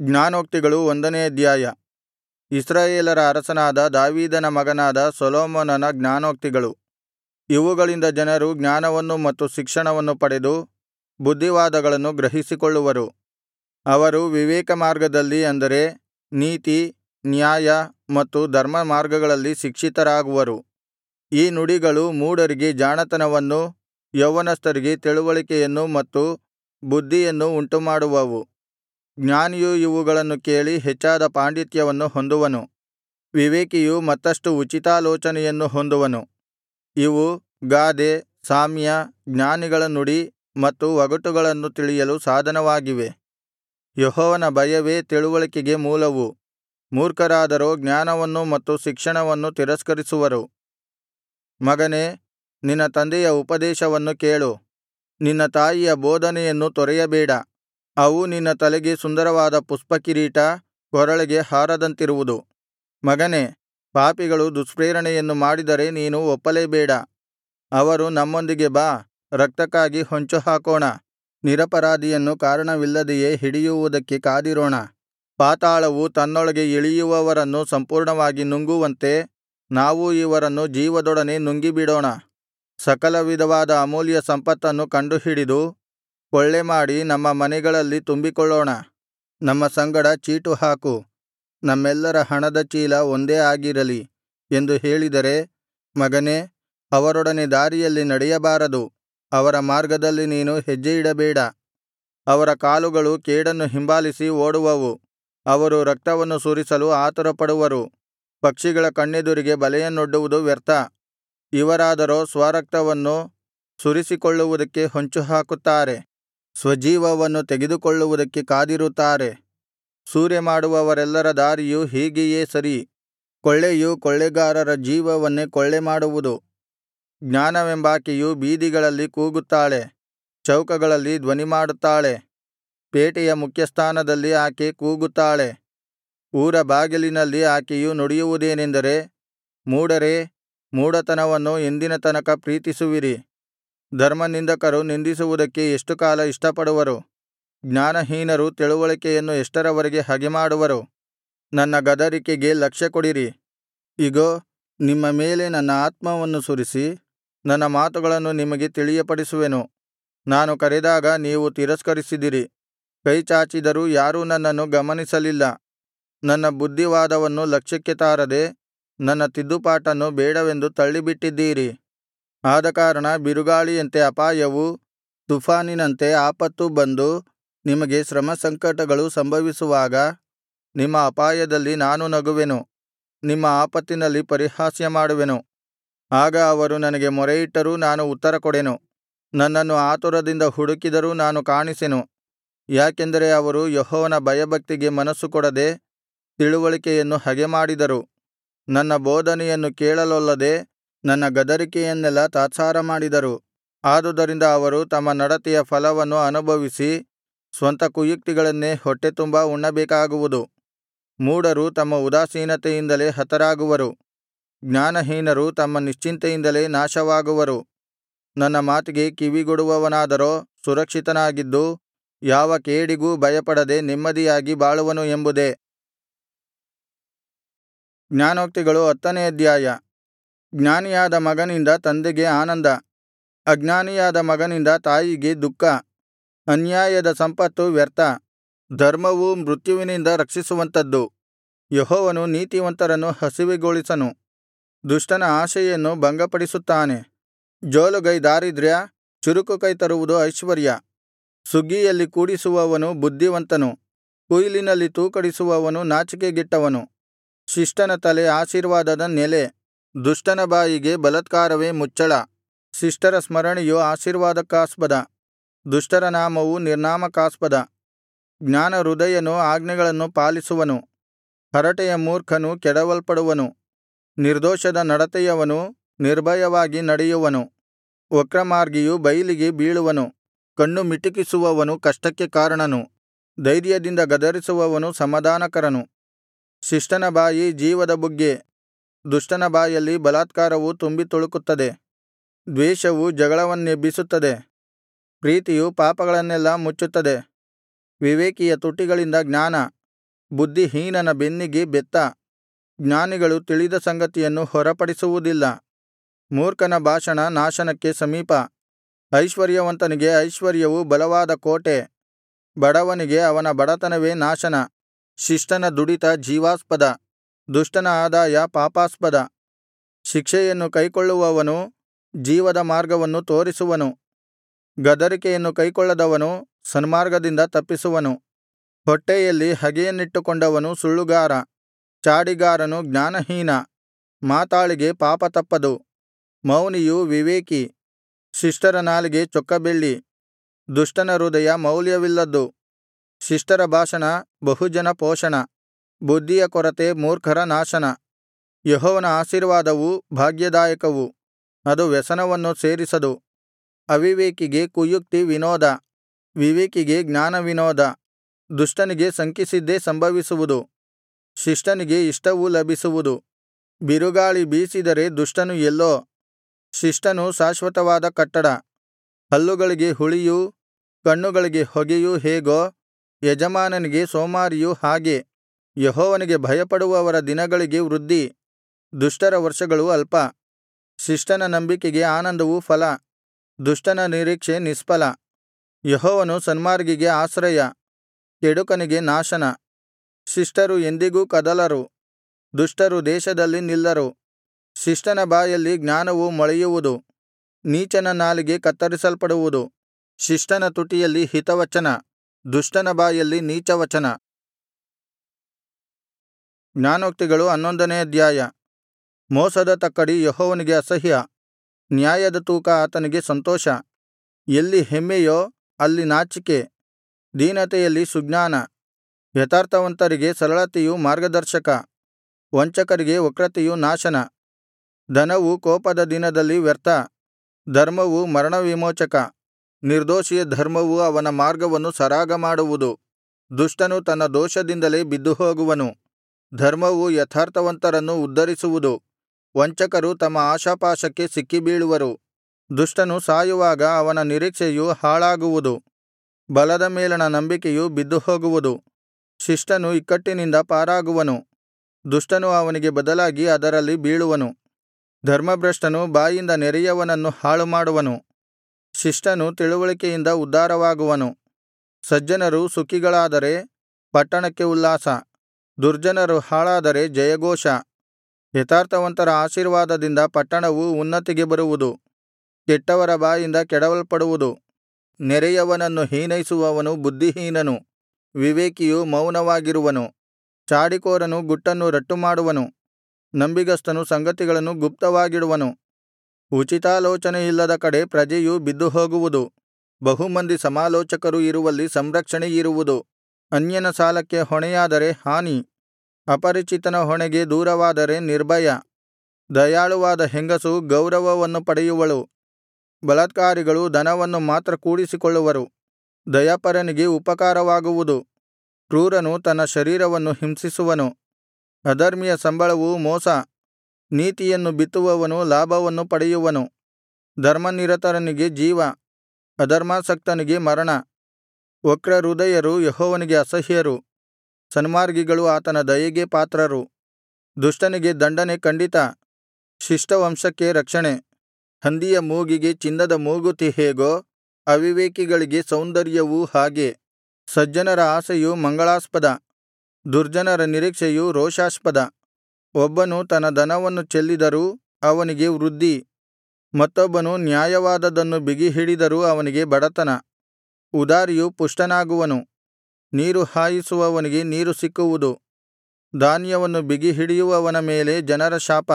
ಜ್ಞಾನೋಕ್ತಿಗಳು ಒಂದನೇ ಅಧ್ಯಾಯ ಇಸ್ರಾಯೇಲರ ಅರಸನಾದ ದಾವೀದನ ಮಗನಾದ ಸೊಲೊಮೋನನ ಜ್ಞಾನೋಕ್ತಿಗಳು ಇವುಗಳಿಂದ ಜನರು ಜ್ಞಾನವನ್ನು ಮತ್ತು ಶಿಕ್ಷಣವನ್ನು ಪಡೆದು ಬುದ್ಧಿವಾದಗಳನ್ನು ಗ್ರಹಿಸಿಕೊಳ್ಳುವರು ಅವರು ವಿವೇಕಮಾರ್ಗದಲ್ಲಿ ಅಂದರೆ ನೀತಿ ನ್ಯಾಯ ಮತ್ತು ಧರ್ಮಮಾರ್ಗಗಳಲ್ಲಿ ಶಿಕ್ಷಿತರಾಗುವರು ಈ ನುಡಿಗಳು ಮೂಢರಿಗೆ ಜಾಣತನವನ್ನೂ ಯೌವನಸ್ಥರಿಗೆ ತಿಳಿವಳಿಕೆಯನ್ನೂ ಮತ್ತು ಬುದ್ಧಿಯನ್ನೂ ಉಂಟುಮಾಡುವವು ಜ್ಞಾನಿಯು ಇವುಗಳನ್ನು ಕೇಳಿ ಹೆಚ್ಚಾದ ಪಾಂಡಿತ್ಯವನ್ನು ಹೊಂದುವನು ವಿವೇಕಿಯು ಮತ್ತಷ್ಟು ಉಚಿತಾಲೋಚನೆಯನ್ನು ಹೊಂದುವನು ಇವು ಗಾದೆ ಸಾಮ್ಯ ಜ್ಞಾನಿಗಳ ನುಡಿ ಮತ್ತು ಒಗಟುಗಳನ್ನು ತಿಳಿಯಲು ಸಾಧನವಾಗಿವೆ ಯೆಹೋವನ ಭಯವೇ ತಿಳಿವಳಿಕೆಗೆ ಮೂಲವು ಮೂರ್ಖರಾದರೋ ಜ್ಞಾನವನ್ನು ಮತ್ತು ಶಿಕ್ಷಣವನ್ನು ತಿರಸ್ಕರಿಸುವರು ಮಗನೇ ನಿನ್ನ ತಂದೆಯ ಉಪದೇಶವನ್ನು ಕೇಳು ನಿನ್ನ ತಾಯಿಯ ಬೋಧನೆಯನ್ನು ತೊರೆಯಬೇಡ ಅವು ನಿನ್ನ ತಲೆಗೆ ಸುಂದರವಾದ ಪುಷ್ಪಕಿರೀಟ ಕೊರಳಿಗೆ ಹಾರದಂತಿರುವುದು ಮಗನೇ ಪಾಪಿಗಳು ದುಷ್ಪ್ರೇರಣೆಯನ್ನು ಮಾಡಿದರೆ ನೀನು ಒಪ್ಪಲೇಬೇಡ ಅವರು ನಮ್ಮೊಂದಿಗೆ ಬಾ ರಕ್ತಕ್ಕಾಗಿ ಹೊಂಚುಹಾಕೋಣ ನಿರಪರಾಧಿಯನ್ನು ಕಾರಣವಿಲ್ಲದೆಯೇ ಹಿಡಿಯುವುದಕ್ಕೆ ಕಾದಿರೋಣ ಪಾತಾಳವು ತನ್ನೊಳಗೆ ಇಳಿಯುವವರನ್ನು ಸಂಪೂರ್ಣವಾಗಿ ನುಂಗುವಂತೆ ನಾವೂ ಇವರನ್ನು ಜೀವದೊಡನೆ ನುಂಗಿಬಿಡೋಣ ಸಕಲ ವಿಧವಾದ ಅಮೂಲ್ಯ ಸಂಪತ್ತನ್ನು ಕಂಡುಹಿಡಿದು ಕೊಳ್ಳೆಮಾಡಿ ನಮ್ಮ ಮನೆಗಳಲ್ಲಿ ತುಂಬಿಕೊಳ್ಳೋಣ ನಮ್ಮ ಸಂಗಡ ಚೀಟುಹಾಕು ನಮ್ಮೆಲ್ಲರ ಹಣದ ಚೀಲ ಒಂದೇ ಆಗಿರಲಿ ಎಂದು ಹೇಳಿದರೆ ಮಗನೇ ಅವರೊಡನೆ ದಾರಿಯಲ್ಲಿ ನಡೆಯಬಾರದು ಅವರ ಮಾರ್ಗದಲ್ಲಿ ನೀನು ಹೆಜ್ಜೆಯಿಡಬೇಡ ಅವರ ಕಾಲುಗಳು ಕೇಡನ್ನು ಹಿಂಬಾಲಿಸಿ ಓಡುವವು ಅವರು ರಕ್ತವನ್ನು ಸುರಿಸಲು ಆತುರಪಡುವರು ಪಕ್ಷಿಗಳ ಕಣ್ಣೆದುರಿಗೆ ಬಲೆಯನ್ನೊಡ್ಡುವುದು ವ್ಯರ್ಥ ಇವರಾದರೋ ಸ್ವರಕ್ತವನ್ನು ಸುರಿಸಿಕೊಳ್ಳುವುದಕ್ಕೆ ಹೊಂಚುಹಾಕುತ್ತಾರೆ ಸ್ವಜೀವವನ್ನು ತೆಗೆದುಕೊಳ್ಳುವುದಕ್ಕೆ ಕಾದಿರುತ್ತಾರೆ ಸೂರೆಮಾಡುವವರೆಲ್ಲರ ದಾರಿಯು ಹೀಗೆಯೇ ಸರಿ ಕೊಳ್ಳೆಯು ಕೊಳ್ಳೆಗಾರರ ಜೀವವನ್ನೇ ಕೊಳ್ಳೆಮಾಡುವುದು ಜ್ಞಾನವೆಂಬಾಕೆಯು ಬೀದಿಗಳಲ್ಲಿ ಕೂಗುತ್ತಾಳೆ ಚೌಕಗಳಲ್ಲಿ ಧ್ವನಿಮಾಡುತ್ತಾಳೆ ಪೇಟೆಯ ಮುಖ್ಯಸ್ಥಾನದಲ್ಲಿ ಆಕೆ ಕೂಗುತ್ತಾಳೆ ಊರ ಬಾಗಿಲಿನಲ್ಲಿ ಆಕೆಯು ನುಡಿಯುವುದೇನೆಂದರೆ ಮೂಢರೇ ಮೂಢತನವನ್ನು ಎಂದಿನ ತನಕ ಪ್ರೀತಿಸುವಿರಿ ಧರ್ಮನಿಂದಕರು ನಿಂದಿಸುವುದಕ್ಕೆ ಎಷ್ಟು ಕಾಲ ಇಷ್ಟಪಡುವರು ಜ್ಞಾನಹೀನರು ತಿಳಿವಳಿಕೆಯನ್ನು ಎಷ್ಟರವರೆಗೆ ಹಗೆಮಾಡುವರು ನನ್ನ ಗದರಿಕೆಗೆ ಲಕ್ಷ್ಯಕೊಡಿರಿ ಇಗೋ ನಿಮ್ಮ ಮೇಲೆ ನನ್ನ ಆತ್ಮವನ್ನು ಸುರಿಸಿ ನನ್ನ ಮಾತುಗಳನ್ನು ನಿಮಗೆ ತಿಳಿಯಪಡಿಸುವೆನು ನಾನು ಕರೆದಾಗ ನೀವು ತಿರಸ್ಕರಿಸಿದಿರಿ ಕೈಚಾಚಿದರೂ ಯಾರೂ ನನ್ನನ್ನು ಗಮನಿಸಲಿಲ್ಲ ನನ್ನ ಬುದ್ಧಿವಾದವನ್ನು ಲಕ್ಷ್ಯಕ್ಕೆ ತಾರದೆ ನನ್ನ ತಿದ್ದುಪಾಟನ್ನು ಬೇಡವೆಂದು ತಳ್ಳಿಬಿಟ್ಟಿದ್ದೀರಿ ಆದಕಾರಣ ಬಿರುಗಾಳಿಯಂತೆ ಅಪಾಯವೂ ತುಫಾನಿನಂತೆ ಆಪತ್ತೂ ಬಂದು ನಿಮಗೆ ಶ್ರಮಸಂಕಟಗಳು ಸಂಭವಿಸುವಾಗ ನಿಮ್ಮ ಅಪಾಯದಲ್ಲಿ ನಾನು ನಗುವೆನು ನಿಮ್ಮ ಆಪತ್ತಿನಲ್ಲಿ ಪರಿಹಾಸ್ಯ ಮಾಡುವೆನು ಆಗ ಅವರು ನನಗೆ ಮೊರೆಯಿಟ್ಟರೂ ನಾನು ಉತ್ತರಕೊಡೆನು ನನ್ನನ್ನು ಆತುರದಿಂದ ಹುಡುಕಿದರೂ ನಾನು ಕಾಣಿಸೆನು ಯಾಕೆಂದರೆ ಅವರು ಯೆಹೋವನ ಭಯಭಕ್ತಿಗೆ ಮನಸ್ಸು ಕೊಡದೆ ತಿಳಿವಳಿಕೆಯನ್ನು ಹಗೆಮಾಡಿದರು ನನ್ನ ಬೋಧನೆಯನ್ನು ಕೇಳಲೊಲ್ಲದೆ ನನ್ನ ಗದರಿಕೆಯನ್ನೆಲ್ಲಾ ತಾತ್ಸಾರ ಮಾಡಿದರು ಆದುದರಿಂದ ಅವರು ತಮ್ಮ ನಡತೆಯ ಫಲವನ್ನು ಅನುಭವಿಸಿ ಸ್ವಂತ ಕುಯುಕ್ತಿಗಳನ್ನೇ ಹೊಟ್ಟೆತುಂಬಾ ಉಣ್ಣಬೇಕಾಗುವುದು ಮೂಢರು ತಮ್ಮ ಉದಾಸೀನತೆಯಿಂದಲೇ ಹತರಾಗುವರು ಜ್ಞಾನಹೀನರು ತಮ್ಮ ನಿಶ್ಚಿಂತೆಯಿಂದಲೇ ನಾಶವಾಗುವರು ನನ್ನ ಮಾತಿಗೆ ಕಿವಿಗೊಡುವವನಾದರೋ ಸುರಕ್ಷಿತನಾಗಿದ್ದು ಯಾವ ಕೇಡಿಗೂ ಭಯಪಡದೆ ನೆಮ್ಮದಿಯಾಗಿ ಬಾಳುವನು ಎಂಬುದೇ ಜ್ಞಾನೋಕ್ತಿಗಳು ಹತ್ತನೇ ಅಧ್ಯಾಯ ಜ್ಞಾನಿಯಾದ ಮಗನಿಂದ ತಂದೆಗೆ ಆನಂದ ಅಜ್ಞಾನಿಯಾದ ಮಗನಿಂದ ತಾಯಿಗೆ ದುಃಖ ಅನ್ಯಾಯದ ಸಂಪತ್ತು ವ್ಯರ್ಥ ಧರ್ಮವು ಮೃತ್ಯುವಿನಿಂದ ರಕ್ಷಿಸುವಂಥದ್ದು ಯೆಹೋವನು ನೀತಿವಂತರನ್ನು ಹಸಿವೆಗೊಳಿಸನು ದುಷ್ಟನ ಆಶೆಯನ್ನು ಭಂಗಪಡಿಸುತ್ತಾನೆ ಜೋಲುಗೈ ದಾರಿದ್ರ್ಯ ಚುರುಕುಕೈ ತರುವುದು ಐಶ್ವರ್ಯ ಸುಗ್ಗಿಯಲ್ಲಿ ಕೂಡಿಸುವವನು ಬುದ್ಧಿವಂತನು ಕುಯ್ಲಿನಲ್ಲಿ ತೂಕಡಿಸುವವನು ನಾಚಿಕೆಗೆಟ್ಟವನು ಶಿಷ್ಟನ ತಲೆ ಆಶೀರ್ವಾದದ ನೆಲೆ ದುಷ್ಟನ ಬಾಯಿಗೆ ಬಲಾತ್ಕಾರವೇ ಮುಚ್ಚಳ ಶಿಷ್ಟರ ಸ್ಮರಣೆಯು ಆಶೀರ್ವಾದಕ್ಕಾಸ್ಪದ ದುಷ್ಟರ ನಾಮವು ನಿರ್ನಾಮಕಾಸ್ಪದ ಜ್ಞಾನಹೃದಯನು ಆಜ್ಞೆಗಳನ್ನು ಪಾಲಿಸುವನು ಹರಟೆಯ ಮೂರ್ಖನು ಕೆಡವಲ್ಪಡುವನು ನಿರ್ದೋಷದ ನಡತೆಯವನು ನಿರ್ಭಯವಾಗಿ ನಡೆಯುವನು ವಕ್ರಮಾರ್ಗಿಯು ಬೈಲಿಗೆ ಬೀಳುವನು ಕಣ್ಣು ಮಿಟುಕಿಸುವವನು ಕಷ್ಟಕ್ಕೆ ಕಾರಣನು ಧೈರ್ಯದಿಂದ ಗದರಿಸುವವನು ಸಮಾಧಾನಕರನು ಶಿಷ್ಟನ ಬಾಯಿ ಜೀವದ ಬುಗ್ಗೆ ದುಷ್ಟನ ಬಾಯಲ್ಲಿ ಬಲಾತ್ಕಾರವು ತುಂಬಿ ತುಳುಕುತ್ತದೆ ದ್ವೇಷವು ಜಗಳವನ್ನೆಬ್ಬಿಸುತ್ತದೆ ಪ್ರೀತಿಯು ಪಾಪಗಳನ್ನೆಲ್ಲಾ ಮುಚ್ಚುತ್ತದೆ ವಿವೇಕಿಯ ತುಟಿಗಳಿಂದ ಜ್ಞಾನ ಬುದ್ಧಿಹೀನನ ಬೆನ್ನಿಗೆ ಬೆತ್ತ ಜ್ಞಾನಿಗಳು ತಿಳಿದ ಸಂಗತಿಯನ್ನು ಹೊರಪಡಿಸುವುದಿಲ್ಲ ಮೂರ್ಖನ ಭಾಷಣ ನಾಶನಕ್ಕೆ ಸಮೀಪ ಐಶ್ವರ್ಯವಂತನಿಗೆ ಐಶ್ವರ್ಯವು ಬಲವಾದ ಕೋಟೆ ಬಡವನಿಗೆ ಅವನ ಬಡತನವೇ ನಾಶನ ಶಿಷ್ಟನ ದುಡಿತ ಜೀವಾಸ್ಪದ ದುಷ್ಟನ ಆದಾಯ ಪಾಪಾಸ್ಪದ ಶಿಕ್ಷೆಯನ್ನು ಕೈಕೊಳ್ಳುವವನು ಜೀವದ ಮಾರ್ಗವನ್ನು ತೋರಿಸುವನು ಗದರಿಕೆಯನ್ನು ಕೈಕೊಳ್ಳದವನು ಸನ್ಮಾರ್ಗದಿಂದ ತಪ್ಪಿಸುವನು ಹೊಟ್ಟೆಯಲ್ಲಿ ಹಗೆಯನ್ನಿಟ್ಟುಕೊಂಡವನು ಸುಳ್ಳುಗಾರ ಚಾಡಿಗಾರನು ಜ್ಞಾನಹೀನ ಮಾತಾಳಿಗೆ ಪಾಪ ತಪ್ಪದು ಮೌನಿಯು ವಿವೇಕಿ ಶಿಷ್ಟರ ನಾಲಿಗೆ ಚೊಕ್ಕ ಬೆಳ್ಳಿ ದುಷ್ಟನ ಹೃದಯ ಮೌಲ್ಯವಿಲ್ಲದ್ದು ಶಿಷ್ಟರ ಭಾಷಣ ಬಹುಜನ ಪೋಷಣ ಬುದ್ಧಿಯ ಕೊರತೆ ಮೂರ್ಖರ ನಾಶನ ಯೆಹೋವನ ಆಶೀರ್ವಾದವು ಭಾಗ್ಯದಾಯಕವು ಅದು ವ್ಯಸನವನ್ನು ಸೇರಿಸದು ಅವಿವೇಕಿಗೆ ಕುಯುಕ್ತಿ ವಿನೋದ ವಿವೇಕಿಗೆ ಜ್ಞಾನ ವಿನೋದ ದುಷ್ಟನಿಗೆ ಶಂಕಿಸಿದ್ದೇ ಸಂಭವಿಸುವುದು ಶಿಷ್ಟನಿಗೆ ಇಷ್ಟವು ಲಭಿಸುವುದು ಬಿರುಗಾಳಿ ಬೀಸಿದರೆ ದುಷ್ಟನು ಎಲ್ಲೋ ಶಿಷ್ಟನು ಶಾಶ್ವತವಾದ ಕಟ್ಟಡ ಹಲ್ಲುಗಳಿಗೆ ಹುಳಿಯೂ ಕಣ್ಣುಗಳಿಗೆ ಹೊಗೆಯೂ ಹೇಗೋ ಯಜಮಾನನಿಗೆ ಸೋಮಾರಿಯು ಹಾಗೆ ಯೆಹೋವನಿಗೆ ಭಯಪಡುವವರ ದಿನಗಳಿಗೆ ವೃದ್ಧಿ ದುಷ್ಟರ ವರ್ಷಗಳು ಅಲ್ಪ ಶಿಷ್ಟನ ನಂಬಿಕೆಗೆ ಆನಂದವು ಫಲ ದುಷ್ಟನ ನಿರೀಕ್ಷೆ ನಿಷ್ಫಲ ಯೆಹೋವನು ಸನ್ಮಾರ್ಗಿಗೆ ಆಶ್ರಯ ಕೆಡುಕನಿಗೆ ನಾಶನ ಶಿಷ್ಟರು ಎಂದಿಗೂ ಕದಲರು ದುಷ್ಟರು ದೇಶದಲ್ಲಿ ನಿಲ್ಲರು ಶಿಷ್ಟನ ಬಾಯಲ್ಲಿ ಜ್ಞಾನವು ಮೊಳೆಯುವುದು ನೀಚನ ನಾಲಿಗೆ ಕತ್ತರಿಸಲ್ಪಡುವುದು ಶಿಷ್ಟನ ತುಟಿಯಲ್ಲಿ ಹಿತವಚನ ದುಷ್ಟನ ಬಾಯಲ್ಲಿ ನೀಚವಚನ ಜ್ಞಾನೋಕ್ತಿಗಳು ಹನ್ನೊಂದನೇ ಅಧ್ಯಾಯ ಮೋಸದ ತಕ್ಕಡಿ ಯೆಹೋವನಿಗೆ ಅಸಹ್ಯ ನ್ಯಾಯದ ತೂಕ ಆತನಿಗೆ ಸಂತೋಷ ಎಲ್ಲಿ ಹೆಮ್ಮೆಯೋ ಅಲ್ಲಿ ನಾಚಿಕೆ ದೀನತೆಯಲ್ಲಿ ಸುಜ್ಞಾನ ಯಥಾರ್ಥವಂತರಿಗೆ ಸರಳತೆಯು ಮಾರ್ಗದರ್ಶಕ ವಂಚಕರಿಗೆ ವಕ್ರತೆಯು ನಾಶನ ಧನವು ಕೋಪದ ದಿನದಲ್ಲಿ ವ್ಯರ್ಥ ಧರ್ಮವು ಮರಣವಿಮೋಚಕ ನಿರ್ದೋಷಿಯ ಧರ್ಮವು ಅವನ ಮಾರ್ಗವನ್ನು ಸರಾಗಮಾಡುವುದು ದುಷ್ಟನು ತನ್ನ ದೋಷದಿಂದಲೇ ಬಿದ್ದುಹೋಗುವನು ಧರ್ಮವು ಯಥಾರ್ಥವಂತರನ್ನು ಉದ್ಧರಿಸುವುದು ವಂಚಕರು ತಮ್ಮ ಆಶಾಪಾಶಕ್ಕೆ ಸಿಕ್ಕಿಬೀಳುವರು ದುಷ್ಟನು ಸಾಯುವಾಗ ಅವನ ನಿರೀಕ್ಷೆಯು ಹಾಳಾಗುವುದು ಬಲದ ಮೇಲಣ ನಂಬಿಕೆಯು ಬಿದ್ದುಹೋಗುವುದು ಶಿಷ್ಟನು ಇಕ್ಕಟ್ಟಿನಿಂದ ಪಾರಾಗುವನು ದುಷ್ಟನು ಅವನಿಗೆ ಬದಲಾಗಿ ಅದರಲ್ಲಿ ಬೀಳುವನು ಧರ್ಮಭ್ರಷ್ಟನು ಬಾಯಿಂದ ನೆರೆಯವನನ್ನು ಹಾಳುಮಾಡುವನು ಶಿಷ್ಟನು ತಿಳುವಳಿಕೆಯಿಂದ ಉದ್ಧಾರವಾಗುವನು ಸಜ್ಜನರು ಸುಖಿಗಳಾದರೆ ಪಟ್ಟಣಕ್ಕೆ ಉಲ್ಲಾಸ ದುರ್ಜನರು ಹಾಳಾದರೆ ಜಯಘೋಷ ಯಥಾರ್ಥವಂತರ ಆಶೀರ್ವಾದದಿಂದ ಪಟ್ಟಣವು ಉನ್ನತಿಗೆ ಬರುವುದು ಕೆಟ್ಟವರ ಬಾಯಿಂದ ಕೆಡವಲ್ಪಡುವುದು ನೆರೆಯವನನ್ನು ಹೀನೈಸುವವನು ಬುದ್ಧಿಹೀನನು ವಿವೇಕಿಯು ಮೌನವಾಗಿರುವನು ಚಾಡಿಕೋರನು ಗುಟ್ಟನ್ನು ರಟ್ಟುಮಾಡುವನು ನಂಬಿಗಸ್ತನು ಸಂಗತಿಗಳನ್ನು ಗುಪ್ತವಾಗಿಡುವನು ಉಚಿತಾಲೋಚನೆಯಿಲ್ಲದ ಕಡೆ ಪ್ರಜೆಯು ಬಿದ್ದುಹೋಗುವುದು ಬಹುಮಂದಿ ಸಮಾಲೋಚಕರು ಇರುವಲ್ಲಿ ಸಂರಕ್ಷಣೆಯಿರುವುದು ಅನ್ಯನ ಸಾಲಕ್ಕೆ ಹೊಣೆಯಾದರೆ ಹಾನಿ ಅಪರಿಚಿತನ ಹೊಣೆಗೆ ದೂರವಾದರೆ ನಿರ್ಭಯ ದಯಾಳುವಾದ ಹೆಂಗಸು ಗೌರವವನ್ನು ಪಡೆಯುವಳು ಬಲಾತ್ಕಾರಿಗಳು ಧನವನ್ನು ಮಾತ್ರ ಕೂಡಿಸಿಕೊಳ್ಳುವರು ದಯಾಪರನಿಗೆ ಉಪಕಾರವಾಗುವುದು ಕ್ರೂರನು ತನ್ನ ಶರೀರವನ್ನು ಹಿಂಸಿಸುವನು ಅಧರ್ಮಿಯ ಸಂಬಳವು ಮೋಸ ನೀತಿಯನ್ನು ಬಿತ್ತುವವನು ಲಾಭವನ್ನು ಪಡೆಯುವನು ಧರ್ಮನಿರತನಿಗೆ ಜೀವ ಅಧರ್ಮಾಸಕ್ತನಿಗೆ ಮರಣ ವಕ್ರಹೃದಯರು ಯೆಹೋವನಿಗೆ ಅಸಹ್ಯರು ಸನ್ಮಾರ್ಗಿಗಳು ಆತನ ದಯೆಗೆ ಪಾತ್ರರು ದುಷ್ಟನಿಗೆ ದಂಡನೆ ಖಂಡಿತ ಶಿಷ್ಟವಂಶಕ್ಕೆ ರಕ್ಷಣೆ ಹಂದಿಯ ಮೂಗಿಗೆ ಚಿನ್ನದ ಮೂಗುತಿ ಹೇಗೋ ಅವಿವೇಕಿಗಳಿಗೆ ಸೌಂದರ್ಯವೂ ಹಾಗೆ ಸಜ್ಜನರ ಆಶೆಯು ಮಂಗಳಾಸ್ಪದ ದುರ್ಜನರ ನಿರೀಕ್ಷೆಯು ರೋಷಾಸ್ಪದ ಒಬ್ಬನು ತನ್ನ ಧನವನ್ನು ಚೆಲ್ಲಿದರೂ ಅವನಿಗೆ ವೃದ್ಧಿ ಮತ್ತೊಬ್ಬನು ನ್ಯಾಯವಾದದ್ದನ್ನು ಬಿಗಿಹಿಡಿದರೂ ಅವನಿಗೆ ಬಡತನ ಉದಾರಿಯು ಪುಷ್ಟನಾಗುವನು ನೀರು ಹಾಯಿಸುವವನಿಗೆ ನೀರು ಸಿಕ್ಕುವುದು ಧಾನ್ಯವನ್ನು ಬಿಗಿಹಿಡಿಯುವವನ ಮೇಲೆ ಜನರ ಶಾಪ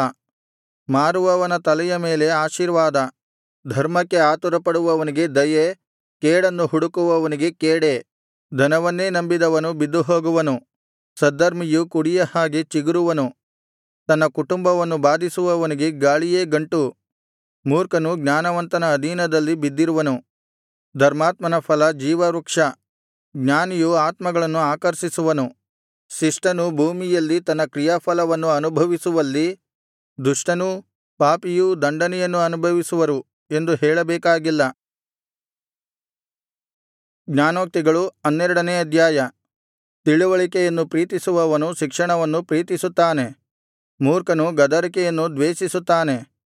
ಮಾರುವವನ ತಲೆಯ ಮೇಲೆ ಆಶೀರ್ವಾದ ಧರ್ಮಕ್ಕೆ ಆತುರಪಡುವವನಿಗೆ ದಯೆ ಕೇಡನ್ನು ಹುಡುಕುವವನಿಗೆ ಕೇಡೇ ಧನವನ್ನೇ ನಂಬಿದವನು ಬಿದ್ದುಹೋಗುವನು ಸದ್ಧರ್ಮಿಯು ಕುಡಿಯ ಹಾಗೆ ಚಿಗುರುವನು ತನ್ನ ಕುಟುಂಬವನ್ನು ಬಾಧಿಸುವವನಿಗೆ ಗಾಳಿಯೇ ಗಂಟು ಮೂರ್ಖನು ಜ್ಞಾನವಂತನ ಅಧೀನದಲ್ಲಿ ಬಿದ್ದಿರುವನು ಧರ್ಮಾತ್ಮನ ಫಲ ಜೀವವೃಕ್ಷ ಜ್ಞಾನಿಯು ಆತ್ಮಗಳನ್ನು ಆಕರ್ಷಿಸುವನು ಶಿಷ್ಟನು ಭೂಮಿಯಲ್ಲಿ ತನ್ನ ಕ್ರಿಯಾಫಲವನ್ನು ಅನುಭವಿಸುವಲ್ಲಿ ದುಷ್ಟನೂ ಪಾಪಿಯೂ ದಂಡನೆಯನ್ನು ಅನುಭವಿಸುವರು ಎಂದು ಹೇಳಬೇಕಾಗಿಲ್ಲ ಜ್ಞಾನೋಕ್ತಿಗಳು ಹನ್ನೆರಡನೇ ಅಧ್ಯಾಯ ತಿಳಿವಳಿಕೆಯನ್ನು ಪ್ರೀತಿಸುವವನು ಶಿಕ್ಷಣವನ್ನು ಪ್ರೀತಿಸುತ್ತಾನೆ ಮೂರ್ಖನು ಗದರಿಕೆಯನ್ನು ದ್ವೇಷಿಸುತ್ತಾನೆ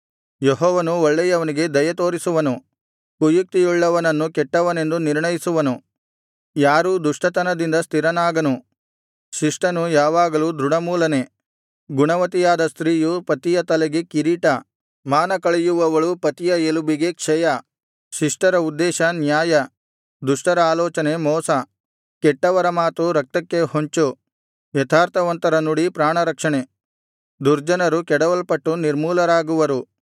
ಯೆಹೋವನು ಒಳ್ಳೆಯವನಿಗೆ ದಯೆತೋರಿಸುವನು ಕುಯುಕ್ತಿಯುಳ್ಳವನನ್ನು ಕೆಟ್ಟವನೆಂದು ನಿರ್ಣಯಿಸುವನು ಯಾರೂ ದುಷ್ಟತನದಿಂದ ಸ್ಥಿರನಾಗನು ಶಿಷ್ಟನು ಯಾವಾಗಲೂ ದೃಢಮೂಲನೆ ಗುಣವತಿಯಾದ ಸ್ತ್ರೀಯು ಪತಿಯ ತಲೆಗೆ ಕಿರೀಟ ಮಾನ ಕಳೆಯುವವಳು ಪತಿಯ ಎಲುಬಿಗೆ ಕ್ಷಯ ಶಿಷ್ಟರ ಉದ್ದೇಶ ನ್ಯಾಯ ದುಷ್ಟರ ಆಲೋಚನೆ ಮೋಸ ಕೆಟ್ಟವರ ಮಾತು ರಕ್ತಕ್ಕೆ ಹೊಂಚು ಯಥಾರ್ಥವಂತರ ನುಡಿ ಪ್ರಾಣರಕ್ಷಣೆ ದುರ್ಜನರು ಕೆಡವಲ್ಪಟ್ಟು ನಿರ್ಮೂಲರಾಗುವರು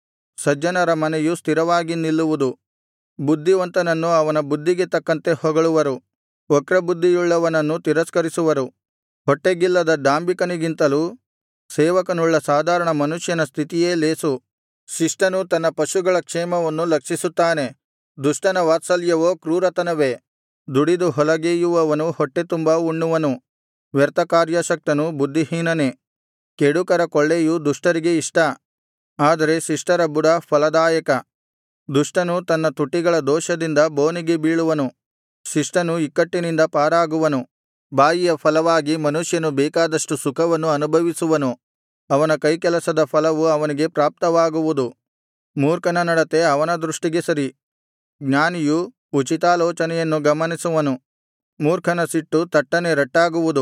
ಸಜ್ಜನರ ಮನೆಯು ಸ್ಥಿರವಾಗಿ ನಿಲ್ಲುವುದು ಬುದ್ಧಿವಂತನನ್ನು ಅವನ ಬುದ್ಧಿಗೆ ತಕ್ಕಂತೆ ಹೊಗಳುವರು ವಕ್ರಬುದ್ಧಿಯುಳ್ಳವನನ್ನು ತಿರಸ್ಕರಿಸುವರು ಹೊಟ್ಟೆಗಿಲ್ಲದ ಡಾಂಭಿಕನಿಗಿಂತಲೂ ಸೇವಕನುಳ್ಳ ಸಾಧಾರಣ ಮನುಷ್ಯನ ಸ್ಥಿತಿಯೇ ಲೇಸು ಶಿಷ್ಟನು ತನ್ನ ಪಶುಗಳ ಕ್ಷೇಮವನ್ನು ಲಕ್ಷಿಸುತ್ತಾನೆ ದುಷ್ಟನ ವಾತ್ಸಲ್ಯವೋ ಕ್ರೂರತನವೇ ದುಡಿದು ಹೊಲಗೇಯುವವನು ಹೊಟ್ಟೆತುಂಬಾ ಉಣ್ಣುವನು ವ್ಯರ್ಥ ಕಾರ್ಯಾಸಕ್ತನು ಬುದ್ಧಿಹೀನನೇ ಕೆಡುಕರ ಕೊಳ್ಳೆಯು ದುಷ್ಟರಿಗೆ ಇಷ್ಟ ಆದರೆ ಶಿಷ್ಟರ ಬುಡ ಫಲದಾಯಕ ದುಷ್ಟನು ತನ್ನ ತುಟಿಗಳ ದೋಷದಿಂದ ಬೋನಿಗೆ ಬೀಳುವನು ಶಿಷ್ಟನು ಇಕ್ಕಟ್ಟಿನಿಂದ ಪಾರಾಗುವನು ಬಾಯಿಯ ಫಲವಾಗಿ ಮನುಷ್ಯನು ಬೇಕಾದಷ್ಟು ಸುಖವನ್ನು ಅನುಭವಿಸುವನು ಅವನ ಕೈಕೆಲಸದ ಫಲವು ಅವನಿಗೆ ಪ್ರಾಪ್ತವಾಗುವುದು ಮೂರ್ಖನ ನಡತೆ ಅವನ ದೃಷ್ಟಿಗೆ ಸರಿ ಜ್ಞಾನಿಯು ಉಚಿತಾಲೋಚನೆಯನ್ನು ಗಮನಿಸುವನು ಮೂರ್ಖನ ಸಿಟ್ಟು ತಟ್ಟನೆ ರಟ್ಟಾಗುವುದು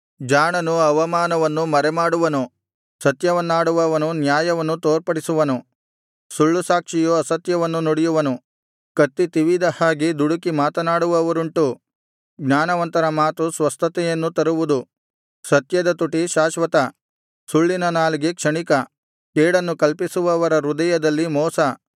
ಜಾಣನು ಅವಮಾನವನ್ನು ಮರೆಮಾಡುವನು ಸತ್ಯವನ್ನಾಡುವವನು ನ್ಯಾಯವನ್ನು ತೋರ್ಪಡಿಸುವನು ಸುಳ್ಳು ಸಾಕ್ಷಿಯು ಅಸತ್ಯವನ್ನು ನುಡಿಯುವನು ಕತ್ತಿ ತಿವಿದ ಹಾಗೆ ದುಡುಕಿ ಮಾತನಾಡುವವರುಂಟು ಜ್ಞಾನವಂತರ ಮಾತು ಸ್ವಸ್ಥತೆಯನ್ನು ತರುವುದು ಸತ್ಯದ ತುಟಿ ಶಾಶ್ವತ ಸುಳ್ಳಿನ ನಾಲಿಗೆ ಕ್ಷಣಿಕ ಕೇಡನ್ನು ಕಲ್ಪಿಸುವವರ ಹೃದಯದಲ್ಲಿ ಮೋಸ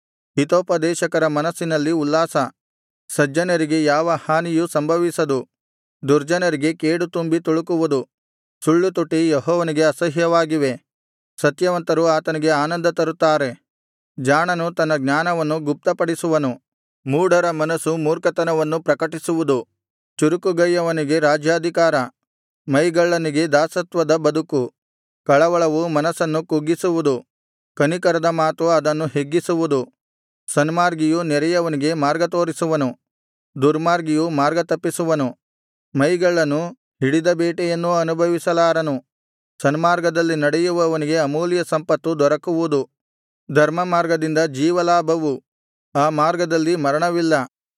ಹಿತೋಪದೇಶಕರ ಮನಸ್ಸಿನಲ್ಲಿ ಉಲ್ಲಾಸ ಸಜ್ಜನರಿಗೆ ಯಾವ ಹಾನಿಯೂ ಸಂಭವಿಸದು ದುರ್ಜನರಿಗೆ ಕೇಡು ತುಂಬಿ ತುಳುಕುವುದು ಸುಳ್ಳು ತುಟಿ ಯೆಹೋವನಿಗೆ ಅಸಹ್ಯವಾಗಿವೆ ಸತ್ಯವಂತರು ಆತನಿಗೆ ಆನಂದ ತರುತ್ತಾರೆ ಜಾಣನು ತನ್ನ ಜ್ಞಾನವನ್ನು ಗುಪ್ತಪಡಿಸುವನು ಮೂಢರ ಮನಸ್ಸು ಮೂರ್ಖತನವನ್ನು ಪ್ರಕಟಿಸುವುದು ಚುರುಕುಗೈಯವನಿಗೆ ರಾಜ್ಯಾಧಿಕಾರ ಮೈಗಳ್ಳನಿಗೆ ದಾಸತ್ವದ ಬದುಕು ಕಳವಳವು ಮನಸ್ಸನ್ನು ಕುಗ್ಗಿಸುವುದು ಕನಿಕರದ ಮಾತು ಅದನ್ನು ಹಿಗ್ಗಿಸುವುದು ಸನ್ಮಾರ್ಗಿಯು ನೆರೆಯವನಿಗೆ ಮಾರ್ಗ ತೋರಿಸುವನು ದುರ್ಮಾರ್ಗಿಯು ಮಾರ್ಗ ತಪ್ಪಿಸುವನು ಮೈಗಳ್ಳನು ಹಿಡಿದ ಬೇಟೆಯನ್ನೂ ಅನುಭವಿಸಲಾರನು ಸನ್ಮಾರ್ಗದಲ್ಲಿ ನಡೆಯುವವನಿಗೆ ಅಮೂಲ್ಯ ಸಂಪತ್ತು ದೊರಕುವುದು ಧರ್ಮಮಾರ್ಗದಿಂದ ಜೀವಲಾಭವು ಆ ಮಾರ್ಗದಲ್ಲಿ ಮರಣವಿಲ್ಲ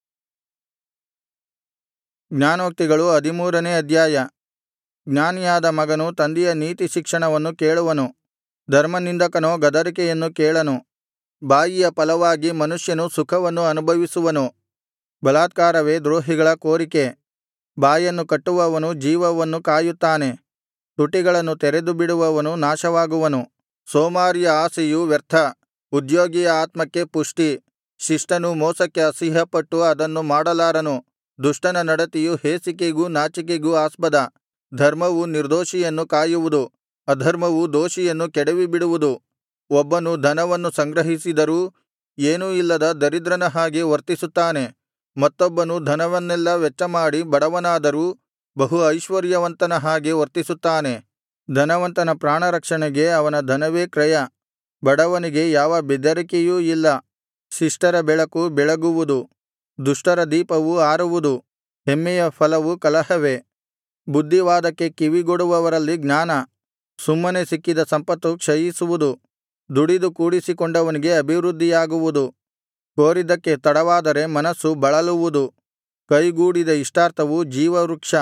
ಜ್ಞಾನೋಕ್ತಿಗಳು ಹದಿಮೂರನೇ ಅಧ್ಯಾಯ ಜ್ಞಾನಿಯಾದ ಮಗನು ತಂದೆಯ ನೀತಿ ಶಿಕ್ಷಣವನ್ನು ಕೇಳುವನು ಧರ್ಮನಿಂದಕನೋ ಗದರಿಕೆಯನ್ನು ಕೇಳನು ಬಾಯಿಯ ಫಲವಾಗಿ ಮನುಷ್ಯನು ಸುಖವನ್ನು ಅನುಭವಿಸುವನು ಬಲಾತ್ಕಾರವೇ ದ್ರೋಹಿಗಳ ಕೋರಿಕೆ ಬಾಯನ್ನು ಕಟ್ಟುವವನು ಜೀವವನ್ನು ಕಾಯುತ್ತಾನೆ ತುಟಿಗಳನ್ನು ತೆರೆದುಬಿಡುವವನು ನಾಶವಾಗುವನು ಸೋಮಾರಿಯ ಆಶೆಯು ವ್ಯರ್ಥ ಉದ್ಯೋಗಿಯ ಆತ್ಮಕ್ಕೆ ಪುಷ್ಟಿ ಶಿಷ್ಟನು ಮೋಸಕ್ಕೆ ಅಸಹ್ಯಪಟ್ಟು ಅದನ್ನು ಮಾಡಲಾರನು ದುಷ್ಟನ ನಡತೆಯು ಹೇಸಿಕೆಗೂ ನಾಚಿಕೆಗೂ ಆಸ್ಪದ ಧರ್ಮವು ನಿರ್ದೋಷಿಯನ್ನು ಕಾಯುವುದು ಅಧರ್ಮವು ದೋಷಿಯನ್ನು ಕೆಡವಿಬಿಡುವುದು ಒಬ್ಬನು ಧನವನ್ನು ಸಂಗ್ರಹಿಸಿದರೂ ಏನೂ ಇಲ್ಲದ ದರಿದ್ರನ ಹಾಗೆ ವರ್ತಿಸುತ್ತಾನೆ ಮತ್ತೊಬ್ಬನು ಧನವನ್ನೆಲ್ಲಾ ವೆಚ್ಚಮಾಡಿ ಬಡವನಾದರೂ ಬಹು ಐಶ್ವರ್ಯವಂತನ ಹಾಗೆ ವರ್ತಿಸುತ್ತಾನೆ ಧನವಂತನ ಪ್ರಾಣರಕ್ಷಣೆಗೆ ಅವನ ಧನವೇ ಕ್ರಯ ಬಡವನಿಗೆ ಯಾವ ಬೆದರಿಕೆಯೂ ಇಲ್ಲ ಶಿಷ್ಟರ ಬೆಳಕು ಬೆಳಗುವುದು ದುಷ್ಟರ ದೀಪವು ಆರುವುದು ಹೆಮ್ಮೆಯ ಫಲವು ಕಲಹವೇ ಬುದ್ಧಿವಾದಕ್ಕೆ ಕಿವಿಗೊಡುವವರಲ್ಲಿ ಜ್ಞಾನ ಸುಮ್ಮನೆ ಸಿಕ್ಕಿದ ಸಂಪತ್ತು ಕ್ಷಯಿಸುವುದು ದುಡಿದು ಕೂಡಿಸಿಕೊಂಡವನಿಗೆ ಅಭಿವೃದ್ಧಿಯಾಗುವುದು ಕೋರಿದ್ದಕ್ಕೆ ತಡವಾದರೆ ಮನಸ್ಸು ಬಳಲುವುದು ಕೈಗೂಡಿದ ಇಷ್ಟಾರ್ಥವು ಜೀವವೃಕ್ಷ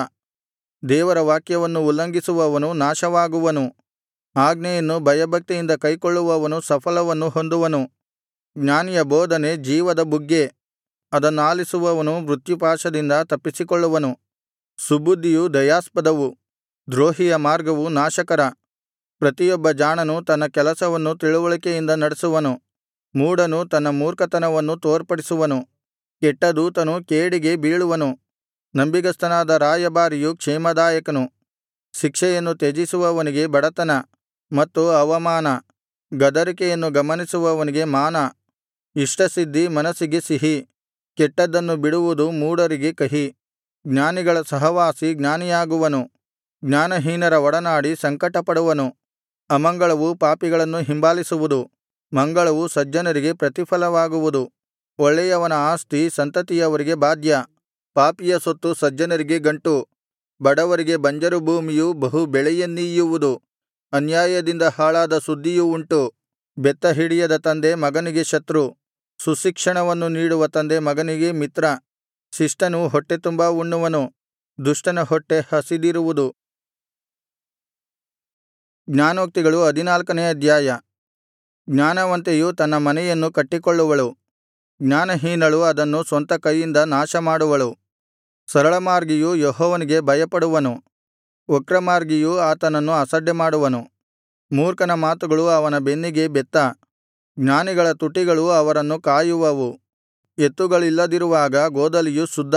ದೇವರ ವಾಕ್ಯವನ್ನು ಉಲ್ಲಂಘಿಸುವವನು ನಾಶವಾಗುವನು ಆಜ್ಞೆಯನ್ನು ಭಯಭಕ್ತಿಯಿಂದ ಕೈಕೊಳ್ಳುವವನು ಸಫಲವನ್ನು ಹೊಂದುವನು ಜ್ಞಾನಿಯ ಬೋಧನೆ ಜೀವದ ಬುಗ್ಗೆ ಅದನ್ನಾಲಿಸುವವನು ಮೃತ್ಯುಪಾಶದಿಂದ ತಪ್ಪಿಸಿಕೊಳ್ಳುವನು ಸುಬುದ್ಧಿಯು ದಯಾಸ್ಪದವು ದ್ರೋಹಿಯ ಮಾರ್ಗವು ನಾಶಕರ ಪ್ರತಿಯೊಬ್ಬ ಜಾಣನು ತನ್ನ ಕೆಲಸವನ್ನು ತಿಳಿವಳಿಕೆಯಿಂದ ನಡೆಸುವನು ಮೂಢನು ತನ್ನ ಮೂರ್ಖತನವನ್ನು ತೋರ್ಪಡಿಸುವನು ಕೆಟ್ಟ ದೂತನು ಕೇಡಿಗೆ ಬೀಳುವನು ನಂಬಿಗಸ್ತನಾದ ರಾಯಭಾರಿಯು ಕ್ಷೇಮದಾಯಕನು ಶಿಕ್ಷೆಯನ್ನು ತ್ಯಜಿಸುವವನಿಗೆ ಬಡತನ ಮತ್ತು ಅವಮಾನ ಗದರಿಕೆಯನ್ನು ಗಮನಿಸುವವನಿಗೆ ಮಾನ ಇಷ್ಟಸಿದ್ಧಿ ಮನಸ್ಸಿಗೆ ಸಿಹಿ ಕೆಟ್ಟದ್ದನ್ನು ಬಿಡುವುದು ಮೂಢರಿಗೆ ಕಹಿ ಜ್ಞಾನಿಗಳ ಸಹವಾಸಿ ಜ್ಞಾನಿಯಾಗುವನು ಜ್ಞಾನಹೀನರ ಒಡನಾಡಿ ಸಂಕಟಪಡುವನು ಅಮಂಗಳವು ಪಾಪಿಗಳನ್ನು ಹಿಂಬಾಲಿಸುವುದು ಮಂಗಳವು ಸಜ್ಜನರಿಗೆ ಪ್ರತಿಫಲವಾಗುವುದು ಒಳ್ಳೆಯವನ ಆಸ್ತಿ ಸಂತತಿಯವರಿಗೆ ಬಾಧ್ಯ ಪಾಪಿಯ ಸೊತ್ತು ಸಜ್ಜನರಿಗೆ ಗಂಟು ಬಡವರಿಗೆ ಬಂಜರು ಭೂಮಿಯು ಬಹು ಬೆಳೆಯನ್ನೀಯುವುದು ಅನ್ಯಾಯದಿಂದ ಹಾಳಾದ ಸುದ್ದಿಯು ಉಂಟು ಬೆತ್ತ ಹಿಡಿಯದ ತಂದೆ ಮಗನಿಗೆ ಶತ್ರು ಸುಶಿಕ್ಷಣವನ್ನು ನೀಡುವ ತಂದೆ ಮಗನಿಗೆ ಮಿತ್ರ ಶಿಷ್ಟನು ಹೊಟ್ಟೆತುಂಬಾ ಉಣ್ಣುವನು ದುಷ್ಟನ ಹೊಟ್ಟೆ ಹಸಿದಿರುವುದು ಜ್ಞಾನೋಕ್ತಿಗಳು ಹದಿನಾಲ್ಕನೇ ಅಧ್ಯಾಯ ಜ್ಞಾನವಂತೆಯು ತನ್ನ ಮನೆಯನ್ನು ಕಟ್ಟಿಕೊಳ್ಳುವಳು ಜ್ಞಾನಹೀನಳು ಅದನ್ನು ಸ್ವಂತ ಕೈಯಿಂದ ನಾಶಮಾಡುವಳು ಸರಳಮಾರ್ಗಿಯು ಯೆಹೋವನಿಗೆ ಭಯಪಡುವನು ವಕ್ರಮಾರ್ಗಿಯು ಆತನನ್ನು ಅಸಡ್ಡೆಮಾಡುವನು ಮೂರ್ಖನ ಮಾತುಗಳು ಅವನ ಬೆನ್ನಿಗೆ ಬೆತ್ತ ಜ್ಞಾನಿಗಳ ತುಟಿಗಳು ಅವರನ್ನು ಕಾಯುವವು ಎತ್ತುಗಳಿಲ್ಲದಿರುವಾಗ ಗೋದಲಿಯು ಶುದ್ಧ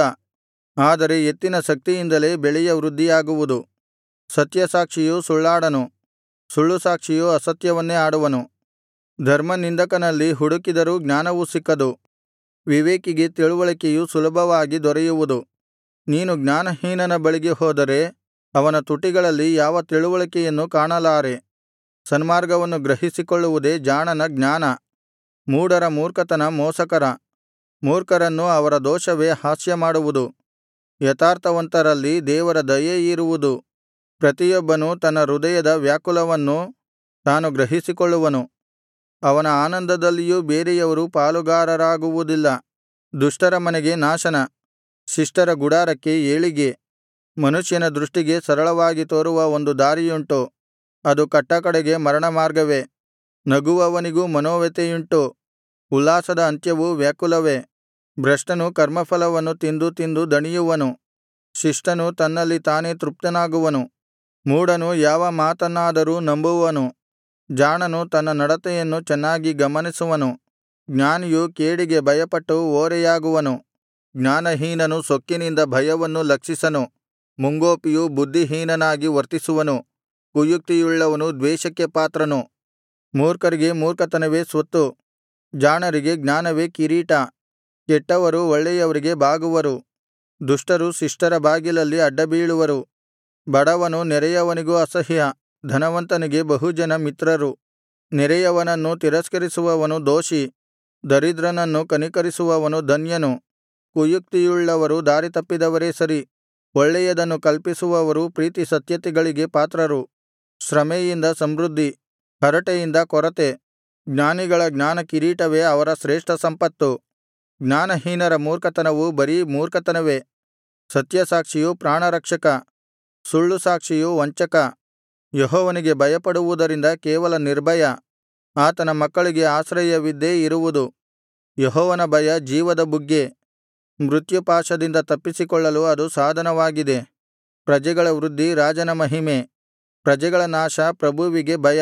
ಆದರೆ ಎತ್ತಿನ ಶಕ್ತಿಯಿಂದಲೇ ಬೆಳೆಯ ವೃದ್ಧಿಯಾಗುವುದು ಸತ್ಯಸಾಕ್ಷಿಯು ಸುಳ್ಳಾಡನು ಸುಳ್ಳುಸಾಕ್ಷಿಯು ಅಸತ್ಯವನ್ನೇ ಆಡುವನು ಧರ್ಮನಿಂದಕನಲ್ಲಿ ಹುಡುಕಿದರೂ ಜ್ಞಾನವು ಸಿಕ್ಕದು ವಿವೇಕಿಗೆ ತಿಳುವಳಿಕೆಯು ಸುಲಭವಾಗಿ ದೊರೆಯುವುದು ನೀನು ಜ್ಞಾನಹೀನನ ಬಳಿಗೆ ಹೋದರೆ ಅವನ ತುಟಿಗಳಲ್ಲಿ ಯಾವ ತಿಳುವಳಿಕೆಯನ್ನು ಕಾಣಲಾರೆ ಸನ್ಮಾರ್ಗವನ್ನು ಗ್ರಹಿಸಿಕೊಳ್ಳುವುದೇ ಜಾಣನ ಜ್ಞಾನ ಮೂಢರ ಮೂರ್ಖತನ ಮೋಸಕರ ಮೂರ್ಖರನ್ನು ಅವರ ದೋಷವೇ ಹಾಸ್ಯಮಾಡುವುದು ಯಥಾರ್ಥವಂತರಲ್ಲಿ ದೇವರ ದಯೆ ಇರುವುದು ಪ್ರತಿಯೊಬ್ಬನು ತನ್ನ ಹೃದಯದ ವ್ಯಾಕುಲವನ್ನು ತಾನು ಗ್ರಹಿಸಿಕೊಳ್ಳುವನು ಅವನ ಆನಂದದಲ್ಲಿಯೂ ಬೇರೆಯವರು ಪಾಲುಗಾರರಾಗುವುದಿಲ್ಲ ದುಷ್ಟರ ಮನೆಗೆ ನಾಶನ ಶಿಷ್ಟರ ಗುಡಾರಕ್ಕೆ ಏಳಿಗೆ ಮನುಷ್ಯನ ದೃಷ್ಟಿಗೆ ಸರಳವಾಗಿ ತೋರುವ ಒಂದು ದಾರಿಯುಂಟು ಅದು ಕಟ್ಟಕಡೆಗೆ ಮರಣಮಾರ್ಗವೇ ನಗುವವನಿಗೂ ಮನೋವ್ಯಥೆಯುಂಟು ಉಲ್ಲಾಸದ ಅಂತ್ಯವು ವ್ಯಾಕುಲವೇ ಭ್ರಷ್ಟನು ಕರ್ಮಫಲವನ್ನು ತಿಂದು ತಿಂದು ದಣಿಯುವನು ಶಿಷ್ಟನು ತನ್ನಲ್ಲಿ ತಾನೇ ತೃಪ್ತನಾಗುವನು ಮೂಢನು ಯಾವ ಮಾತನ್ನಾದರೂ ನಂಬುವನು ಜಾಣನು ತನ್ನ ನಡತೆಯನ್ನು ಚೆನ್ನಾಗಿ ಗಮನಿಸುವನು ಜ್ಞಾನಿಯು ಕೇಡಿಗೆ ಭಯಪಟ್ಟು ಓರೆಯಾಗುವನು ಜ್ಞಾನಹೀನನು ಸೊಕ್ಕಿನಿಂದ ಭಯವನ್ನು ಲಕ್ಷಿಸನು ಮುಂಗೋಪಿಯು ಬುದ್ಧಿಹೀನನಾಗಿ ವರ್ತಿಸುವನು ಕುಯುಕ್ತಿಯುಳ್ಳವನು ದ್ವೇಷಕ್ಕೆ ಪಾತ್ರನು ಮೂರ್ಖರಿಗೆ ಮೂರ್ಖತನವೇ ಸ್ವತ್ತು ಜಾಣರಿಗೆ ಜ್ಞಾನವೇ ಕಿರೀಟ ಕೆಟ್ಟವರು ಒಳ್ಳೆಯವರಿಗೆ ಬಾಗುವರು ದುಷ್ಟರು ಶಿಷ್ಟರ ಬಾಗಿಲಲ್ಲಿ ಅಡ್ಡಬೀಳುವರು ಬಡವನು ನೆರೆಯವನಿಗೂ ಅಸಹ್ಯ ಧನವಂತನಿಗೆ ಬಹುಜನ ಮಿತ್ರರು ನೆರೆಯವನನ್ನು ತಿರಸ್ಕರಿಸುವವನು ದೋಷಿ ದರಿದ್ರನನ್ನು ಕನಿಕರಿಸುವವನು ಧನ್ಯನು ಕುಯುಕ್ತಿಯುಳ್ಳವರು ದಾರಿತಪ್ಪಿದವರೇ ಸರಿ ಒಳ್ಳೆಯದನ್ನು ಕಲ್ಪಿಸುವವರು ಪ್ರೀತಿ ಸತ್ಯತೆಗಳಿಗೆ ಪಾತ್ರರು ಶ್ರಮೆಯಿಂದ ಸಮೃದ್ಧಿ ಹರಟೆಯಿಂದ ಕೊರತೆ ಜ್ಞಾನಿಗಳ ಜ್ಞಾನ ಕಿರೀಟವೇ ಅವರ ಶ್ರೇಷ್ಠ ಸಂಪತ್ತು ಜ್ಞಾನಹೀನರ ಮೂರ್ಖತನವು ಬರೀ ಮೂರ್ಖತನವೇ ಸತ್ಯಸಾಕ್ಷಿಯು ಪ್ರಾಣರಕ್ಷಕ ಸುಳ್ಳು ಸಾಕ್ಷಿಯು ವಂಚಕ ಯೆಹೋವನಿಗೆ ಭಯಪಡುವುದರಿಂದ ಕೇವಲ ನಿರ್ಭಯ ಆತನ ಮಕ್ಕಳಿಗೆ ಆಶ್ರಯವಿದ್ದೇ ಇರುವುದು ಯೆಹೋವನ ಭಯ ಜೀವದ ಬುಗ್ಗೆ ಮೃತ್ಯುಪಾಶದಿಂದ ತಪ್ಪಿಸಿಕೊಳ್ಳಲು ಅದು ಸಾಧನವಾಗಿದೆ ಪ್ರಜೆಗಳ ವೃದ್ಧಿ ರಾಜನ ಮಹಿಮೆ ಪ್ರಜೆಗಳ ನಾಶ ಪ್ರಭುವಿಗೆ ಭಯ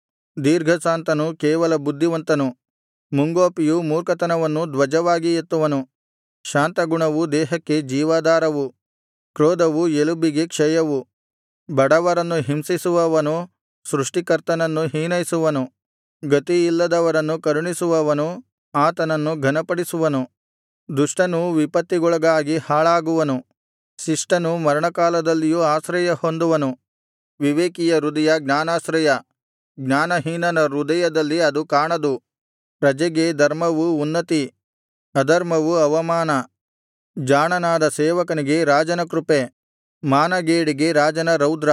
ದೀರ್ಘಶಾಂತನು ಕೇವಲ ಬುದ್ಧಿವಂತನು ಮುಂಗೋಪಿಯು ಮೂರ್ಖತನವನ್ನು ಧ್ವಜವಾಗಿ ಎತ್ತುವನು ಶಾಂತಗುಣವು ದೇಹಕ್ಕೆ ಜೀವಾಧಾರವು ಕ್ರೋಧವು ಎಲುಬಿಗೆ ಕ್ಷಯವು ಬಡವರನ್ನು ಹಿಂಸಿಸುವವನು ಸೃಷ್ಟಿಕರ್ತನನ್ನು ಹೀನೈಸುವನು ಗತಿಯಿಲ್ಲದವರನ್ನು ಕರುಣಿಸುವವನು ಆತನನ್ನು ಘನಪಡಿಸುವನು ದುಷ್ಟನು ವಿಪತ್ತಿಗೊಳಗಾಗಿ ಹಾಳಾಗುವನು ಶಿಷ್ಟನು ಮರಣಕಾಲದಲ್ಲಿಯೂ ಆಶ್ರಯ ಹೊಂದುವನು ವಿವೇಕಿಯ ಹೃದಯ ಜ್ಞಾನಾಶ್ರಯ ಜ್ಞಾನಹೀನನ ಹೃದಯದಲ್ಲಿ ಅದು ಕಾಣದು ಪ್ರಜೆಗೆ ಧರ್ಮವು ಉನ್ನತಿ ಅಧರ್ಮವು ಅವಮಾನ ಜಾಣನಾದ ಸೇವಕನಿಗೆ ರಾಜನ ಕೃಪೆ ಮಾನಗೇಡಿಗೆ ರಾಜನ ರೌದ್ರ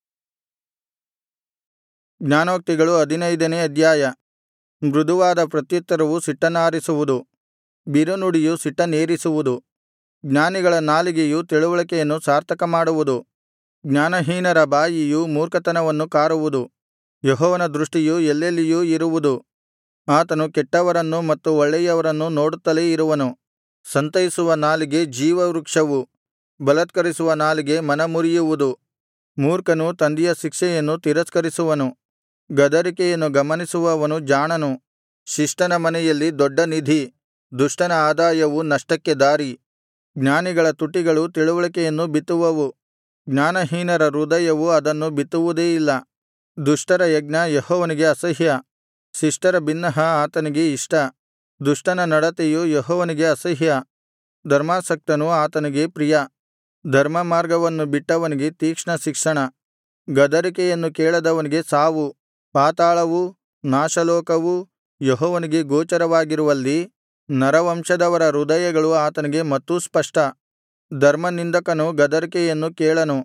ಜ್ಞಾನೋಕ್ತಿಗಳು ಹದಿನೈದನೇ ಅಧ್ಯಾಯ ಮೃದುವಾದ ಪ್ರತ್ಯುತ್ತರವು ಸಿಟ್ಟನ್ನಾರಿಸುವುದು ಬಿರುನುಡಿಯು ಸಿಟ್ಟನ್ನೇರಿಸುವುದು ಜ್ಞಾನಿಗಳ ನಾಲಿಗೆಯು ತಿಳುವಳಿಕೆಯನ್ನು ಸಾರ್ಥಕಮಾಡುವುದು ಜ್ಞಾನಹೀನರ ಬಾಯಿಯು ಮೂರ್ಖತನವನ್ನು ಕಾರುವುದು ಯೆಹೋವನ ದೃಷ್ಟಿಯು ಎಲ್ಲೆಲ್ಲಿಯೂ ಇರುವುದು ಆತನು ಕೆಟ್ಟವರನ್ನು ಮತ್ತು ಒಳ್ಳೆಯವರನ್ನು ನೋಡುತ್ತಲೇ ಇರುವನು ಸಂತೈಸುವ ನಾಲಿಗೆ ಜೀವವೃಕ್ಷವು ಬಲತ್ಕರಿಸುವ ನಾಲಿಗೆ ಮನಮುರಿಯುವುದು ಮೂರ್ಖನು ತಂದೆಯ ಶಿಕ್ಷೆಯನ್ನು ತಿರಸ್ಕರಿಸುವನು ಗದರಿಕೆಯನ್ನು ಗಮನಿಸುವವನು ಜಾಣನು ಶಿಷ್ಟನ ಮನೆಯಲ್ಲಿ ದೊಡ್ಡ ನಿಧಿ ದುಷ್ಟನ ಆದಾಯವು ನಷ್ಟಕ್ಕೆ ದಾರಿ ಜ್ಞಾನಿಗಳ ತುಟಿಗಳು ತಿಳುವಳಿಕೆಯನ್ನು ಬಿತ್ತುವವು ಜ್ಞಾನಹೀನರ ಹೃದಯವು ಅದನ್ನು ಬಿತ್ತುವುದೇ ಇಲ್ಲ ದುಷ್ಟರ ಯಜ್ಞ ಯೆಹೋವನಿಗೆ ಅಸಹ್ಯ ಶಿಷ್ಟರ ಬಿನ್ನಹ ಆತನಿಗೆ ಇಷ್ಟ ದುಷ್ಟನ ನಡತೆಯು ಯೆಹೋವನಿಗೆ ಅಸಹ್ಯ ಧರ್ಮಾಸಕ್ತನು ಆತನಿಗೆ ಪ್ರಿಯ ಧರ್ಮಮಾರ್ಗವನ್ನು ಬಿಟ್ಟವನಿಗೆ ತೀಕ್ಷ್ಣ ಶಿಕ್ಷಣ ಗದರಿಕೆಯನ್ನು ಕೇಳದವನಿಗೆ ಸಾವು ಪಾತಾಳವೂ ನಾಶಲೋಕವೂ ಯೆಹೋವನಿಗೆ ಗೋಚರವಾಗಿರುವಲ್ಲಿ ನರವಂಶದವರ ಹೃದಯಗಳು ಆತನಿಗೆ ಮತ್ತೂ ಸ್ಪಷ್ಟ ಧರ್ಮನಿಂದಕನು ಗದರಿಕೆಯನ್ನು ಕೇಳನು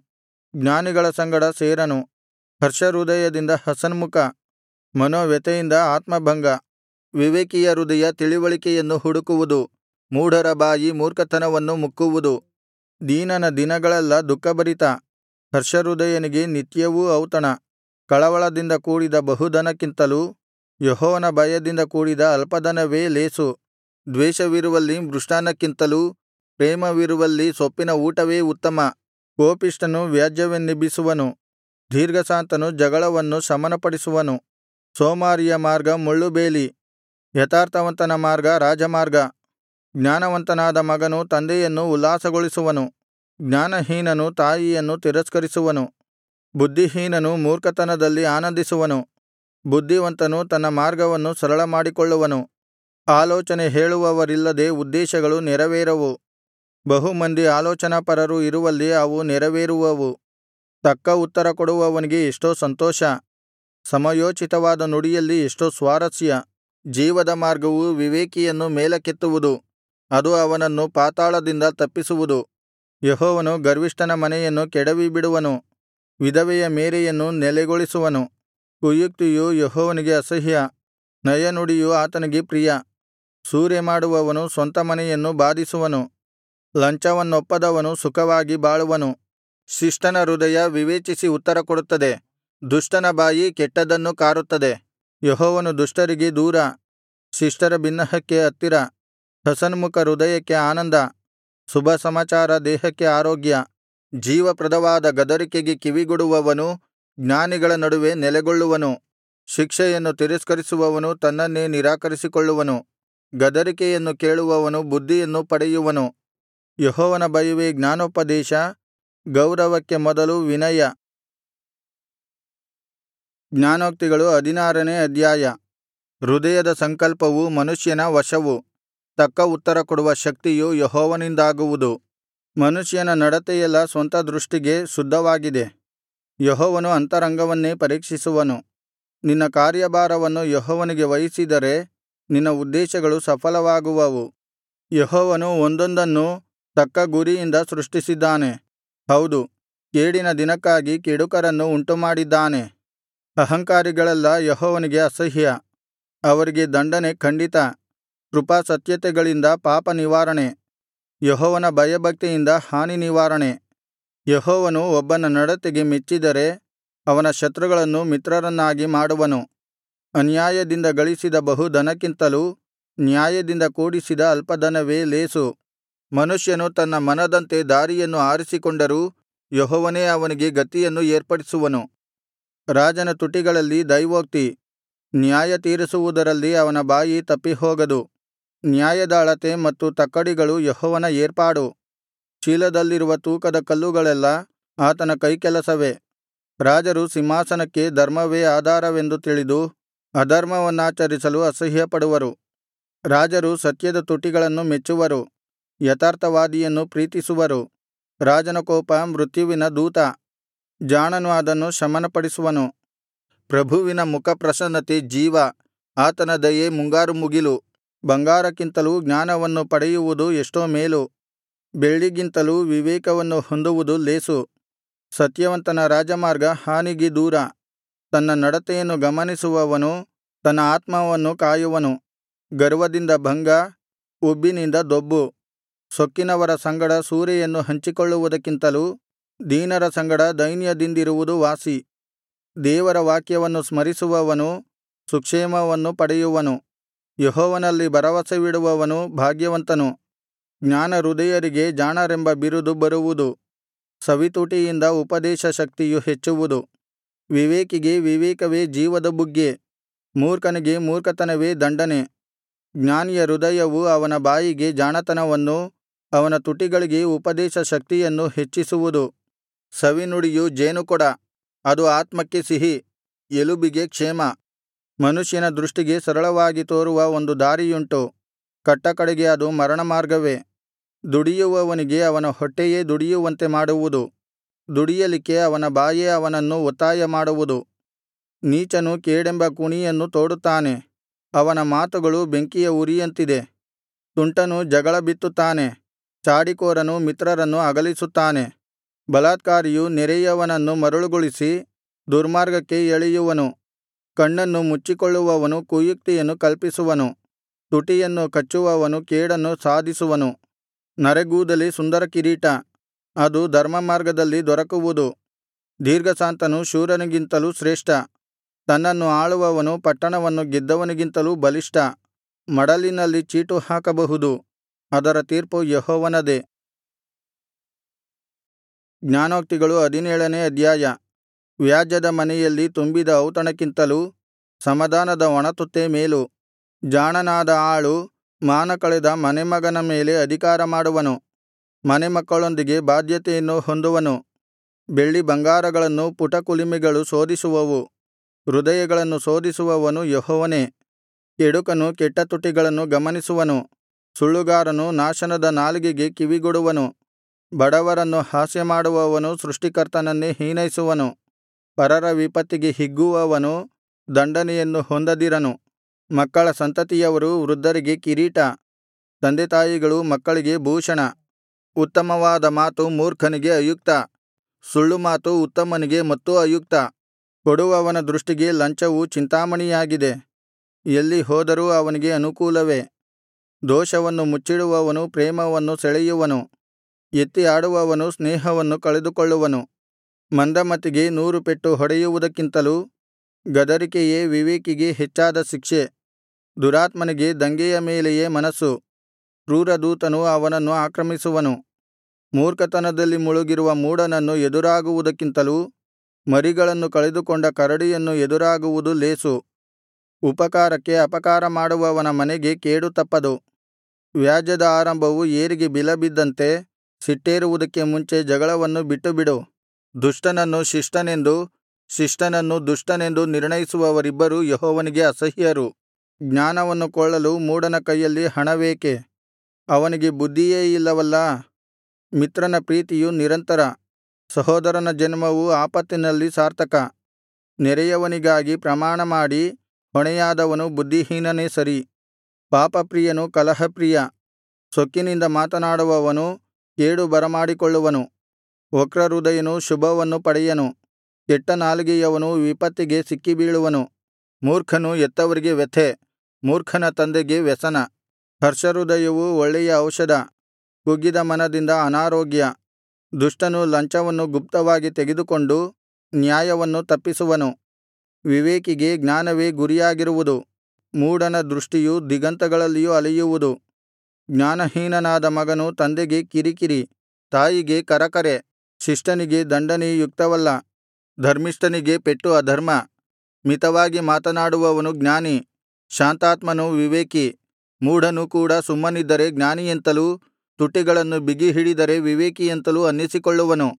ಜ್ಞಾನಿಗಳ ಸಂಗಡ ಸೇರನು ಹರ್ಷಹೃದಯದಿಂದ ಹಸನ್ಮುಖ ಮನೋವ್ಯಥೆಯಿಂದ ಆತ್ಮಭಂಗ ವಿವೇಕಿಯ ಹೃದಯ ತಿಳಿವಳಿಕೆಯನ್ನು ಹುಡುಕುವುದು ಮೂಢರ ಬಾಯಿ ಮೂರ್ಖತನವನ್ನು ಮುಕ್ಕುವುದು ದೀನನ ದಿನಗಳೆಲ್ಲಾ ದುಃಖಭರಿತ ಹರ್ಷಹೃದಯನಿಗೆ ನಿತ್ಯವೂ ಔತಣ ಕಳವಳದಿಂದ ಕೂಡಿದ ಬಹುಧನಕ್ಕಿಂತಲೂ ಯೆಹೋವನ ಭಯದಿಂದ ಕೂಡಿದ ಅಲ್ಪಧನವೇ ಲೇಸು ದ್ವೇಷವಿರುವಲ್ಲಿ ಮೃಷ್ಟಾನ್ನಕ್ಕಿಂತಲೂ ಪ್ರೇಮವಿರುವಲ್ಲಿ ಸೊಪ್ಪಿನ ಊಟವೇ ಉತ್ತಮ ಕೋಪಿಷ್ಠನು ವ್ಯಾಜ್ಯವನ್ನೆಬ್ಬಿಸುವನು ದೀರ್ಘಶಾಂತನು ಜಗಳವನ್ನು ಶಮನಪಡಿಸುವನು ಸೋಮಾರಿಯ ಮಾರ್ಗ ಮುಳ್ಳುಬೇಲಿ ಯಥಾರ್ಥವಂತನ ಮಾರ್ಗ ರಾಜಮಾರ್ಗ ಜ್ಞಾನವಂತನಾದ ಮಗನು ತಂದೆಯನ್ನು ಉಲ್ಲಾಸಗೊಳಿಸುವನು ಜ್ಞಾನಹೀನನು ತಾಯಿಯನ್ನು ತಿರಸ್ಕರಿಸುವನು ಬುದ್ಧಿಹೀನನು ಮೂರ್ಖತನದಲ್ಲಿ ಆನಂದಿಸುವನು ಬುದ್ಧಿವಂತನು ತನ್ನ ಮಾರ್ಗವನ್ನು ಸರಳಮಾಡಿಕೊಳ್ಳುವನು ಆಲೋಚನೆ ಹೇಳುವವರಿಲ್ಲದೆ ಉದ್ದೇಶಗಳು ನೆರವೇರವು ಬಹು ಮಂದಿ ಆಲೋಚನಾಪರರು ಇರುವಲ್ಲಿ ಅವು ನೆರವೇರುವವು ತಕ್ಕ ಉತ್ತರ ಕೊಡುವವನಿಗೆ ಎಷ್ಟೋ ಸಂತೋಷ ಸಮಯೋಚಿತವಾದ ನುಡಿಯಲ್ಲಿ ಎಷ್ಟೋ ಸ್ವಾರಸ್ಯ ಜೀವದ ಮಾರ್ಗವು ವಿವೇಕಿಯನ್ನು ಮೇಲಕ್ಕೆತ್ತುವುದು ಅದು ಅವನನ್ನು ಪಾತಾಳದಿಂದ ತಪ್ಪಿಸುವುದು ಯೆಹೋವನು ಗರ್ವಿಷ್ಠನ ಮನೆಯನ್ನು ಕೆಡವಿಬಿಡುವನು ವಿಧವೆಯ ಮೇರೆಯನ್ನು ನೆಲೆಗೊಳಿಸುವನು ಕುಯುಕ್ತಿಯು ಯೆಹೋವನಿಗೆ ಅಸಹ್ಯ ನಯನುಡಿಯು ಆತನಿಗೆ ಪ್ರಿಯ ಸೂರೆಮಾಡುವವನು ಸ್ವಂತ ಮನೆಯನ್ನು ಬಾಧಿಸುವನು ಲಂಚವನ್ನೊಪ್ಪದವನು ಸುಖವಾಗಿ ಬಾಳುವನು ಶಿಷ್ಟನ ಹೃದಯ ವಿವೇಚಿಸಿ ಉತ್ತರಕೊಡುತ್ತದೆ ದುಷ್ಟನ ಬಾಯಿ ಕೆಟ್ಟದ್ದನ್ನು ಕಾರುತ್ತದೆ ಯೆಹೋವನು ದುಷ್ಟರಿಗೆ ದೂರ ಶಿಷ್ಟರ ಬಿನ್ನಹಕ್ಕೆ ಹತ್ತಿರ ಹಸನ್ಮುಖ ಹೃದಯಕ್ಕೆ ಆನಂದ ಶುಭಸಮಾಚಾರ ದೇಹಕ್ಕೆ ಆರೋಗ್ಯ ಜೀವಪ್ರದವಾದ ಗದರಿಕೆಗೆ ಕಿವಿಗೊಡುವವನು ಜ್ಞಾನಿಗಳ ನಡುವೆ ನೆಲೆಗೊಳ್ಳುವನು ಶಿಕ್ಷೆಯನ್ನು ತಿರಸ್ಕರಿಸುವವನು ತನ್ನನ್ನೇ ನಿರಾಕರಿಸಿಕೊಳ್ಳುವನು ಗದರಿಕೆಯನ್ನು ಕೇಳುವವನು ಬುದ್ಧಿಯನ್ನು ಪಡೆಯುವನು ಯೆಹೋವನ ಭಯವೇ ಜ್ಞಾನೋಪದೇಶ ಗೌರವಕ್ಕೆ ಮೊದಲು ವಿನಯ ಜ್ಞಾನೋಕ್ತಿಗಳು ಹದಿನಾರನೇ ಅಧ್ಯಾಯ ಹೃದಯದ ಸಂಕಲ್ಪವು ಮನುಷ್ಯನ ವಶವು ತಕ್ಕ ಉತ್ತರ ಕೊಡುವ ಶಕ್ತಿಯು ಯೆಹೋವನಿಂದಾಗುವುದು ಮನುಷ್ಯನ ನಡತೆಯೆಲ್ಲಾ ಸ್ವಂತ ದೃಷ್ಟಿಗೆ ಶುದ್ಧವಾಗಿದೆ ಯೆಹೋವನು ಅಂತರಂಗವನ್ನೇ ಪರೀಕ್ಷಿಸುವನು ನಿನ್ನ ಕಾರ್ಯಭಾರವನ್ನು ಯೆಹೋವನಿಗೆ ವಹಿಸಿದರೆ ನಿನ್ನ ಉದ್ದೇಶಗಳು ಸಫಲವಾಗುವವು ಯೆಹೋವನು ಒಂದೊಂದನ್ನೂ ತಕ್ಕ ಗುರಿಯಿಂದ ಸೃಷ್ಟಿಸಿದ್ದಾನೆ ಹೌದು ಕೇಡಿನ ದಿನಕ್ಕಾಗಿ ಕೆಡುಕರನ್ನು ಉಂಟುಮಾಡಿದ್ದಾನೆ ಅಹಂಕಾರಿಗಳೆಲ್ಲಾ ಯೆಹೋವನಿಗೆ ಅಸಹ್ಯ ಅವರಿಗೆ ದಂಡನೆ ಖಂಡಿತ ಕೃಪಾಸತ್ಯತೆಗಳಿಂದ ಪಾಪನಿವಾರಣೆ ಯೆಹೋವನ ಭಯಭಕ್ತಿಯಿಂದ ಹಾನಿನಿವಾರಣೆ ಯೆಹೋವನು ಒಬ್ಬನ ನಡತೆಗೆ ಮೆಚ್ಚಿದರೆ ಅವನ ಶತ್ರುಗಳನ್ನು ಮಿತ್ರರನ್ನಾಗಿ ಮಾಡುವನು ಅನ್ಯಾಯದಿಂದ ಗಳಿಸಿದ ಬಹುಧನಕ್ಕಿಂತಲೂ ನ್ಯಾಯದಿಂದ ಕೂಡಿಸಿದ ಅಲ್ಪಧನವೇ ಲೇಸು ಮನುಷ್ಯನು ತನ್ನ ಮನದಂತೆ ದಾರಿಯನ್ನು ಆರಿಸಿಕೊಂಡರೂ ಯೆಹೋವನೇ ಅವನಿಗೆ ಗತಿಯನ್ನು ಏರ್ಪಡಿಸುವನು ರಾಜನ ತುಟಿಗಳಲ್ಲಿ ದೈವೋಕ್ತಿ ನ್ಯಾಯತೀರಿಸುವುದರಲ್ಲಿ ಅವನ ಬಾಯಿ ತಪ್ಪಿಹೋಗದು ನ್ಯಾಯದ ಅಳತೆ ಮತ್ತು ತಕ್ಕಡಿಗಳು ಯೆಹೋವನ ಏರ್ಪಾಡು ಚೀಲದಲ್ಲಿರುವ ತೂಕದ ಕಲ್ಲುಗಳೆಲ್ಲಾ ಆತನ ಕೈಕೆಲಸವೇ ರಾಜರು ಸಿಂಹಾಸನಕ್ಕೆ ಧರ್ಮವೇ ಆಧಾರವೆಂದು ತಿಳಿದು ಅಧರ್ಮವನ್ನಾಚರಿಸಲು ಅಸಹ್ಯಪಡುವರು ರಾಜರು ಸತ್ಯದ ತುಟಿಗಳನ್ನು ಮೆಚ್ಚುವರು ಯಥಾರ್ಥವಾದಿಯನ್ನು ಪ್ರೀತಿಸುವರು ರಾಜನ ಕೋಪ ಮೃತ್ಯುವಿನ ದೂತ ಜಾಣನು ಅದನ್ನು ಶಮನಪಡಿಸುವನು ಪ್ರಭುವಿನ ಮುಖಪ್ರಸನ್ನತೆ ಜೀವ ಆತನ ದಯೆ ಮುಂಗಾರು ಮುಗಿಲು ಬಂಗಾರಕ್ಕಿಂತಲೂ ಜ್ಞಾನವನ್ನು ಪಡೆಯುವುದು ಎಷ್ಟೋ ಮೇಲು ಬೆಳ್ಳಿಗಿಂತಲೂ ವಿವೇಕವನ್ನು ಹೊಂದುವುದು ಲೇಸು ಸತ್ಯವಂತನ ರಾಜಮಾರ್ಗ ಹಾನಿಗೆ ದೂರ ತನ್ನ ನಡತೆಯನ್ನು ಗಮನಿಸುವವನು ತನ್ನ ಆತ್ಮವನ್ನು ಕಾಯುವನು ಗರ್ವದಿಂದ ಭಂಗ ಉಬ್ಬಿನಿಂದ ದೊಬ್ಬು ಸೊಕ್ಕಿನವರ ಸಂಗಡ ಸೂರೆಯನ್ನು ಹಂಚಿಕೊಳ್ಳುವುದಕ್ಕಿಂತಲೂ ದೀನರ ಸಂಗಡ ದೈನ್ಯದಿಂದಿರುವುದು ವಾಸಿ ದೇವರ ವಾಕ್ಯವನ್ನು ಸ್ಮರಿಸುವವನು ಸುಕ್ಷೇಮವನ್ನು ಪಡೆಯುವನು ಯೆಹೋವನಲ್ಲಿ ಭರವಸವಿಡುವವನು ಭಾಗ್ಯವಂತನು ಜ್ಞಾನಹೃದಯರಿಗೆ ಜಾಣರೆಂಬ ಬಿರುದು ಬರುವುದು ಸವಿತುಟಿಯಿಂದ ಉಪದೇಶ ಶಕ್ತಿಯು ಹೆಚ್ಚುವುದು ವಿವೇಕಿಗೆ ವಿವೇಕವೇ ಜೀವದ ಬುಗ್ಗೆ ಮೂರ್ಖನಿಗೆ ಮೂರ್ಖತನವೇ ದಂಡನೆ ಜ್ಞಾನಿಯ ಹೃದಯವು ಅವನ ಬಾಯಿಗೆ ಜಾಣತನವನ್ನೂ ಅವನ ತುಟಿಗಳಿಗೆ ಉಪದೇಶ ಶಕ್ತಿಯನ್ನು ಹೆಚ್ಚಿಸುವುದು ಸವಿನುಡಿಯು ಜೇನುಕೊಡ ಅದು ಆತ್ಮಕ್ಕೆ ಸಿಹಿ ಎಲುಬಿಗೆ ಕ್ಷೇಮ ಮನುಷ್ಯನ ದೃಷ್ಟಿಗೆ ಸರಳವಾಗಿ ತೋರುವ ಒಂದು ದಾರಿಯುಂಟು ಕಟ್ಟಕಡೆಗೆ ಅದು ಮರಣಮಾರ್ಗವೇ ದುಡಿಯುವವನಿಗೆ ಅವನ ಹೊಟ್ಟೆಯೇ ದುಡಿಯುವಂತೆ ಮಾಡುವುದು ದುಡಿಯಲಿಕ್ಕೆ ಅವನ ಬಾಯೇ ಅವನನ್ನು ಒತ್ತಾಯ ಮಾಡುವುದು ನೀಚನು ಕೇಡೆಂಬ ಕುಣಿಯನ್ನು ತೋಡುತ್ತಾನೆ ಅವನ ಮಾತುಗಳು ಬೆಂಕಿಯ ಉರಿಯಂತಿದೆ ತುಂಟನು ಜಗಳ ಬಿತ್ತುತ್ತಾನೆ ಚಾಡಿಕೋರನು ಮಿತ್ರರನ್ನು ಅಗಲಿಸುತ್ತಾನೆ ಬಲಾತ್ಕಾರಿಯು ನೆರೆಯವನನ್ನು ಮರುಳುಗೊಳಿಸಿ ದುರ್ಮಾರ್ಗಕ್ಕೆ ಎಳೆಯುವನು ಕಣ್ಣನ್ನು ಮುಚ್ಚಿಕೊಳ್ಳುವವನು ಕುಯುಕ್ತಿಯನ್ನು ಕಲ್ಪಿಸುವನು ತುಟಿಯನ್ನು ಕಚ್ಚುವವನು ಕೇಡನ್ನು ಸಾಧಿಸುವನು ನರೆಗೂದಲೇ ಸುಂದರ ಕಿರೀಟ ಅದು ಧರ್ಮಮಾರ್ಗದಲ್ಲಿ ದೊರಕುವುದು ದೀರ್ಘಶಾಂತನು ಶೂರನಿಗಿಂತಲೂ ಶ್ರೇಷ್ಠ ತನ್ನನ್ನು ಆಳುವವನು ಪಟ್ಟಣವನ್ನು ಗೆದ್ದವನಿಗಿಂತಲೂ ಬಲಿಷ್ಠ ಮಡಲಿನಲ್ಲಿ ಚೀಟು ಹಾಕಬಹುದು ಅದರ ತೀರ್ಪು ಯೆಹೋವನದೇ ಜ್ಞಾನೋಕ್ತಿಗಳು ಹದಿನೇಳನೇ ಅಧ್ಯಾಯ ವ್ಯಾಜ್ಯದ ಮನೆಯಲ್ಲಿ ತುಂಬಿದ ಔತಣಕ್ಕಿಂತಲೂ ಸಮಾಧಾನದ ಒಣತುತ್ತೇ ಮೇಲು ಜಾಣನಾದ ಆಳು ಮಾನ ಕಳೆದ ಮನೆಮಗನ ಮೇಲೆ ಅಧಿಕಾರ ಮಾಡುವನು ಮನೆಮಕ್ಕಳೊಂದಿಗೆ ಬಾಧ್ಯತೆಯನ್ನು ಹೊಂದುವನು ಬೆಳ್ಳಿ ಬಂಗಾರಗಳನ್ನು ಪುಟಕುಲಿಮೆಗಳು ಶೋಧಿಸುವವು ಹೃದಯಗಳನ್ನು ಶೋಧಿಸುವವನು ಯೆಹೋವನೇ ಕೆಡುಕನು ಕೆಟ್ಟ ತುಟಿಗಳನ್ನು ಗಮನಿಸುವನು ಸುಳ್ಳುಗಾರನು ನಾಶನದ ನಾಲಿಗೆಗೆ ಕಿವಿಗೊಡುವನು ಬಡವರನ್ನು ಹಾಸ್ಯಮಾಡುವವನು ಸೃಷ್ಟಿಕರ್ತನನ್ನೇ ಹೀನೈಸುವನು ಪರರ ವಿಪತ್ತಿಗೆ ಹಿಗ್ಗುವವನು ದಂಡನೆಯನ್ನು ಹೊಂದದಿರನು ಮಕ್ಕಳ ಸಂತತಿಯವರು ವೃದ್ಧರಿಗೆ ಕಿರೀಟ ತಂದೆತಾಯಿಗಳು ಮಕ್ಕಳಿಗೆ ಭೂಷಣ ಉತ್ತಮವಾದ ಮಾತು ಮೂರ್ಖನಿಗೆ ಅಯುಕ್ತ ಸುಳ್ಳುಮಾತು ಉತ್ತಮನಿಗೆ ಮತ್ತೂ ಅಯುಕ್ತ ಕೊಡುವವನ ದೃಷ್ಟಿಗೆ ಲಂಚವು ಚಿಂತಾಮಣಿಯಾಗಿದೆ ಎಲ್ಲಿ ಹೋದರೂ ಅವನಿಗೆ ಅನುಕೂಲವೇ ದೋಷವನ್ನು ಮುಚ್ಚಿಡುವವನು ಪ್ರೇಮವನ್ನು ಸೆಳೆಯುವನು ಎತ್ತಿ ಆಡುವವನು ಸ್ನೇಹವನ್ನು ಕಳೆದುಕೊಳ್ಳುವನು ಮಂದಮತಿಗೆ ನೂರು ಪೆಟ್ಟು ಹೊಡೆಯುವುದಕ್ಕಿಂತಲೂ ಗದರಿಕೆಯೇ ವಿವೇಕಿಗೆ ಹೆಚ್ಚಾದ ಶಿಕ್ಷೆ ದುರಾತ್ಮನಿಗೆ ದಂಗೆಯ ಮೇಲೆಯೇ ಮನಸ್ಸು ಕ್ರೂರದೂತನು ಅವನನ್ನು ಆಕ್ರಮಿಸುವನು ಮೂರ್ಖತನದಲ್ಲಿ ಮುಳುಗಿರುವ ಮೂಢನನ್ನು ಎದುರಾಗುವುದಕ್ಕಿಂತಲೂ ಮರಿಗಳನ್ನು ಕಳೆದುಕೊಂಡ ಕರಡಿಯನ್ನು ಎದುರಾಗುವುದು ಲೇಸು ಉಪಕಾರಕ್ಕೆ ಅಪಕಾರ ಮಾಡುವವನ ಮನೆಗೆ ಕೇಡು ತಪ್ಪದು ವ್ಯಾಜ್ಯದ ಆರಂಭವು ಏರಿಗೆ ಬಿಲಬಿದ್ದಂತೆ ಸಿಟ್ಟೇರುವುದಕ್ಕೆ ಮುಂಚೆ ಜಗಳವನ್ನು ಬಿಟ್ಟುಬಿಡು ದುಷ್ಟನನ್ನು ಶಿಷ್ಟನೆಂದು ಶಿಷ್ಟನನ್ನು ದುಷ್ಟನೆಂದು ನಿರ್ಣಯಿಸುವವರಿಬ್ಬರೂ ಯೆಹೋವನಿಗೆ ಅಸಹ್ಯರು ಜ್ಞಾನವನ್ನು ಕೊಳ್ಳಲು ಮೂಢನ ಕೈಯಲ್ಲಿ ಹಣವೇಕೆ ಅವನಿಗೆ ಬುದ್ಧಿಯೇ ಇಲ್ಲವಲ್ಲಾ ಮಿತ್ರನ ಪ್ರೀತಿಯು ನಿರಂತರ ಸಹೋದರನ ಜನ್ಮವು ಆಪತ್ತಿನಲ್ಲಿ ಸಾರ್ಥಕ ನೆರೆಯವನಿಗಾಗಿ ಪ್ರಮಾಣಮಾಡಿ ಹೊಣೆಯಾದವನು ಬುದ್ಧಿಹೀನನೇ ಸರಿ ಪಾಪಪ್ರಿಯನು ಕಲಹಪ್ರಿಯ ಸೊಕ್ಕಿನಿಂದ ಮಾತನಾಡುವವನು ಕೇಡು ಬರಮಾಡಿಕೊಳ್ಳುವನು ವಕ್ರಹೃದಯನು ಶುಭವನ್ನು ಪಡೆಯನು ಕೆಟ್ಟ ನಾಲಿಗೆಯವನು ವಿಪತ್ತಿಗೆ ಸಿಕ್ಕಿಬೀಳುವನು ಮೂರ್ಖನು ಹೆತ್ತವರಿಗೆ ವ್ಯಥೆ ಮೂರ್ಖನ ತಂದೆಗೆ ವ್ಯಸನ ಹರ್ಷಹೃದಯವು ಒಳ್ಳೆಯ ಔಷಧ ಕುಗ್ಗಿದ ಮನದಿಂದ ಅನಾರೋಗ್ಯ ದುಷ್ಟನು ಲಂಚವನ್ನು ಗುಪ್ತವಾಗಿ ತೆಗೆದುಕೊಂಡು ನ್ಯಾಯವನ್ನು ತಪ್ಪಿಸುವನು ವಿವೇಕಿಗೆ ಜ್ಞಾನವೇ ಗುರಿಯಾಗಿರುವುದು ಮೂಢನ ದೃಷ್ಟಿಯು ದಿಗಂತಗಳಲ್ಲಿಯೂ ಅಲೆಯುವುದು ಜ್ಞಾನಹೀನನಾದ ಮಗನು ತಂದೆಗೆ ಕಿರಿಕಿರಿ ತಾಯಿಗೆ ಕರಕರೆ ಶಿಷ್ಟನಿಗೆ ದಂಡನೆ ಯುಕ್ತವಲ್ಲ ಧರ್ಮಿಷ್ಠನಿಗೆ ಪೆಟ್ಟು ಅಧರ್ಮ ಮಿತವಾಗಿ ಮಾತನಾಡುವವನು ಜ್ಞಾನಿ ಶಾಂತಾತ್ಮನು ವಿವೇಕಿ ಮೂಢನು ಕೂಡ ಸುಮ್ಮನಿದ್ದರೆ ಜ್ಞಾನಿಯೆಂತಲೂ ತುಟಿಗಳನ್ನು ಬಿಗಿಹಿಡಿದರೆ ವಿವೇಕಿಯೆಂತಲೂ ಅನ್ನಿಸಿಕೊಳ್ಳುವನು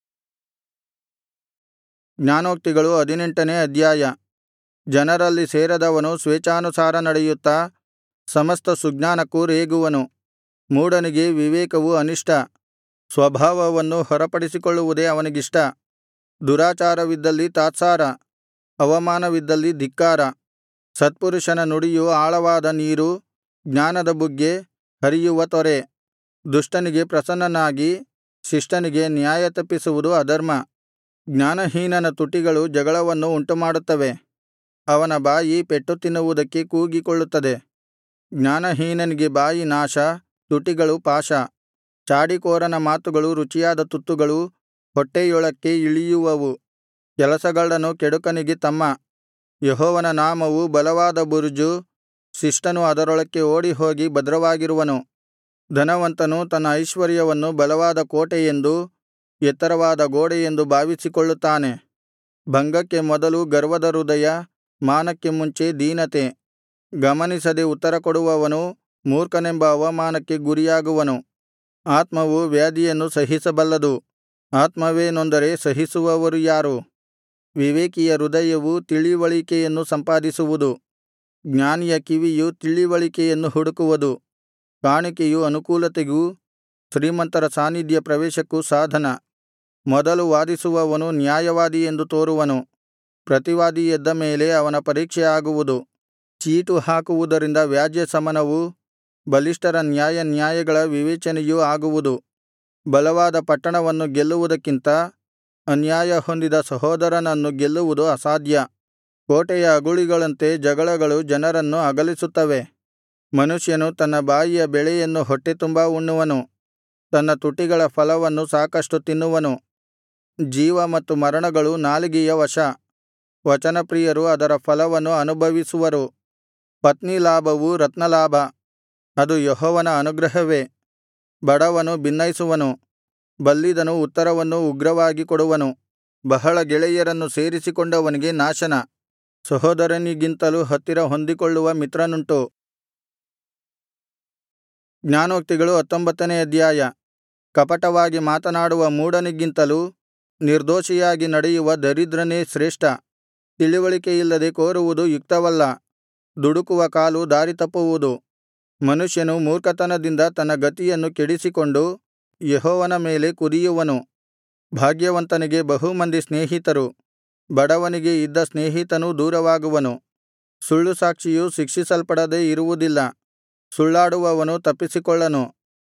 ಜ್ಞಾನೋಕ್ತಿಗಳು ಹದಿನೆಂಟನೇ ಅಧ್ಯಾಯ ಜನರಲ್ಲಿ ಸೇರದವನು ಸ್ವೇಚ್ಛಾನುಸಾರ ನಡೆಯುತ್ತಾ ಸಮಸ್ತ ಸುಜ್ಞಾನಕ್ಕೂ ರೇಗುವನು ಮೂಢನಿಗೆ ವಿವೇಕವು ಅನಿಷ್ಟ ಸ್ವಭಾವವನ್ನು ಹೊರಪಡಿಸಿಕೊಳ್ಳುವುದೇ ಅವನಿಗಿಷ್ಟ ದುರಾಚಾರವಿದ್ದಲ್ಲಿ ತಾತ್ಸಾರ ಅವಮಾನವಿದ್ದಲ್ಲಿ ಧಿಕ್ಕಾರ ಸತ್ಪುರುಷನ ನುಡಿಯು ಆಳವಾದ ನೀರು ಜ್ಞಾನದ ಬುಗ್ಗೆ ಹರಿಯುವ ತೊರೆ ದುಷ್ಟನಿಗೆ ಪ್ರಸನ್ನನಾಗಿ ಶಿಷ್ಟನಿಗೆ ನ್ಯಾಯ ತಪ್ಪಿಸುವುದು ಅಧರ್ಮ ಜ್ಞಾನಹೀನನ ತುಟಿಗಳು ಜಗಳವನ್ನು ಉಂಟುಮಾಡುತ್ತವೆ ಅವನ ಬಾಯಿ ಪೆಟ್ಟು ತಿನ್ನುವುದಕ್ಕೆ ಕೂಗಿಕೊಳ್ಳುತ್ತದೆ ಜ್ಞಾನಹೀನನಿಗೆ ಬಾಯಿ ನಾಶ ತುಟಿಗಳು ಪಾಶ ಚಾಡಿಕೋರನ ಮಾತುಗಳು ರುಚಿಯಾದ ತುತ್ತುಗಳು ಹೊಟ್ಟೆಯೊಳಕ್ಕೆ ಇಳಿಯುವವು ಕೆಲಸಗಳ್ಳನು ಕೆಡುಕನಿಗೆ ತಮ್ಮ ಯೆಹೋವನ ನಾಮವು ಬಲವಾದ ಬುರುಜು ಶಿಷ್ಟನು ಅದರೊಳಕ್ಕೆ ಓಡಿಹೋಗಿ ಭದ್ರವಾಗಿರುವನು ಧನವಂತನು ತನ್ನ ಐಶ್ವರ್ಯವನ್ನು ಬಲವಾದ ಕೋಟೆಯೆಂದೂ ಎತ್ತರವಾದ ಗೋಡೆಯೆಂದು ಭಾವಿಸಿಕೊಳ್ಳುತ್ತಾನೆ ಭಂಗಕ್ಕೆ ಮೊದಲು ಗರ್ವದ ಹೃದಯ ಮಾನಕ್ಕೆ ಮುಂಚೆ ದೀನತೆ ಗಮನಿಸದೆ ಉತ್ತರಕೊಡುವವನು ಮೂರ್ಖನೆಂಬ ಅವಮಾನಕ್ಕೆ ಗುರಿಯಾಗುವನು ಆತ್ಮವು ವ್ಯಾಧಿಯನ್ನು ಸಹಿಸಬಲ್ಲದು ಆತ್ಮವೇ ನೊಂದರೆ ಸಹಿಸುವವರು ಯಾರು ವಿವೇಕಿಯ ಹೃದಯವು ತಿಳಿವಳಿಕೆಯನ್ನು ಸಂಪಾದಿಸುವುದು ಜ್ಞಾನಿಯ ಕಿವಿಯು ತಿಳಿವಳಿಕೆಯನ್ನು ಹುಡುಕುವುದು ಕಾಣಿಕೆಯು ಅನುಕೂಲತೆಗೂ ಶ್ರೀಮಂತರ ಸಾನ್ನಿಧ್ಯ ಪ್ರವೇಶಕ್ಕೂ ಸಾಧನ ಮೊದಲು ವಾದಿಸುವವನು ನ್ಯಾಯವಾದಿ ಎಂದು ತೋರುವನು ಪ್ರತಿವಾದಿ ಎದ್ದ ಮೇಲೆ ಅವನ ಪರೀಕ್ಷೆ ಆಗುವುದು ಚೀಟು ಹಾಕುವುದರಿಂದ ವ್ಯಾಜ್ಯ ಶಮನವೂ ಬಲಿಷ್ಠರ ನ್ಯಾಯಾನ್ಯಾಯಗಳ ವಿವೇಚನೆಯೂ ಆಗುವುದು ಬಲವಾದ ಪಟ್ಟಣವನ್ನು ಗೆಲ್ಲುವುದಕ್ಕಿಂತ ಅನ್ಯಾಯ ಹೊಂದಿದ ಸಹೋದರನನ್ನು ಗೆಲ್ಲುವುದು ಅಸಾಧ್ಯ ಕೋಟೆಯ ಅಗುಳಿಗಳಂತೆ ಜಗಳಗಳು ಜನರನ್ನು ಅಗಲಿಸುತ್ತವೆ ಮನುಷ್ಯನು ತನ್ನ ಬಾಯಿಯ ಬೆಳೆಯನ್ನು ಹೊಟ್ಟೆತುಂಬಾ ಉಣ್ಣುವನು ತನ್ನ ತುಟಿಗಳ ಫಲವನ್ನು ಸಾಕಷ್ಟು ತಿನ್ನುವನು ಜೀವ ಮತ್ತು ಮರಣಗಳು ನಾಲಿಗೆಯ ವಶ ವಚನಪ್ರಿಯರು ಅದರ ಫಲವನ್ನು ಅನುಭವಿಸುವರು ಪತ್ನಿಲಾಭವು ರತ್ನಲಾಭ ಅದು ಯೆಹೋವನ ಅನುಗ್ರಹವೇ ಬಡವನು ಭಿನ್ನೈಸುವನು ಬಲ್ಲಿದನು ಉತ್ತರವನ್ನು ಉಗ್ರವಾಗಿ ಕೊಡುವನು ಬಹಳ ಗೆಳೆಯರನ್ನು ಸೇರಿಸಿಕೊಂಡವನಿಗೆ ನಾಶನ ಸಹೋದರನಿಗಿಂತಲೂ ಹತ್ತಿರ ಹೊಂದಿಕೊಳ್ಳುವ ಮಿತ್ರನುಂಟು ಜ್ಞಾನೋಕ್ತಿಗಳು ಹತ್ತೊಂಬತ್ತನೇ ಅಧ್ಯಾಯ ಕಪಟವಾಗಿ ಮಾತನಾಡುವ ಮೂಢನಿಗಿಂತಲೂ ನಿರ್ದೋಷಿಯಾಗಿ ನಡೆಯುವ ದರಿದ್ರನೇ ಶ್ರೇಷ್ಠ ತಿಳಿವಳಿಕೆಯಿಲ್ಲದೆ ಕೋರುವುದು ಯುಕ್ತವಲ್ಲ ದುಡುಕುವ ಕಾಲು ದಾರಿತಪ್ಪುವುದು ಮನುಷ್ಯನು ಮೂರ್ಖತನದಿಂದ ತನ್ನ ಗತಿಯನ್ನು ಕೆಡಿಸಿಕೊಂಡು ಯೆಹೋವನ ಮೇಲೆ ಕುದಿಯುವನು ಭಾಗ್ಯವಂತನಿಗೆ ಬಹು ಮಂದಿ ಸ್ನೇಹಿತರು ಬಡವನಿಗೆ ಇದ್ದ ಸ್ನೇಹಿತನೂ ದೂರವಾಗುವನು ಸುಳ್ಳು ಸಾಕ್ಷಿಯು ಶಿಕ್ಷಿಸಲ್ಪಡದೆ ಇರುವುದಿಲ್ಲ ಸುಳ್ಳಾಡುವವನು ತಪ್ಪಿಸಿಕೊಳ್ಳನು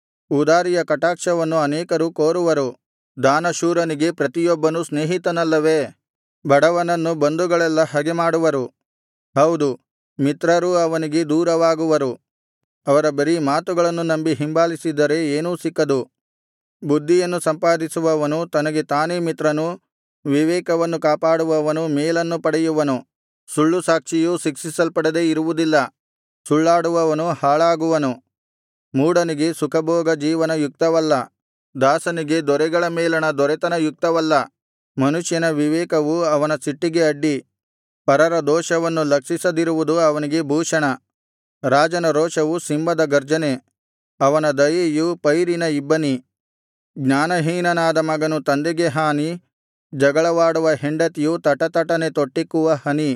ಉದಾರಿಯ ಕಟಾಕ್ಷವನ್ನು ಅನೇಕರು ಕೋರುವರು ದಾನಶೂರನಿಗೆ ಪ್ರತಿಯೊಬ್ಬನೂ ಸ್ನೇಹಿತನಲ್ಲವೇ ಬಡವನನ್ನು ಬಂಧುಗಳೆಲ್ಲ ಹಗೆಮಾಡುವರು ಹೌದು ಮಿತ್ರರೂ ಅವನಿಗೆ ದೂರವಾಗುವರು ಅವರ ಬರೀ ಮಾತುಗಳನ್ನು ನಂಬಿ ಹಿಂಬಾಲಿಸಿದರೆ ಏನೂ ಸಿಕ್ಕದು ಬುದ್ಧಿಯನ್ನು ಸಂಪಾದಿಸುವವನು ತನಗೆ ತಾನೇ ಮಿತ್ರನು ವಿವೇಕವನ್ನು ಕಾಪಾಡುವವನು ಮೇಲನ್ನು ಪಡೆಯುವನು ಸುಳ್ಳು ಸಾಕ್ಷಿಯು ಶಿಕ್ಷಿಸಲ್ಪಡದೆ ಇರುವುದಿಲ್ಲ ಸುಳ್ಳಾಡುವವನು ಹಾಳಾಗುವನು ಮೂಢನಿಗೆ ಸುಖಭೋಗ ಜೀವನ ಯುಕ್ತವಲ್ಲ ದಾಸನಿಗೆ ದೊರೆಗಳ ಮೇಲಣ ದೊರೆತನ ಯುಕ್ತವಲ್ಲ ಮನುಷ್ಯನ ವಿವೇಕವು ಅವನ ಸಿಟ್ಟಿಗೆ ಅಡ್ಡಿ ಪರರ ದೋಷವನ್ನು ಲಕ್ಷಿಸದಿರುವುದು ಅವನಿಗೆ ಭೂಷಣ ರಾಜನ ರೋಷವು ಸಿಂಹದ ಗರ್ಜನೆ ಅವನ ದಯೆಯು ಪೈರಿನ ಇಬ್ಬನಿ ಜ್ಞಾನಹೀನನಾದ ಮಗನು ತಂದೆಗೆ ಹಾನಿ ಜಗಳವಾಡುವ ಹೆಂಡತಿಯು ತಟತಟನೆ ತೊಟ್ಟಿಕ್ಕುವ ಹನಿ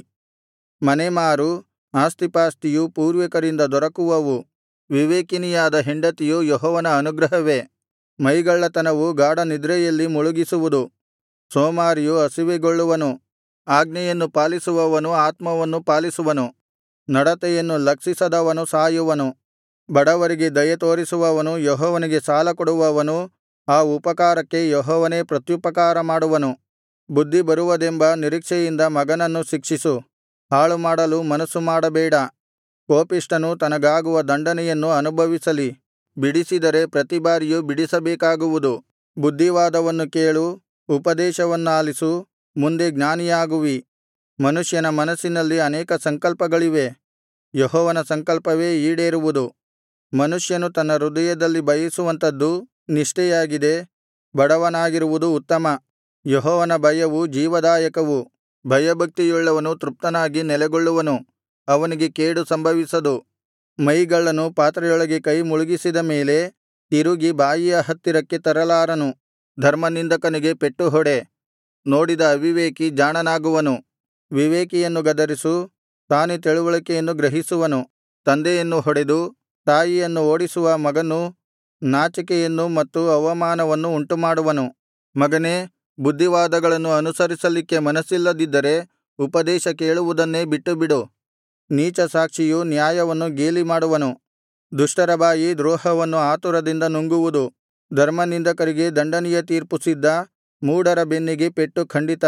ಮನೆಮಾರು ಆಸ್ತಿಪಾಸ್ತಿಯು ಪೂರ್ವಿಕರಿಂದ ದೊರಕುವವು ವಿವೇಕಿನಿಯಾದ ಹೆಂಡತಿಯು ಯೆಹೋವನ ಅನುಗ್ರಹವೇ ಮೈಗಳ್ಳತನವು ಗಾಢನಿದ್ರೆಯಲ್ಲಿ ಮುಳುಗಿಸುವುದು ಸೋಮಾರಿಯು ಹಸಿವೆಗೊಳ್ಳುವನು ಆಜ್ಞೆಯನ್ನು ಪಾಲಿಸುವವನು ಆತ್ಮವನ್ನು ಪಾಲಿಸುವನು ನಡತೆಯನ್ನು ಲಕ್ಷಿಸದವನು ಸಾಯುವನು ಬಡವರಿಗೆ ದಯೆ ತೋರಿಸುವವನು ಯೆಹೋವನಿಗೆ ಸಾಲಕೊಡುವವನು ಆ ಉಪಕಾರಕ್ಕೆ ಯೆಹೋವನೇ ಪ್ರತ್ಯುಪಕಾರ ಮಾಡುವನು ಬುದ್ಧಿ ಬರುವುದೆಂಬ ನಿರೀಕ್ಷೆಯಿಂದ ಮಗನನ್ನು ಶಿಕ್ಷಿಸು ಹಾಳುಮಾಡಲು ಮನಸ್ಸು ಮಾಡಬೇಡ ಕೋಪಿಷ್ಠನು ತನಗಾಗುವ ದಂಡನೆಯನ್ನು ಅನುಭವಿಸಲಿ ಬಿಡಿಸಿದರೆ ಪ್ರತಿ ಬಾರಿಯೂ ಬಿಡಿಸಬೇಕಾಗುವುದು ಬುದ್ಧಿವಾದವನ್ನು ಕೇಳು ಉಪದೇಶವನ್ನಾಲಿಸು ಮುಂದೆ ಜ್ಞಾನಿಯಾಗುವಿ ಮನುಷ್ಯನ ಮನಸ್ಸಿನಲ್ಲಿ ಅನೇಕ ಸಂಕಲ್ಪಗಳಿವೆ ಯೆಹೋವನ ಸಂಕಲ್ಪವೇ ಈಡೇರುವುದು ಮನುಷ್ಯನು ತನ್ನ ಹೃದಯದಲ್ಲಿ ಬಯಸುವಂಥದ್ದು ನಿಷ್ಠೆಯಾಗಿದೆ ಬಡವನಾಗಿರುವುದು ಉತ್ತಮ ಯೆಹೋವನ ಭಯವು ಜೀವದಾಯಕವು ಭಯಭಕ್ತಿಯುಳ್ಳವನು ತೃಪ್ತನಾಗಿ ನೆಲೆಗೊಳ್ಳುವನು ಅವನಿಗೆ ಕೇಡು ಸಂಭವಿಸದು ಮೈಗಳ್ಳನು ಪಾತ್ರೆಯೊಳಗೆ ಕೈ ಮುಳುಗಿಸಿದ ಮೇಲೆ ತಿರುಗಿ ಬಾಯಿಯ ಹತ್ತಿರಕ್ಕೆ ತರಲಾರನು ಧರ್ಮನಿಂದಕನಿಗೆ ಪೆಟ್ಟು ಹೊಡೆ ನೋಡಿದ ಅವಿವೇಕಿ ಜಾಣನಾಗುವನು ವಿವೇಕಿಯನ್ನು ಗದರಿಸು ತಾನೇ ತಿಳಿವಳಿಕೆಯನ್ನು ಗ್ರಹಿಸುವನು ತಂದೆಯನ್ನು ಹೊಡೆದು ತಾಯಿಯನ್ನು ಓಡಿಸುವ ಮಗನು ನಾಚಿಕೆಯನ್ನು ಮತ್ತು ಅವಮಾನವನ್ನು ಉಂಟುಮಾಡುವನು ಮಗನೇ ಬುದ್ಧಿವಾದಗಳನ್ನು ಅನುಸರಿಸಲಿಕ್ಕೆ ಮನಸ್ಸಿಲ್ಲದಿದ್ದರೆ ಉಪದೇಶ ಕೇಳುವುದನ್ನೇ ಬಿಟ್ಟುಬಿಡು ನೀಚ ಸಾಕ್ಷಿಯು ನ್ಯಾಯವನ್ನು ಗೇಲಿಮಾಡುವನು ದುಷ್ಟರ ಬಾಯಿ ದ್ರೋಹವನ್ನು ಆತುರದಿಂದ ನುಂಗುವುದು ಧರ್ಮನಿಂದಕರಿಗೆ ದಂಡನೆಯ ತೀರ್ಪು ಸಿದ್ಧ ಮೂಢರ ಬೆನ್ನಿಗೆ ಪೆಟ್ಟು ಖಂಡಿತ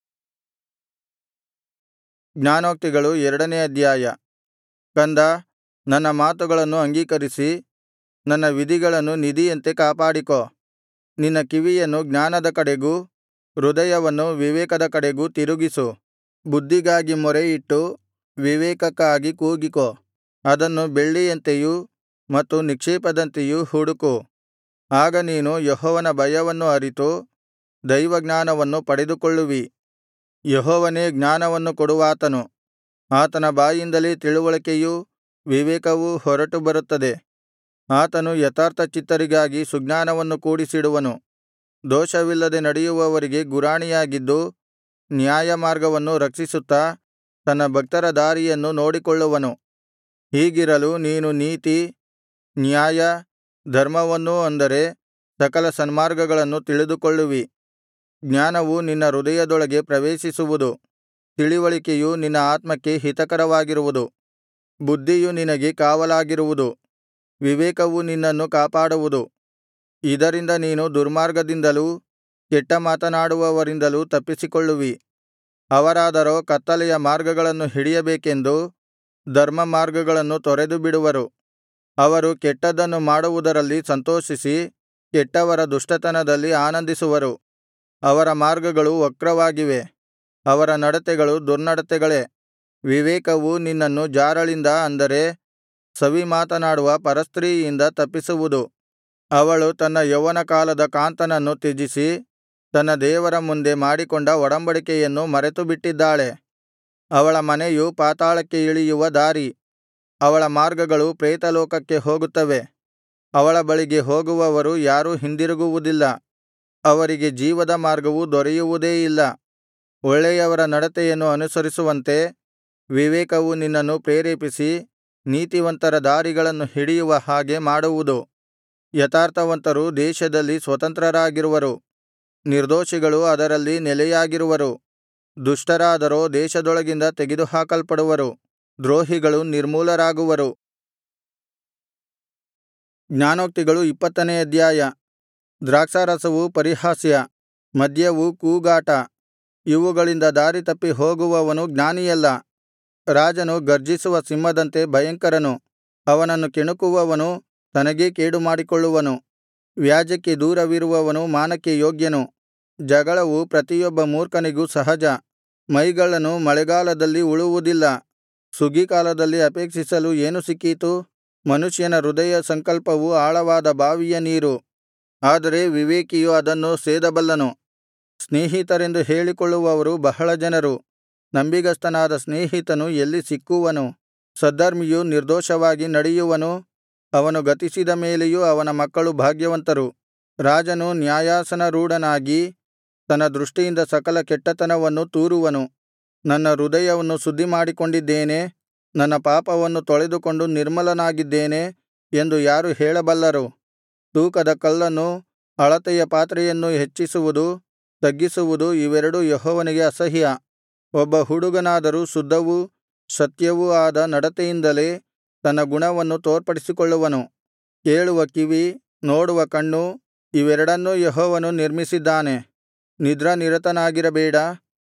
ಜ್ಞಾನೋಕ್ತಿಗಳು ಎರಡನೇ ಅಧ್ಯಾಯ ಕಂದಾ ನನ್ನ ಮಾತುಗಳನ್ನು ಅಂಗೀಕರಿಸಿ ನನ್ನ ವಿಧಿಗಳನ್ನು ನಿಧಿಯಂತೆ ಕಾಪಾಡಿಕೋ ನಿನ್ನ ಕಿವಿಯನ್ನು ಜ್ಞಾನದ ಕಡೆಗೂ ಹೃದಯವನ್ನು ವಿವೇಕದ ಕಡೆಗೂ ತಿರುಗಿಸು ಬುದ್ಧಿಗಾಗಿ ಮೊರೆಯಿಟ್ಟು ವಿವೇಕಕ್ಕಾಗಿ ಕೂಗಿಕೋ ಅದನ್ನು ಬೆಳ್ಳಿಯಂತೆಯೂ ಮತ್ತು ನಿಕ್ಷೇಪದಂತೆಯೂ ಹುಡುಕು ಆಗ ನೀನು ಯೆಹೋವನ ಭಯವನ್ನು ಅರಿತು ದೈವಜ್ಞಾನವನ್ನು ಪಡೆದುಕೊಳ್ಳುವಿ ಯೆಹೋವನೇ ಜ್ಞಾನವನ್ನು ಕೊಡುವಾತನು ಆತನ ಬಾಯಿಂದಲೇ ತಿಳಿವಳಿಕೆಯೂ ವಿವೇಕವೂ ಹೊರಟು ಬರುತ್ತದೆ ಆತನು ಯಥಾರ್ಥಚಿತ್ತರಿಗಾಗಿ ಸುಜ್ಞಾನವನ್ನು ಕೂಡಿಸಿಡುವನು ದೋಷವಿಲ್ಲದೆ ನಡೆಯುವವರಿಗೆ ಗುರಾಣಿಯಾಗಿದ್ದು ನ್ಯಾಯಮಾರ್ಗವನ್ನು ರಕ್ಷಿಸುತ್ತಾ ತನ್ನ ಭಕ್ತರ ದಾರಿಯನ್ನು ನೋಡಿಕೊಳ್ಳುವನು ಹೀಗಿರಲು ನೀನು ನೀತಿ ನ್ಯಾಯ ಧರ್ಮವನ್ನೂ ಅಂದರೆ ಸಕಲ ಸನ್ಮಾರ್ಗಗಳನ್ನು ತಿಳಿದುಕೊಳ್ಳುವಿ ಜ್ಞಾನವು ನಿನ್ನ ಹೃದಯದೊಳಗೆ ಪ್ರವೇಶಿಸುವುದು ತಿಳಿವಳಿಕೆಯು ನಿನ್ನ ಆತ್ಮಕ್ಕೆ ಹಿತಕರವಾಗಿರುವುದು ಬುದ್ಧಿಯು ನಿನಗೆ ಕಾವಲಾಗಿರುವುದು ವಿವೇಕವು ನಿನ್ನನ್ನು ಕಾಪಾಡುವುದು ಇದರಿಂದ ನೀನು ದುರ್ಮಾರ್ಗದಿಂದಲೂ ಕೆಟ್ಟ ಮಾತನಾಡುವವರಿಂದಲೂ ತಪ್ಪಿಸಿಕೊಳ್ಳುವಿ ಅವರಾದರೋ ಕತ್ತಲೆಯ ಮಾರ್ಗಗಳನ್ನು ಹಿಡಿಯಬೇಕೆಂದು ಧರ್ಮಮಾರ್ಗಗಳನ್ನು ತೊರೆದುಬಿಡುವರು ಅವರು ಕೆಟ್ಟದ್ದನ್ನು ಮಾಡುವುದರಲ್ಲಿ ಸಂತೋಷಿಸಿ ಕೆಟ್ಟವರ ದುಷ್ಟತನದಲ್ಲಿ ಆನಂದಿಸುವರು ಅವರ ಮಾರ್ಗಗಳು ವಕ್ರವಾಗಿವೆ ಅವರ ನಡತೆಗಳು ದುರ್ನಡತೆಗಳೇ ವಿವೇಕವು ನಿನ್ನನ್ನು ಜಾರಳಿಂದ ಅಂದರೆ ಸವಿಮಾತನಾಡುವ ಪರಸ್ತ್ರೀಯಿಂದ ತಪ್ಪಿಸುವುದು ಅವಳು ತನ್ನ ಯೌವನಕಾಲದ ಕಾಂತನನ್ನು ತ್ಯಜಿಸಿ ತನ್ನ ದೇವರ ಮುಂದೆ ಮಾಡಿಕೊಂಡ ಒಡಂಬಡಿಕೆಯನ್ನು ಮರೆತುಬಿಟ್ಟಿದ್ದಾಳೆ ಅವಳ ಮನೆಯು ಪಾತಾಳಕ್ಕೆ ಇಳಿಯುವ ದಾರಿ ಅವಳ ಮಾರ್ಗಗಳು ಪ್ರೇತಲೋಕಕ್ಕೆ ಹೋಗುತ್ತವೆ ಅವಳ ಬಳಿಗೆ ಹೋಗುವವರು ಯಾರೂ ಹಿಂದಿರುಗುವುದಿಲ್ಲ ಅವರಿಗೆ ಜೀವದ ಮಾರ್ಗವು ದೊರೆಯುವುದೇ ಇಲ್ಲ ಒಳ್ಳೆಯವರ ನಡತೆಯನ್ನು ಅನುಸರಿಸುವಂತೆ ವಿವೇಕವು ನಿನ್ನನ್ನು ಪ್ರೇರೇಪಿಸಿ ನೀತಿವಂತರ ದಾರಿಗಳನ್ನು ಹಿಡಿಯುವ ಹಾಗೆ ಮಾಡುವುದು ಯಥಾರ್ಥವಂತರು ದೇಶದಲ್ಲಿ ಸ್ವತಂತ್ರರಾಗಿರುವರು ನಿರ್ದೋಷಿಗಳು ಅದರಲ್ಲಿ ನೆಲೆಯಾಗಿರುವರು ದುಷ್ಟರಾದರೋ ದೇಶದೊಳಗಿಂದ ತೆಗೆದುಹಾಕಲ್ಪಡುವರು ದ್ರೋಹಿಗಳು ನಿರ್ಮೂಲರಾಗುವರು ಜ್ಞಾನೋಕ್ತಿಗಳು ಇಪ್ಪತ್ತನೇ ಅಧ್ಯಾಯ ದ್ರಾಕ್ಷಾರಸವು ಪರಿಹಾಸ್ಯ ಮದ್ಯವು ಕೂಗಾಟ ಇವುಗಳಿಂದ ದಾರಿತಪ್ಪಿ ಹೋಗುವವನು ಜ್ಞಾನಿಯಲ್ಲ ರಾಜನು ಗರ್ಜಿಸುವ ಸಿಂಹದಂತೆ ಭಯಂಕರನು ಅವನನ್ನು ಕೆಣಕುವವನು ತನಗೇ ಕೇಡುಮಾಡಿಕೊಳ್ಳುವನು ವ್ಯಾಜ್ಯಕ್ಕೆ ದೂರವಿರುವವನು ಮಾನಕ್ಕೆ ಯೋಗ್ಯನು ಜಗಳವು ಪ್ರತಿಯೊಬ್ಬ ಮೂರ್ಖನಿಗೂ ಸಹಜ ಮೈಗಳ್ಳನು ಮಳೆಗಾಲದಲ್ಲಿ ಉಳುವುದಿಲ್ಲ ಸುಗ್ಗೀಕಾಲದಲ್ಲಿ ಅಪೇಕ್ಷಿಸಲು ಏನು ಸಿಕ್ಕೀತು ಮನುಷ್ಯನ ಹೃದಯ ಸಂಕಲ್ಪವು ಆಳವಾದ ಬಾವಿಯ ನೀರು ಆದರೆ ವಿವೇಕಿಯು ಅದನ್ನು ಸೇದಬಲ್ಲನು ಸ್ನೇಹಿತರೆಂದು ಹೇಳಿಕೊಳ್ಳುವವರು ಬಹಳ ಜನರು ನಂಬಿಗಸ್ತನಾದ ಸ್ನೇಹಿತನು ಎಲ್ಲಿ ಸಿಕ್ಕುವನು ಸದ್ಧರ್ಮಿಯು ನಿರ್ದೋಷವಾಗಿ ನಡೆಯುವನು ಅವನು ಗತಿಸಿದ ಮೇಲೆಯೂ ಅವನ ಮಕ್ಕಳು ಭಾಗ್ಯವಂತರು ರಾಜನು ನ್ಯಾಯಾಸನರೂಢನಾಗಿ ತನ್ನ ದೃಷ್ಟಿಯಿಂದ ಸಕಲ ಕೆಟ್ಟತನವನ್ನು ತೂರುವನು ನನ್ನ ಹೃದಯವನ್ನು ಶುದ್ಧಿಮಾಡಿಕೊಂಡಿದ್ದೇನೆ ನನ್ನ ಪಾಪವನ್ನು ತೊಳೆದುಕೊಂಡು ನಿರ್ಮಲನಾಗಿದ್ದೇನೆ ಎಂದು ಯಾರು ಹೇಳಬಲ್ಲರು ತೂಕದ ಕಲ್ಲನ್ನೂ ಅಳತೆಯ ಪಾತ್ರೆಯನ್ನೂ ಹೆಚ್ಚಿಸುವುದು ತಗ್ಗಿಸುವುದು ಇವೆರಡೂ ಯೆಹೋವನಿಗೆ ಅಸಹ್ಯ ಒಬ್ಬ ಹುಡುಗನಾದರೂ ಶುದ್ಧವೂ ಸತ್ಯವೂ ಆದ ನಡತೆಯಿಂದಲೇ ತನ್ನ ಗುಣವನ್ನು ತೋರ್ಪಡಿಸಿಕೊಳ್ಳುವನು ಕೇಳುವ ಕಿವಿ ನೋಡುವ ಕಣ್ಣು ಇವೆರಡನ್ನೂ ಯೆಹೋವನು ನಿರ್ಮಿಸಿದ್ದಾನೆ ನಿದ್ರಾನಿರತನಾಗಿರಬೇಡ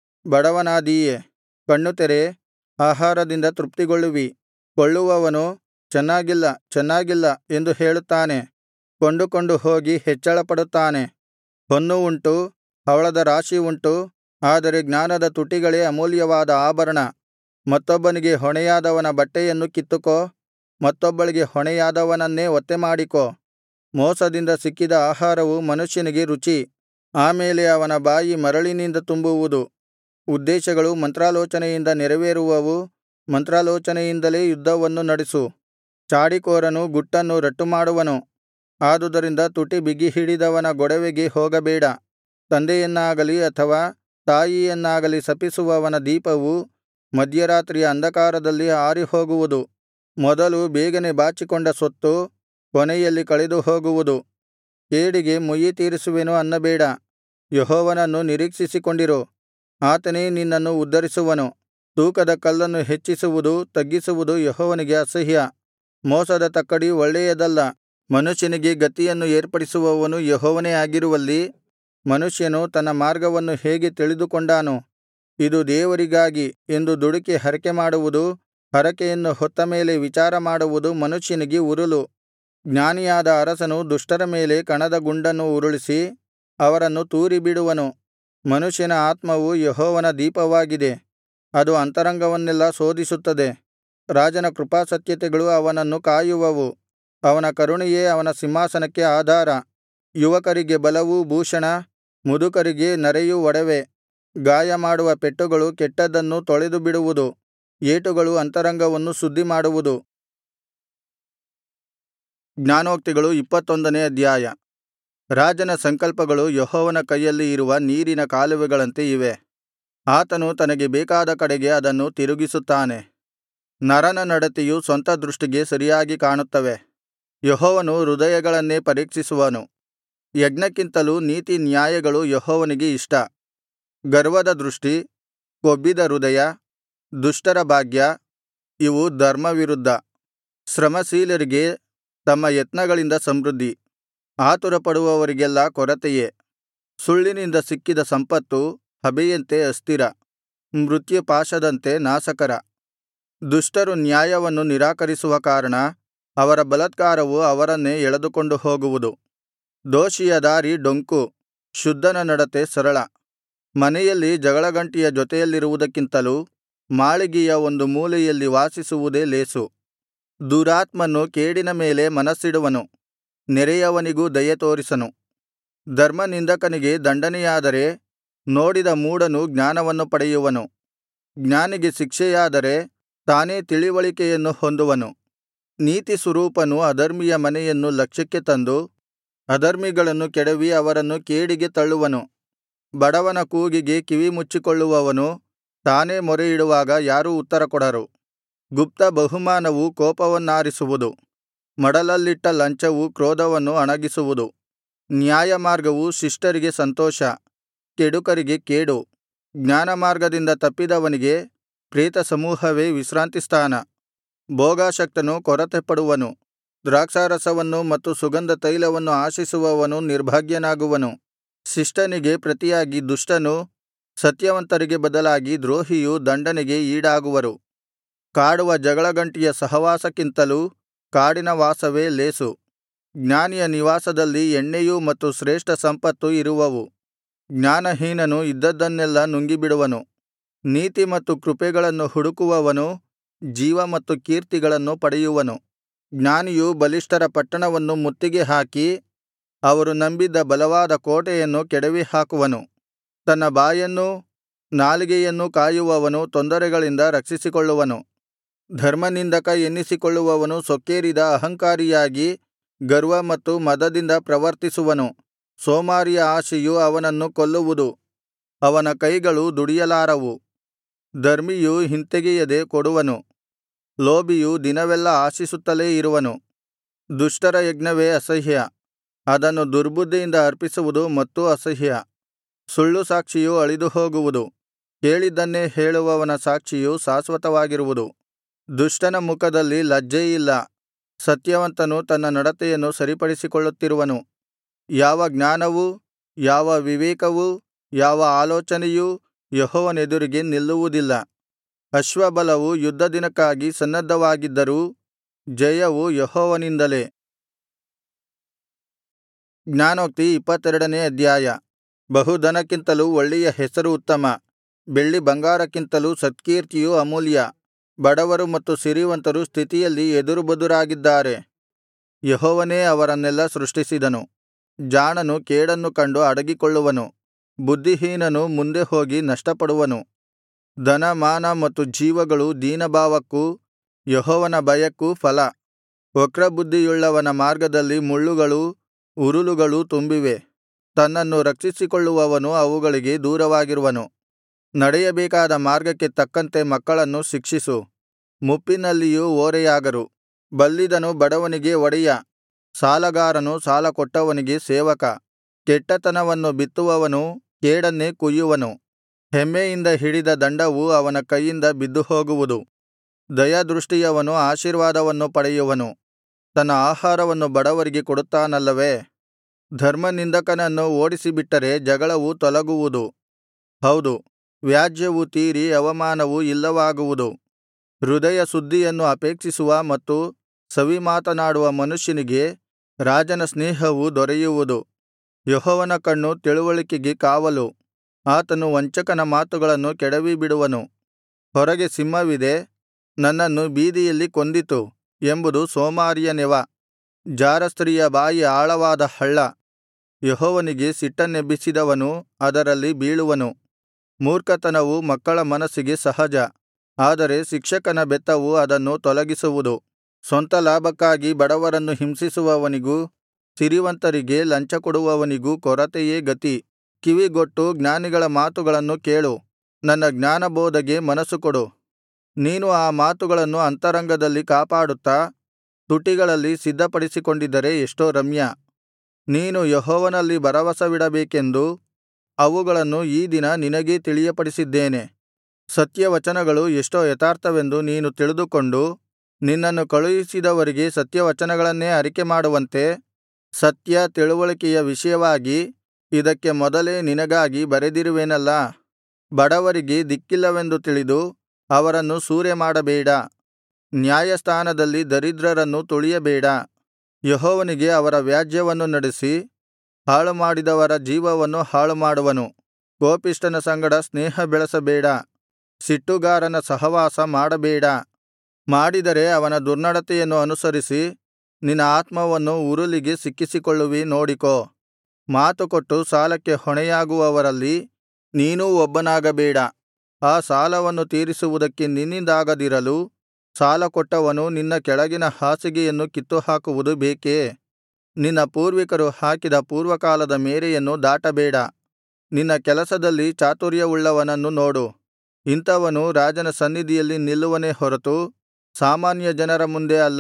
ಬಡವನಾದೀಯೆ ಕಣ್ಣು ತೆರೆ ಆಹಾರದಿಂದ ತೃಪ್ತಿಗೊಳ್ಳುವಿ ಕೊಳ್ಳುವವನು ಚೆನ್ನಾಗಿಲ್ಲ ಚೆನ್ನಾಗಿಲ್ಲ ಎಂದು ಹೇಳುತ್ತಾನೆ ಕೊಂಡುಕೊಂಡು ಹೋಗಿ ಹೆಚ್ಚಳಪಡುತ್ತಾನೆ ಹೊನ್ನು ಉಂಟು ಹವಳದ ರಾಶಿ ಉಂಟು ಆದರೆ ಜ್ಞಾನದ ತುಟಿಗಳೇ ಅಮೂಲ್ಯವಾದ ಆಭರಣ ಮತ್ತೊಬ್ಬನಿಗೆ ಹೊಣೆಯಾದವನ ಬಟ್ಟೆಯನ್ನು ಕಿತ್ತುಕೋ ಮತ್ತೊಬ್ಬಳಿಗೆ ಹೊಣೆಯಾದವನನ್ನೇ ಒತ್ತೆಮಾಡಿಕೋ ಮೋಸದಿಂದ ಸಿಕ್ಕಿದ ಆಹಾರವು ಮನುಷ್ಯನಿಗೆ ರುಚಿ ಆಮೇಲೆ ಅವನ ಬಾಯಿ ಮರಳಿನಿಂದ ತುಂಬುವುದು ಉದ್ದೇಶಗಳು ಮಂತ್ರಾಲೋಚನೆಯಿಂದ ನೆರವೇರುವವು ಮಂತ್ರಾಲೋಚನೆಯಿಂದಲೇ ಯುದ್ಧವನ್ನು ನಡಿಸು ಚಾಡಿಕೋರನು ಗುಟ್ಟನ್ನು ರಟ್ಟುಮಾಡುವನು ಆದುದರಿಂದ ತುಟಿ ಬಿಗಿಹಿಡಿದವನ ಗೊಡವೆಗೆ ಹೋಗಬೇಡ ತಂದೆಯನ್ನಾಗಲಿ ಅಥವಾ ತಾಯಿಯನ್ನಾಗಲಿ ಶಪಿಸುವವನ ದೀಪವು ಮಧ್ಯರಾತ್ರಿಯ ಅಂಧಕಾರದಲ್ಲಿ ಆರಿಹೋಗುವುದು ಮೊದಲು ಬೇಗನೆ ಬಾಚಿಕೊಂಡ ಸೊತ್ತು ಕೊನೆಯಲ್ಲಿ ಕಳೆದುಹೋಗುವುದು ಕೇಡಿಗೆ ಮುಯ್ಯಿತೀರಿಸುವೆನು ಅನ್ನಬೇಡ ಯೆಹೋವನನ್ನು ನಿರೀಕ್ಷಿಸಿಕೊಂಡಿರು ಆತನೇ ನಿನ್ನನ್ನು ಉದ್ಧರಿಸುವನು ತೂಕದ ಕಲ್ಲನ್ನು ಹೆಚ್ಚಿಸುವುದು ತಗ್ಗಿಸುವುದು ಯೆಹೋವನಿಗೆ ಅಸಹ್ಯ ಮೋಸದ ತಕ್ಕಡಿ ಒಳ್ಳೆಯದಲ್ಲ ಮನುಷ್ಯನಿಗೆ ಗತಿಯನ್ನು ಏರ್ಪಡಿಸುವವನು ಯೆಹೋವನೇ ಆಗಿರುವಲ್ಲಿ ಮನುಷ್ಯನು ತನ್ನ ಮಾರ್ಗವನ್ನು ಹೇಗೆ ತಿಳಿದುಕೊಂಡಾನು ಇದು ದೇವರಿಗಾಗಿ ಎಂದು ದುಡುಕಿ ಹರಕೆಮಾಡುವುದು ಹರಕೆಯನ್ನು ಹೊತ್ತ ಮೇಲೆ ವಿಚಾರಮಾಡುವುದು ಮನುಷ್ಯನಿಗೆ ಉರುಲು ಜ್ಞಾನಿಯಾದ ಅರಸನು ದುಷ್ಟರ ಮೇಲೆ ಕಣದ ಗುಂಡನ್ನು ಉರುಳಿಸಿ ಅವರನ್ನು ತೂರಿಬಿಡುವನು ಮನುಷ್ಯನ ಆತ್ಮವು ಯೆಹೋವನ ದೀಪವಾಗಿದೆ ಅದು ಅಂತರಂಗವನ್ನೆಲ್ಲಾ ಶೋಧಿಸುತ್ತದೆ ರಾಜನ ಕೃಪಾಸತ್ಯತೆಗಳು ಅವನನ್ನು ಕಾಯುವವು ಅವನ ಕರುಣೆಯೇ ಅವನ ಸಿಂಹಾಸನಕ್ಕೆ ಆಧಾರ ಯುವಕರಿಗೆ ಬಲವೂ ಭೂಷಣ ಮುದುಕರಿಗೆ ನರೆಯು ಒಡವೆ ಗಾಯಮಾಡುವ ಪೆಟ್ಟುಗಳು ಕೆಟ್ಟದ್ದನ್ನು ತೊಳೆದುಬಿಡುವುದು ಏಟುಗಳು ಅಂತರಂಗವನ್ನು ಶುದ್ಧಿಮಾಡುವುದು ಜ್ಞಾನೋಕ್ತಿಗಳು ಇಪ್ಪತ್ತೊಂದನೇ ಅಧ್ಯಾಯ ರಾಜನ ಸಂಕಲ್ಪಗಳು ಯೆಹೋವನ ಕೈಯಲ್ಲಿ ಇರುವ ನೀರಿನ ಕಾಲುವೆಗಳಂತೆ ಇವೆ ಆತನು ತನಗೆ ಬೇಕಾದ ಕಡೆಗೆ ಅದನ್ನು ತಿರುಗಿಸುತ್ತಾನೆ ನರನ ನಡತೆಯು ಸ್ವಂತ ದೃಷ್ಟಿಗೆ ಸರಿಯಾಗಿ ಕಾಣುತ್ತವೆ ಯೆಹೋವನು ಹೃದಯಗಳನ್ನೇ ಪರೀಕ್ಷಿಸುವನು ಯಜ್ಞಕ್ಕಿಂತಲೂ ನೀತಿನ್ಯಾಯಗಳು ಯೆಹೋವನಿಗೆ ಇಷ್ಟ ಗರ್ವದ ದೃಷ್ಟಿ ಕೊಬ್ಬಿದ ಹೃದಯ ದುಷ್ಟರ ಭಾಗ್ಯ ಇವು ಧರ್ಮವಿರುದ್ಧ ಶ್ರಮಶೀಲರಿಗೆ ತಮ್ಮ ಯತ್ನಗಳಿಂದ ಸಮೃದ್ಧಿ ಆತುರಪಡುವವರಿಗೆಲ್ಲಾ ಕೊರತೆಯೇ ಸುಳ್ಳಿನಿಂದ ಸಿಕ್ಕಿದ ಸಂಪತ್ತು ಹಬೆಯಂತೆ ಅಸ್ಥಿರ ಮೃತ್ಯುಪಾಶದಂತೆ ನಾಶಕರ ದುಷ್ಟರು ನ್ಯಾಯವನ್ನು ನಿರಾಕರಿಸುವ ಕಾರಣ ಅವರ ಬಲಾತ್ಕಾರವು ಅವರನ್ನೇ ಎಳೆದುಕೊಂಡು ಹೋಗುವುದು ದೋಷಿಯ ದಾರಿ ಡೊಂಕು ಶುದ್ಧನ ನಡತೆ ಸರಳ ಮನೆಯಲ್ಲಿ ಜಗಳಗಂಟಿಯ ಜೊತೆಯಲ್ಲಿರುವುದಕ್ಕಿಂತಲೂ ಮಾಳಿಗೆಯ ಒಂದು ಮೂಲೆಯಲ್ಲಿ ವಾಸಿಸುವುದೇ ಲೇಸು ದುರಾತ್ಮನು ಕೇಡಿನ ಮೇಲೆ ಮನಸ್ಸಿಡುವನು ನೆರೆಯವನಿಗೂ ದಯೆ ತೋರಿಸನು ಧರ್ಮನಿಂದಕನಿಗೆ ದಂಡನೆಯಾದರೆ ನೋಡಿದ ಮೂಢನು ಜ್ಞಾನವನ್ನು ಪಡೆಯುವನು ಜ್ಞಾನಿಗೆ ಶಿಕ್ಷೆಯಾದರೆ ತಾನೇ ತಿಳಿವಳಿಕೆಯನ್ನು ಹೊಂದುವನು ನೀತಿಸ್ವರೂಪನು ಅಧರ್ಮಿಯ ಮನೆಯನ್ನು ಲಕ್ಷ್ಯಕ್ಕೆ ತಂದು ಅಧರ್ಮಿಗಳನ್ನು ಕೆಡವಿ ಅವರನ್ನು ಕೇಡಿಗೆ ತಳ್ಳುವನು ಬಡವನ ಕೂಗಿಗೆ ಕಿವಿಮುಚ್ಚಿಕೊಳ್ಳುವವನು ತಾನೇ ಮೊರೆಯಿಡುವಾಗ ಯಾರೂ ಉತ್ತರಕೊಡರು ಗುಪ್ತ ಬಹುಮಾನವು ಕೋಪವನ್ನಾರಿಸುವುದು ಮಡಲಲ್ಲಿಟ್ಟ ಲಂಚವು ಕ್ರೋಧವನ್ನು ಅಣಗಿಸುವುದು ನ್ಯಾಯಮಾರ್ಗವು ಶಿಷ್ಟರಿಗೆ ಸಂತೋಷ ಕೆಡುಕರಿಗೆ ಕೇಡು ಜ್ಞಾನಮಾರ್ಗದಿಂದ ತಪ್ಪಿದವನಿಗೆ ಪ್ರೇತಸಮೂಹವೇ ವಿಶ್ರಾಂತಿಸ್ಥಾನ ಭೋಗಾಸಕ್ತನು ಕೊರತೆಪಡುವನು ದ್ರಾಕ್ಷಾರಸವನ್ನು ಮತ್ತು ಸುಗಂಧ ತೈಲವನ್ನು ಆಶಿಸುವವನು ನಿರ್ಭಾಗ್ಯನಾಗುವನು ಶಿಷ್ಟನಿಗೆ ಪ್ರತಿಯಾಗಿ ದುಷ್ಟನು ಸತ್ಯವಂತರಿಗೆ ಬದಲಾಗಿ ದ್ರೋಹಿಯು ದಂಡನೆಗೆ ಈಡಾಗುವರು ಕಾಡುವ ಜಗಳಗಂಟಿಯ ಸಹವಾಸಕ್ಕಿಂತಲೂ ಕಾಡಿನ ವಾಸವೇ ಲೇಸು ಜ್ಞಾನಿಯ ನಿವಾಸದಲ್ಲಿ ಎಣ್ಣೆಯೂ ಮತ್ತು ಶ್ರೇಷ್ಠ ಸಂಪತ್ತು ಇರುವವು ಜ್ಞಾನಹೀನನು ಇದ್ದದ್ದನ್ನೆಲ್ಲಾ ನುಂಗಿಬಿಡುವನು ನೀತಿ ಮತ್ತು ಕೃಪೆಗಳನ್ನು ಹುಡುಕುವವನು ಜೀವ ಮತ್ತು ಕೀರ್ತಿಗಳನ್ನು ಪಡೆಯುವನು ಜ್ಞಾನಿಯು ಬಲಿಷ್ಠರ ಪಟ್ಟಣವನ್ನು ಮುತ್ತಿಗೆ ಹಾಕಿ ಅವರು ನಂಬಿದ್ದ ಬಲವಾದ ಕೋಟೆಯನ್ನು ಕೆಡವಿಹಾಕುವನು ತನ್ನ ಬಾಯನ್ನೂ ನಾಲಿಗೆಯನ್ನೂ ಕಾಯುವವನು ತೊಂದರೆಗಳಿಂದ ರಕ್ಷಿಸಿಕೊಳ್ಳುವನು ಧರ್ಮನಿಂದಕ ಎನ್ನಿಸಿಕೊಳ್ಳುವವನು ಸೊಕ್ಕೇರಿದ ಅಹಂಕಾರಿಯಾಗಿ ಗರ್ವ ಮತ್ತು ಮದದಿಂದ ಪ್ರವರ್ತಿಸುವನು ಸೋಮಾರಿಯ ಆಶೆಯು ಅವನನ್ನು ಕೊಲ್ಲುವುದು ಅವನ ಕೈಗಳು ದುಡಿಯಲಾರವು ಧರ್ಮಿಯು ಹಿಂತೆಗೆಯದೆ ಕೊಡುವನು ಲೋಭಿಯು ದಿನವೆಲ್ಲಾ ಆಶಿಸುತ್ತಲೇ ಇರುವನು ದುಷ್ಟರ ಯಜ್ಞವೇ ಅಸಹ್ಯ ಅದನ್ನು ದುರ್ಬುದ್ಧಿಯಿಂದ ಅರ್ಪಿಸುವುದು ಮತ್ತೂ ಅಸಹ್ಯ ಸುಳ್ಳು ಸಾಕ್ಷಿಯು ಅಳಿದುಹೋಗುವುದು ಕೇಳಿದ್ದನ್ನೇ ಹೇಳುವವನ ಸಾಕ್ಷಿಯು ಶಾಶ್ವತವಾಗಿರುವುದು ದುಷ್ಟನ ಮುಖದಲ್ಲಿ ಲಜ್ಜೆಯಿಲ್ಲ ಸತ್ಯವಂತನು ತನ್ನ ನಡತೆಯನ್ನು ಸರಿಪಡಿಸಿಕೊಳ್ಳುತ್ತಿರುವನು ಯಾವ ಜ್ಞಾನವೂ ಯಾವ ವಿವೇಕವೂ ಯಾವ ಆಲೋಚನೆಯೂ ಯೆಹೋವನೆದುರಿಗೆ ನಿಲ್ಲುವುದಿಲ್ಲ ಅಶ್ವಬಲವು ಯುದ್ಧದಿನಕ್ಕಾಗಿ ಸನ್ನದ್ಧವಾಗಿದ್ದರೂ ಜಯವು ಯೆಹೋವನಿಂದಲೇ ಜ್ಞಾನೋಕ್ತಿ ಇಪ್ಪತ್ತೆರಡನೇ ಅಧ್ಯಾಯ ಬಹುಧನಕ್ಕಿಂತಲೂ ಒಳ್ಳೆಯ ಹೆಸರು ಉತ್ತಮ ಬೆಳ್ಳಿ ಬಂಗಾರಕ್ಕಿಂತಲೂ ಸತ್ಕೀರ್ತಿಯು ಅಮೂಲ್ಯ ಬಡವರು ಮತ್ತು ಸಿರಿವಂತರು ಸ್ಥಿತಿಯಲ್ಲಿ ಎದುರುಬದುರಾಗಿದ್ದಾರೆ ಯೆಹೋವನೇ ಅವರನ್ನೆಲ್ಲಾ ಸೃಷ್ಟಿಸಿದನು ಜಾಣನು ಕೇಡನ್ನು ಕಂಡು ಅಡಗಿಕೊಳ್ಳುವನು ಬುದ್ಧಿಹೀನನು ಮುಂದೆ ಹೋಗಿ ನಷ್ಟಪಡುವನು ಧನ ಮಾನ ಮತ್ತು ಜೀವಗಳು ದೀನಭಾವಕ್ಕೂ ಯೆಹೋವನ ಭಯಕ್ಕೂ ಫಲ ವಕ್ರಬುದ್ಧಿಯುಳ್ಳವನ ಮಾರ್ಗದಲ್ಲಿ ಮುಳ್ಳುಗಳೂ ಉರುಲುಗಳೂ ತುಂಬಿವೆ ತನ್ನನ್ನು ರಕ್ಷಿಸಿಕೊಳ್ಳುವವನು ಅವುಗಳಿಗೆ ದೂರವಾಗಿರುವನು ನಡೆಯಬೇಕಾದ ಮಾರ್ಗಕ್ಕೆ ತಕ್ಕಂತೆ ಮಕ್ಕಳನ್ನು ಶಿಕ್ಷಿಸು ಮುಪ್ಪಿನಲ್ಲಿಯೂ ಓರೆಯಾಗರು ಬಲ್ಲಿದನು ಬಡವನಿಗೆ ಒಡೆಯ ಸಾಲಗಾರನು ಸಾಲಕೊಟ್ಟವನಿಗೆ ಸೇವಕ ಕೆಟ್ಟತನವನ್ನು ಬಿತ್ತುವವನು ಕೇಡನ್ನೇ ಕೊಯ್ಯುವನು ಹೆಮ್ಮೆಯಿಂದ ಹಿಡಿದ ದಂಡವು ಅವನ ಕೈಯಿಂದ ಬಿದ್ದುಹೋಗುವುದು ದಯಾದೃಷ್ಟಿಯವನು ಆಶೀರ್ವಾದವನ್ನು ಪಡೆಯುವನು ತನ್ನ ಆಹಾರವನ್ನು ಬಡವರಿಗೆ ಕೊಡುತ್ತಾನಲ್ಲವೇ ಧರ್ಮನಿಂದಕನನ್ನು ಓಡಿಸಿಬಿಟ್ಟರೆ ಜಗಳವು ತೊಲಗುವುದು ಹೌದು ವ್ಯಾಜ್ಯವು ತೀರಿ ಅವಮಾನವು ಇಲ್ಲವಾಗುವುದು ಹೃದಯ ಶುದ್ಧಿಯನ್ನು ಅಪೇಕ್ಷಿಸುವ ಮತ್ತು ಸವಿಮಾತನಾಡುವ ಮನುಷ್ಯನಿಗೆ ರಾಜನ ಸ್ನೇಹವು ದೊರೆಯುವುದು ಯೆಹೋವನ ಕಣ್ಣು ತಿಳಿವಳಿಕೆಗೆ ಕಾವಲು ಆತನು ವಂಚಕನ ಮಾತುಗಳನ್ನು ಕೆಡವಿಬಿಡುವನು ಹೊರಗೆ ಸಿಂಹವಿದೆ ನನ್ನನ್ನು ಬೀದಿಯಲ್ಲಿ ಕೊಂದಿತು ಎಂಬುದು ಸೋಮಾರಿಯ ನೆವ ಜಾರಸ್ತ್ರೀಯ ಬಾಯಿ ಆಳವಾದ ಹಳ್ಳ ಯೆಹೋವನಿಗೆ ಸಿಟ್ಟನ್ನೆಬ್ಬಿಸಿದವನು ಅದರಲ್ಲಿ ಬೀಳುವನು ಮೂರ್ಖತನವು ಮಕ್ಕಳ ಮನಸ್ಸಿಗೆ ಸಹಜ ಆದರೆ ಶಿಕ್ಷಕನ ಬೆತ್ತವು ಅದನ್ನು ತೊಲಗಿಸುವುದು ಸ್ವಂತ ಲಾಭಕ್ಕಾಗಿ ಬಡವರನ್ನು ಹಿಂಸಿಸುವವನಿಗೂ ಸಿರಿವಂತರಿಗೆ ಲಂಚಕೊಡುವವನಿಗೂ ಕೊರತೆಯೇ ಗತಿ ಕಿವಿಗೊಟ್ಟು ಜ್ಞಾನಿಗಳ ಮಾತುಗಳನ್ನು ಕೇಳು ನನ್ನ ಜ್ಞಾನಬೋಧೆಗೆ ಮನಸ್ಸುಕೊಡು ನೀನು ಆ ಮಾತುಗಳನ್ನು ಅಂತರಂಗದಲ್ಲಿ ಕಾಪಾಡುತ್ತಾ ತುಟಿಗಳಲ್ಲಿ ಸಿದ್ಧಪಡಿಸಿಕೊಂಡಿದ್ದರೆ ಎಷ್ಟೋ ರಮ್ಯ ನೀನು ಯೆಹೋವನಲ್ಲಿ ಭರವಸವಿಡಬೇಕೆಂದು ಅವುಗಳನ್ನು ಈ ದಿನ ನಿನಗೇ ತಿಳಿಯಪಡಿಸಿದ್ದೇನೆ ಸತ್ಯವಚನಗಳು ಎಷ್ಟೋ ಯಥಾರ್ಥವೆಂದು ನೀನು ತಿಳಿದುಕೊಂಡು ನಿನ್ನನ್ನು ಕಳುಹಿಸಿದವರಿಗೆ ಸತ್ಯವಚನಗಳನ್ನೇ ಅರಿಕೆಮಾಡುವಂತೆ ಸತ್ಯ ತಿಳುವಳಿಕೆಯ ವಿಷಯವಾಗಿ ಇದಕ್ಕೆ ಮೊದಲೇ ನಿನಗಾಗಿ ಬರೆದಿರುವೆನಲ್ಲಾ ಬಡವರಿಗೆ ದಿಕ್ಕಿಲ್ಲವೆಂದು ತಿಳಿದು ಅವರನ್ನು ಸೂರೆಮಾಡಬೇಡ ನ್ಯಾಯಸ್ಥಾನದಲ್ಲಿ ದರಿದ್ರರನ್ನು ತುಳಿಯಬೇಡ ಯೆಹೋವನಿಗೆ ಅವರ ವ್ಯಾಜ್ಯವನ್ನು ನಡೆಸಿ ಹಾಳುಮಾಡಿದವರ ಜೀವವನ್ನು ಹಾಳುಮಾಡುವನು ಕೋಪಿಷ್ಠನ ಸಂಗಡ ಸ್ನೇಹ ಬೆಳೆಸಬೇಡ ಸಿಟ್ಟುಗಾರನ ಸಹವಾಸ ಮಾಡಬೇಡ ಮಾಡಿದರೆ ಅವನ ದುರ್ನಡತೆಯನ್ನು ಅನುಸರಿಸಿ ನಿನ್ನ ಆತ್ಮವನ್ನು ಉರುಲಿಗೆ ಸಿಕ್ಕಿಸಿಕೊಳ್ಳುವಿ ನೋಡಿಕೋ ಮಾತುಕೊಟ್ಟು ಸಾಲಕ್ಕೆ ಹೊಣೆಯಾಗುವವರಲ್ಲಿ ನೀನೂ ಒಬ್ಬನಾಗಬೇಡ ಆ ಸಾಲವನ್ನು ತೀರಿಸುವುದಕ್ಕೆ ನಿನ್ನಿಂದಾಗದಿರಲು ಸಾಲಕೊಟ್ಟವನು ನಿನ್ನ ಕೆಳಗಿನ ಹಾಸಿಗೆಯನ್ನು ಕಿತ್ತುಹಾಕುವುದು ಬೇಕೇ ನಿನ್ನ ಪೂರ್ವಿಕರು ಹಾಕಿದ ಪೂರ್ವಕಾಲದ ಮೇರೆಯನ್ನು ದಾಟಬೇಡ ನಿನ್ನ ಕೆಲಸದಲ್ಲಿ ಚಾತುರ್ಯವುಳ್ಳವನನ್ನು ನೋಡು ಇಂಥವನು ರಾಜನ ಸನ್ನಿಧಿಯಲ್ಲಿ ನಿಲ್ಲುವನೇ ಹೊರತು ಸಾಮಾನ್ಯ ಜನರ ಮುಂದೆ ಅಲ್ಲ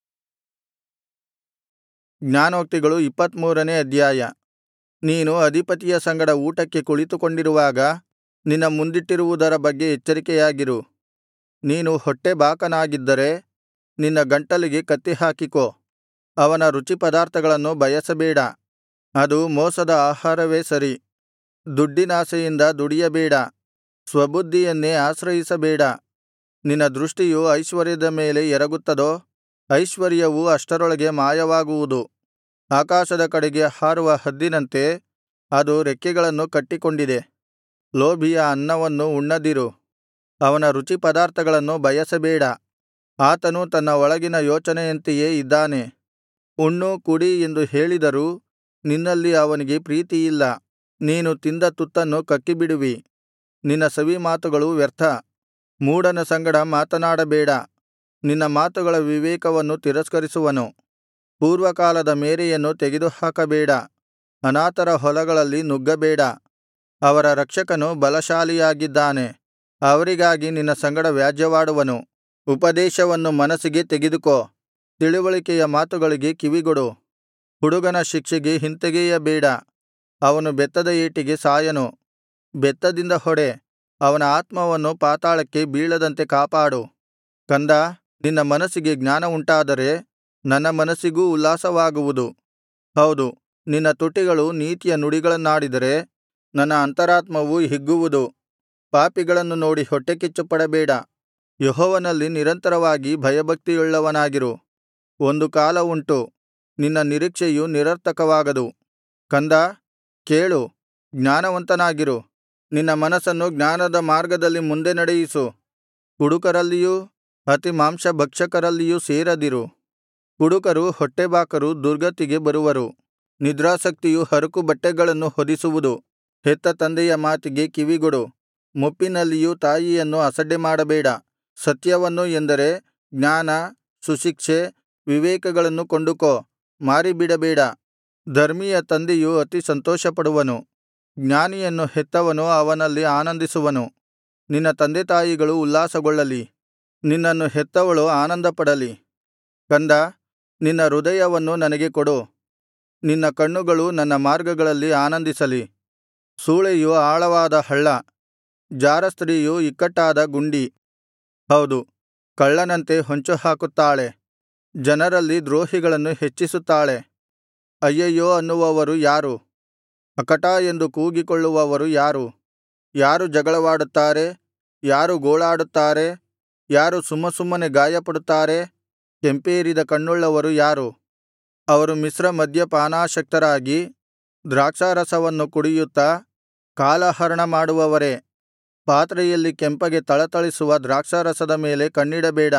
ಜ್ಞಾನೋಕ್ತಿಗಳು ಇಪ್ಪತ್ತಮೂರನೇ ಅಧ್ಯಾಯ ನೀನು ಅಧಿಪತಿಯ ಸಂಗಡ ಊಟಕ್ಕೆ ಕುಳಿತುಕೊಂಡಿರುವಾಗ ನಿನ್ನ ಮುಂದಿಟ್ಟಿರುವುದರ ಬಗ್ಗೆ ಎಚ್ಚರಿಕೆಯಾಗಿರು ನೀನು ಹೊಟ್ಟೆಬಾಕನಾಗಿದ್ದರೆ ನಿನ್ನ ಗಂಟಲಿಗೆ ಕತ್ತಿಹಾಕಿಕೋ ಅವನ ರುಚಿಪದಾರ್ಥಗಳನ್ನು ಬಯಸಬೇಡ ಅದು ಮೋಸದ ಆಹಾರವೇ ಸರಿ ದುಡ್ಡಿನಾಶೆಯಿಂದ ದುಡಿಯಬೇಡ ಸ್ವಬುದ್ಧಿಯನ್ನೇ ಆಶ್ರಯಿಸಬೇಡ ನಿನ್ನ ದೃಷ್ಟಿಯು ಐಶ್ವರ್ಯದ ಮೇಲೆ ಎರಗುತ್ತದೋ ಐಶ್ವರ್ಯವು ಅಷ್ಟರೊಳಗೆ ಮಾಯವಾಗುವುದು ಆಕಾಶದ ಕಡೆಗೆ ಹಾರುವ ಹದ್ದಿನಂತೆ ಅದು ರೆಕ್ಕೆಗಳನ್ನು ಕಟ್ಟಿಕೊಂಡಿದೆ ಲೋಭಿಯ ಅನ್ನವನ್ನು ಉಣ್ಣದಿರು ಅವನ ರುಚಿಪದಾರ್ಥಗಳನ್ನು ಬಯಸಬೇಡ ಆತನು ತನ್ನ ಒಳಗಿನ ಯೋಚನೆಯಂತೆಯೇ ಇದ್ದಾನೆ ಉಣ್ಣು ಕುಡಿ ಎಂದು ಹೇಳಿದರೂ ನಿನ್ನಲ್ಲಿ ಅವನಿಗೆ ಪ್ರೀತಿಯಿಲ್ಲ ನೀನು ತಿಂದ ತುತ್ತನ್ನು ಕಕ್ಕಿಬಿಡುವಿ ನಿನ್ನ ಸವಿಮಾತುಗಳು ವ್ಯರ್ಥ ಮೂಢನ ಸಂಗಡ ಮಾತನಾಡಬೇಡ ನಿನ್ನ ಮಾತುಗಳ ವಿವೇಕವನ್ನು ತಿರಸ್ಕರಿಸುವನು ಪೂರ್ವಕಾಲದ ಮೇರೆಯನ್ನು ತೆಗೆದುಹಾಕಬೇಡ ಅನಾಥರ ಹೊಲಗಳಲ್ಲಿ ನುಗ್ಗಬೇಡ ಅವರ ರಕ್ಷಕನು ಬಲಶಾಲಿಯಾಗಿದ್ದಾನೆ ಅವರಿಗಾಗಿ ನಿನ್ನ ಸಂಗಡ ವ್ಯಾಜ್ಯವಾಡುವನು ಉಪದೇಶವನ್ನು ಮನಸ್ಸಿಗೆ ತೆಗೆದುಕೋ ತಿಳಿವಳಿಕೆಯ ಮಾತುಗಳಿಗೆ ಕಿವಿಗೊಡು ಹುಡುಗನ ಶಿಕ್ಷೆಗೆ ಹಿಂತೆಗೆಯಬೇಡ ಅವನು ಬೆತ್ತದ ಏಟಿಗೆ ಸಾಯನು ಬೆತ್ತದಿಂದ ಹೊಡೆ ಅವನ ಆತ್ಮವನ್ನು ಪಾತಾಳಕ್ಕೆ ಬೀಳದಂತೆ ಕಾಪಾಡು ಕಂದಾ ನಿನ್ನ ಮನಸ್ಸಿಗೆ ಜ್ಞಾನವುಂಟಾದರೆ ನನ್ನ ಮನಸ್ಸಿಗೂ ಉಲ್ಲಾಸವಾಗುವುದು ಹೌದು ನಿನ್ನ ತುಟಿಗಳು ನೀತಿಯ ನುಡಿಗಳನ್ನಾಡಿದರೆ ನನ್ನ ಅಂತರಾತ್ಮವು ಹಿಗ್ಗುವುದು ಪಾಪಿಗಳನ್ನು ನೋಡಿ ಹೊಟ್ಟೆಕಿಚ್ಚುಪಡಬೇಡ ಯೆಹೋವನಲ್ಲಿ ನಿರಂತರವಾಗಿ ಭಯಭಕ್ತಿಯುಳ್ಳವನಾಗಿರು ಒಂದು ಕಾಲ ಉಂಟು ನಿನ್ನ ನಿರೀಕ್ಷೆಯು ನಿರರ್ಥಕವಾಗದು ಕಂದಾ ಕೇಳು ಜ್ಞಾನವಂತನಾಗಿರು ನಿನ್ನ ಮನಸ್ಸನ್ನು ಜ್ಞಾನದ ಮಾರ್ಗದಲ್ಲಿ ಮುಂದೆ ನಡೆಯಿಸು ಕುಡುಕರಲ್ಲಿಯೂ ಅತಿ ಮಾಂಸಭಕ್ಷಕರಲ್ಲಿಯೂ ಸೇರದಿರು ಕುಡುಕರು ಹೊಟ್ಟೆಬಾಕರು ದುರ್ಗತಿಗೆ ಬರುವರು ನಿದ್ರಾಸಕ್ತಿಯು ಹರಕು ಬಟ್ಟೆಗಳನ್ನು ಹೊದಿಸುವುದು ಹೆತ್ತ ತಂದೆಯ ಮಾತಿಗೆ ಕಿವಿಗೊಡು ಮುಪ್ಪಿನಲ್ಲಿಯೂ ತಾಯಿಯನ್ನು ಅಸಡ್ಡೆಮಾಡಬೇಡ ಸತ್ಯವನ್ನು ಎಂದರೆ ಜ್ಞಾನ ಸುಶಿಕ್ಷೆ ವಿವೇಕಗಳನ್ನು ಕೊಂಡುಕೋ ಮಾರಿಬಿಡಬೇಡ ಧರ್ಮಿಯ ತಂದೆಯು ಅತಿ ಸಂತೋಷಪಡುವನು ಜ್ಞಾನಿಯನ್ನು ಹೆತ್ತವನು ಅವನಲ್ಲಿ ಆನಂದಿಸುವನು ನಿನ್ನ ತಂದೆತಾಯಿಗಳು ಉಲ್ಲಾಸಗೊಳ್ಳಲಿ ನಿನ್ನನ್ನು ಹೆತ್ತವಳು ಆನಂದಪಡಲಿ ಕಂದಾ ನಿನ್ನ ಹೃದಯವನ್ನು ನನಗೆ ಕೊಡು ನಿನ್ನ ಕಣ್ಣುಗಳು ನನ್ನ ಮಾರ್ಗಗಳಲ್ಲಿ ಆನಂದಿಸಲಿ ಸೂಳೆಯು ಆಳವಾದ ಹಳ್ಳ ಜಾರಸ್ತ್ರೀಯು ಇಕ್ಕಟ್ಟಾದ ಗುಂಡಿ ಹೌದು ಕಳ್ಳನಂತೆ ಹೊಂಚುಹಾಕುತ್ತಾಳೆ ಜನರಲ್ಲಿ ದ್ರೋಹಿಗಳನ್ನು ಹೆಚ್ಚಿಸುತ್ತಾಳೆ ಅಯ್ಯಯ್ಯೋ ಅನ್ನುವವರು ಯಾರು ಅಕಟಾ ಎಂದು ಕೂಗಿಕೊಳ್ಳುವವರು ಯಾರು ಯಾರು ಜಗಳವಾಡುತ್ತಾರೆ ಯಾರು ಗೋಳಾಡುತ್ತಾರೆ ಯಾರು ಸುಮ್ಮಸುಮ್ಮನೆ ಗಾಯಪಡುತ್ತಾರೆ ಕೆಂಪೇರಿದ ಕಣ್ಣುಳ್ಳವರು ಯಾರು ಅವರು ಮಿಶ್ರ ಮದ್ಯಪಾನಾಸಕ್ತರಾಗಿ ದ್ರಾಕ್ಷಾರಸವನ್ನು ಕುಡಿಯುತ್ತಾ ಕಾಲಹರಣ ಮಾಡುವವರೇ ಪಾತ್ರೆಯಲ್ಲಿ ಕೆಂಪಗೆ ಥಳಥಳಿಸುವ ದ್ರಾಕ್ಷಾರಸದ ಮೇಲೆ ಕಣ್ಣಿಡಬೇಡ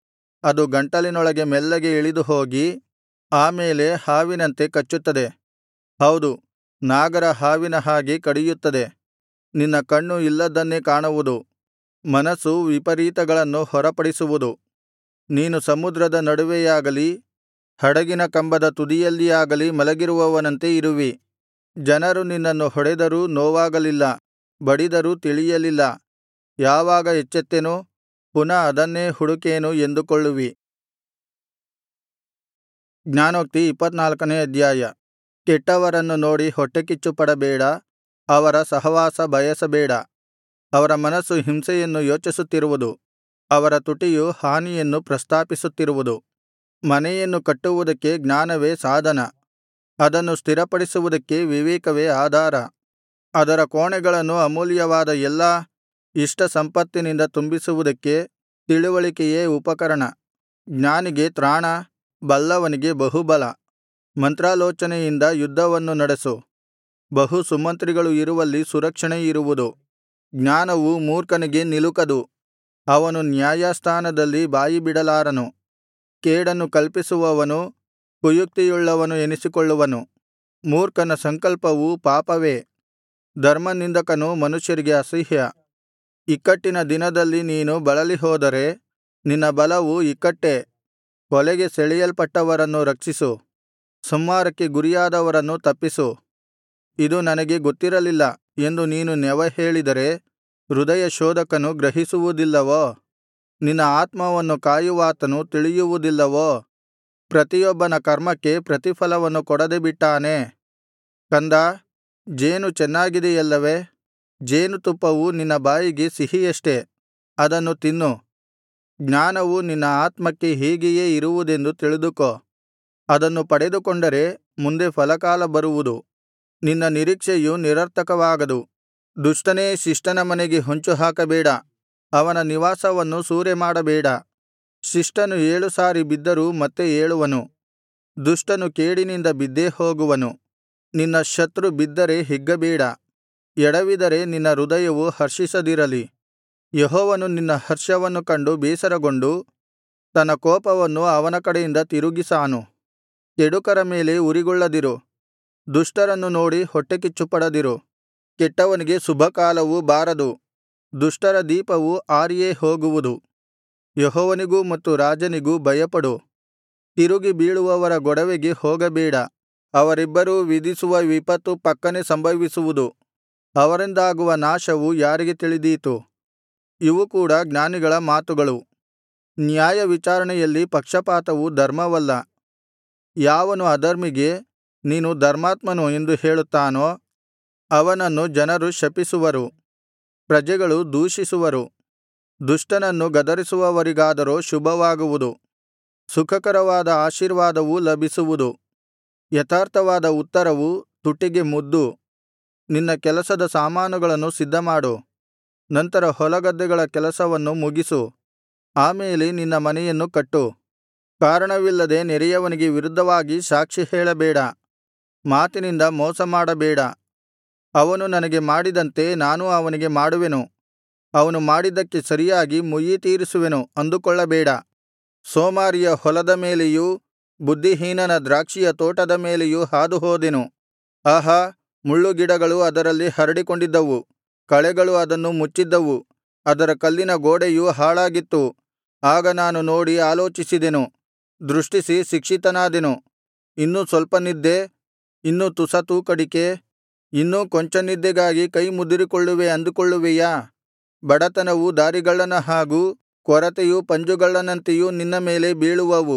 ಅದು ಗಂಟಲಿನೊಳಗೆ ಮೆಲ್ಲಗೆ ಇಳಿದು ಹೋಗಿ ಆ ಮೇಲೆ ಹಾವಿನಂತೆ ಕಚ್ಚುತ್ತದೆ ಹೌದು ನಾಗರ ಹಾವಿನ ಹಾಗೆ ಕಡಿಯುತ್ತದೆ ನಿನ್ನ ಕಣ್ಣು ಇಲ್ಲದ್ದನ್ನೇ ಕಾಣುವುದು ಮನಸ್ಸು ವಿಪರೀತಗಳನ್ನು ಹೊರಪಡಿಸುವುದು ನೀನು ಸಮುದ್ರದ ನಡುವೆಯಾಗಲಿ ಹಡಗಿನ ಕಂಬದ ತುದಿಯಲ್ಲಿಯಾಗಲಿ ಮಲಗಿರುವವನಂತೆ ಇರುವಿ ಜನರು ನಿನ್ನನ್ನು ಹೊಡೆದರೂ ನೋವಾಗಲಿಲ್ಲ ಬಡಿದರೂ ತಿಳಿಯಲಿಲ್ಲ ಯಾವಾಗ ಎಚ್ಚೆತ್ತೆನು ಪುನಃ ಅದನ್ನೇ ಹುಡುಕೇನು ಎಂದುಕೊಳ್ಳುವಿ ಜ್ಞಾನೋಕ್ತಿ ಇಪ್ಪತ್ತನಾಲ್ಕನೇ ಅಧ್ಯಾಯ ಕೆಟ್ಟವರನ್ನು ನೋಡಿ ಹೊಟ್ಟೆಕಿಚ್ಚುಪಡಬೇಡ ಅವರ ಸಹವಾಸ ಬಯಸಬೇಡ ಅವರ ಮನಸ್ಸು ಹಿಂಸೆಯನ್ನು ಯೋಚಿಸುತ್ತಿರುವುದು ಅವರ ತುಟಿಯು ಹಾನಿಯನ್ನು ಪ್ರಸ್ತಾಪಿಸುತ್ತಿರುವುದು ಮನೆಯನ್ನು ಕಟ್ಟುವುದಕ್ಕೆ ಜ್ಞಾನವೇ ಸಾಧನ ಅದನ್ನು ಸ್ಥಿರಪಡಿಸುವುದಕ್ಕೆ ವಿವೇಕವೇ ಆಧಾರ ಅದರ ಕೋಣೆಗಳನ್ನು ಅಮೂಲ್ಯವಾದ ಎಲ್ಲಾ ಇಷ್ಟ ಸಂಪತ್ತಿನಿಂದ ತುಂಬಿಸುವುದಕ್ಕೆ ತಿಳಿವಳಿಕೆಯೇ ಉಪಕರಣ ಜ್ಞಾನಿಗೆ ತ್ರಾಣ ಬಲ್ಲವನಿಗೆ ಬಹುಬಲ ಮಂತ್ರಾಲೋಚನೆಯಿಂದ ಯುದ್ಧವನ್ನು ನಡೆಸು ಬಹು ಸುಮಂತ್ರಿಗಳು ಇರುವಲ್ಲಿ ಸುರಕ್ಷಣೆ ಇರುವುದು ಜ್ಞಾನವು ಮೂರ್ಖನಿಗೆ ನಿಲುಕದು ಅವನು ನ್ಯಾಯಸ್ಥಾನದಲ್ಲಿ ಬಾಯಿಬಿಡಲಾರನು ಕೇಡನ್ನು ಕಲ್ಪಿಸುವವನು ಕುಯುಕ್ತಿಯುಳ್ಳವನು ಎನಿಸಿಕೊಳ್ಳುವನು ಮೂರ್ಖನ ಸಂಕಲ್ಪವು ಪಾಪವೇ ಧರ್ಮನಿಂದಕನು ಮನುಷ್ಯರಿಗೆ ಅಸಹ್ಯ ಇಕ್ಕಟ್ಟಿನ ದಿನದಲ್ಲಿ ನೀನು ಬಳಲಿಹೋದರೆ ನಿನ್ನ ಬಲವು ಇಕ್ಕಟ್ಟೇ ಕೊಲೆಗೆ ಸೆಳೆಯಲ್ಪಟ್ಟವರನ್ನು ರಕ್ಷಿಸು ಸಂಹಾರಕ್ಕೆ ಗುರಿಯಾದವರನ್ನು ತಪ್ಪಿಸು ಇದು ನನಗೆ ಗೊತ್ತಿರಲಿಲ್ಲ ಎಂದು ನೀನು ನೆವಹೇಳಿದರೆ ಹೃದಯಶೋಧಕನು ಗ್ರಹಿಸುವುದಿಲ್ಲವೋ ನಿನ್ನ ಆತ್ಮವನ್ನು ಕಾಯುವಾತನು ತಿಳಿಯುವುದಿಲ್ಲವೋ ಪ್ರತಿಯೊಬ್ಬನ ಕರ್ಮಕ್ಕೆ ಪ್ರತಿಫಲವನ್ನು ಕೊಡದೆ ಬಿಟ್ಟಾನೇ ಕಂದಾ ಜೇನು ಚೆನ್ನಾಗಿದೆಯಲ್ಲವೇ ಜೇನುತುಪ್ಪವು ನಿನ್ನ ಬಾಯಿಗೆ ಸಿಹಿಯಷ್ಟೆ ಅದನ್ನು ತಿನ್ನು ಜ್ಞಾನವು ನಿನ್ನ ಆತ್ಮಕ್ಕೆ ಹೀಗೆಯೇ ಇರುವುದೆಂದು ತಿಳಿದುಕೋ ಅದನ್ನು ಪಡೆದುಕೊಂಡರೆ ಮುಂದೆ ಫಲಕಾಲ ಬರುವುದು ನಿನ್ನ ನಿರೀಕ್ಷೆಯು ನಿರರ್ಥಕವಾಗದು ದುಷ್ಟನೇ ಶಿಷ್ಟನ ಮನೆಗೆ ಹೊಂಚುಹಾಕಬೇಡ ಅವನ ನಿವಾಸವನ್ನು ಸೂರೆಮಾಡಬೇಡ ಶಿಷ್ಟನು ಏಳು ಸಾರಿ ಬಿದ್ದರೂ ಮತ್ತೆ ಏಳುವನು ದುಷ್ಟನು ಕೇಡಿನಿಂದ ಬಿದ್ದೇ ಹೋಗುವನು ನಿನ್ನ ಶತ್ರು ಬಿದ್ದರೆ ಹಿಗ್ಗಬೇಡ ಎಡವಿದರೆ ನಿನ್ನ ಹೃದಯವು ಹರ್ಷಿಸದಿರಲಿ ಯೆಹೋವನು ನಿನ್ನ ಹರ್ಷವನ್ನು ಕಂಡು ಬೇಸರಗೊಂಡು ತನ್ನ ಕೋಪವನ್ನು ಅವನ ಕಡೆಯಿಂದ ತಿರುಗಿಸಾನು ಕೆಡುಕರ ಮೇಲೆ ಉರಿಗೊಳ್ಳದಿರು ದುಷ್ಟರನ್ನು ನೋಡಿ ಹೊಟ್ಟೆಕಿಚ್ಚುಪಡದಿರು ಕೆಟ್ಟವನಿಗೆ ಶುಭಕಾಲವು ಬಾರದು ದುಷ್ಟರ ದೀಪವು ಆರಿಯೇ ಹೋಗುವುದು ಯೆಹೋವನಿಗೂ ಮತ್ತು ರಾಜನಿಗೂ ಭಯಪಡು ತಿರುಗಿ ಬೀಳುವವರ ಗೊಡವೆಗೆ ಹೋಗಬೇಡ ಅವರಿಬ್ಬರೂ ವಿಧಿಸುವ ವಿಪತ್ತು ಪಕ್ಕನೆ ಸಂಭವಿಸುವುದು ಅವರಿಂದಾಗುವ ನಾಶವು ಯಾರಿಗೆ ತಿಳಿದೀತು ಇವು ಕೂಡ ಜ್ಞಾನಿಗಳ ಮಾತುಗಳು ನ್ಯಾಯವಿಚಾರಣೆಯಲ್ಲಿ ಪಕ್ಷಪಾತವು ಧರ್ಮವಲ್ಲ ಯಾವನು ಅಧರ್ಮಿಗೆ ನೀನು ಧರ್ಮಾತ್ಮನು ಎಂದು ಹೇಳುತ್ತಾನೋ ಅವನನ್ನು ಜನರು ಶಪಿಸುವರು ಪ್ರಜೆಗಳು ದೂಷಿಸುವರು ದುಷ್ಟನನ್ನು ಗದರಿಸುವವರಿಗಾದರೋ ಶುಭವಾಗುವುದು ಸುಖಕರವಾದ ಆಶೀರ್ವಾದವು ಲಭಿಸುವುದು ಯಥಾರ್ಥವಾದ ಉತ್ತರವು ತುಟಿಗೆ ಮುದ್ದು ನಿನ್ನ ಕೆಲಸದ ಸಾಮಾನುಗಳನ್ನು ಸಿದ್ಧಮಾಡು ನಂತರ ಹೊಲಗದ್ದೆಗಳ ಕೆಲಸವನ್ನು ಮುಗಿಸು ಆಮೇಲೆ ನಿನ್ನ ಮನೆಯನ್ನು ಕಟ್ಟು ಕಾರಣವಿಲ್ಲದೆ ನೆರೆಯವನಿಗೆ ವಿರುದ್ಧವಾಗಿ ಸಾಕ್ಷಿ ಹೇಳಬೇಡ ಮಾತಿನಿಂದ ಮೋಸಮಾಡಬೇಡ ಅವನು ನನಗೆ ಮಾಡಿದಂತೆ ನಾನೂ ಅವನಿಗೆ ಮಾಡುವೆನು ಅವನು ಮಾಡಿದ್ದಕ್ಕೆ ಸರಿಯಾಗಿ ಮುಯ್ಯಿತೀರಿಸುವೆನು ಅಂದುಕೊಳ್ಳಬೇಡ ಸೋಮಾರಿಯ ಹೊಲದ ಮೇಲೆಯೂ ಬುದ್ಧಿಹೀನನ ದ್ರಾಕ್ಷಿಯ ತೋಟದ ಮೇಲೆಯೂ ಹಾದುಹೋದೆನು ಆಹಾ ಮುಳ್ಳುಗಿಡಗಳು ಅದರಲ್ಲಿ ಹರಡಿಕೊಂಡಿದ್ದವು ಕಳೆಗಳು ಅದನ್ನು ಮುಚ್ಚಿದ್ದವು ಅದರ ಕಲ್ಲಿನ ಗೋಡೆಯು ಹಾಳಾಗಿತ್ತು ಆಗ ನಾನು ನೋಡಿ ಆಲೋಚಿಸಿದೆನು ದೃಷ್ಟಿಸಿ ಶಿಕ್ಷಿತನಾದೆನು ಇನ್ನೂ ಸ್ವಲ್ಪ ನಿದ್ದೆ ಇನ್ನೂ ತುಸ ತೂಕಡಿಕೆ ಇನ್ನೂ ಕೊಂಚ ನಿದ್ದೆಗಾಗಿ ಕೈ ಮುದುರಿಕೊಳ್ಳುವೆ ಅಂದುಕೊಳ್ಳುವೆಯಾ ಬಡತನವು ದಾರಿಗಳ್ಳನ ಹಾಗೂ ಕೊರತೆಯು ಪಂಜುಗಳ್ಳನಂತೆಯೂ ನಿನ್ನ ಮೇಲೆ ಬೀಳುವವು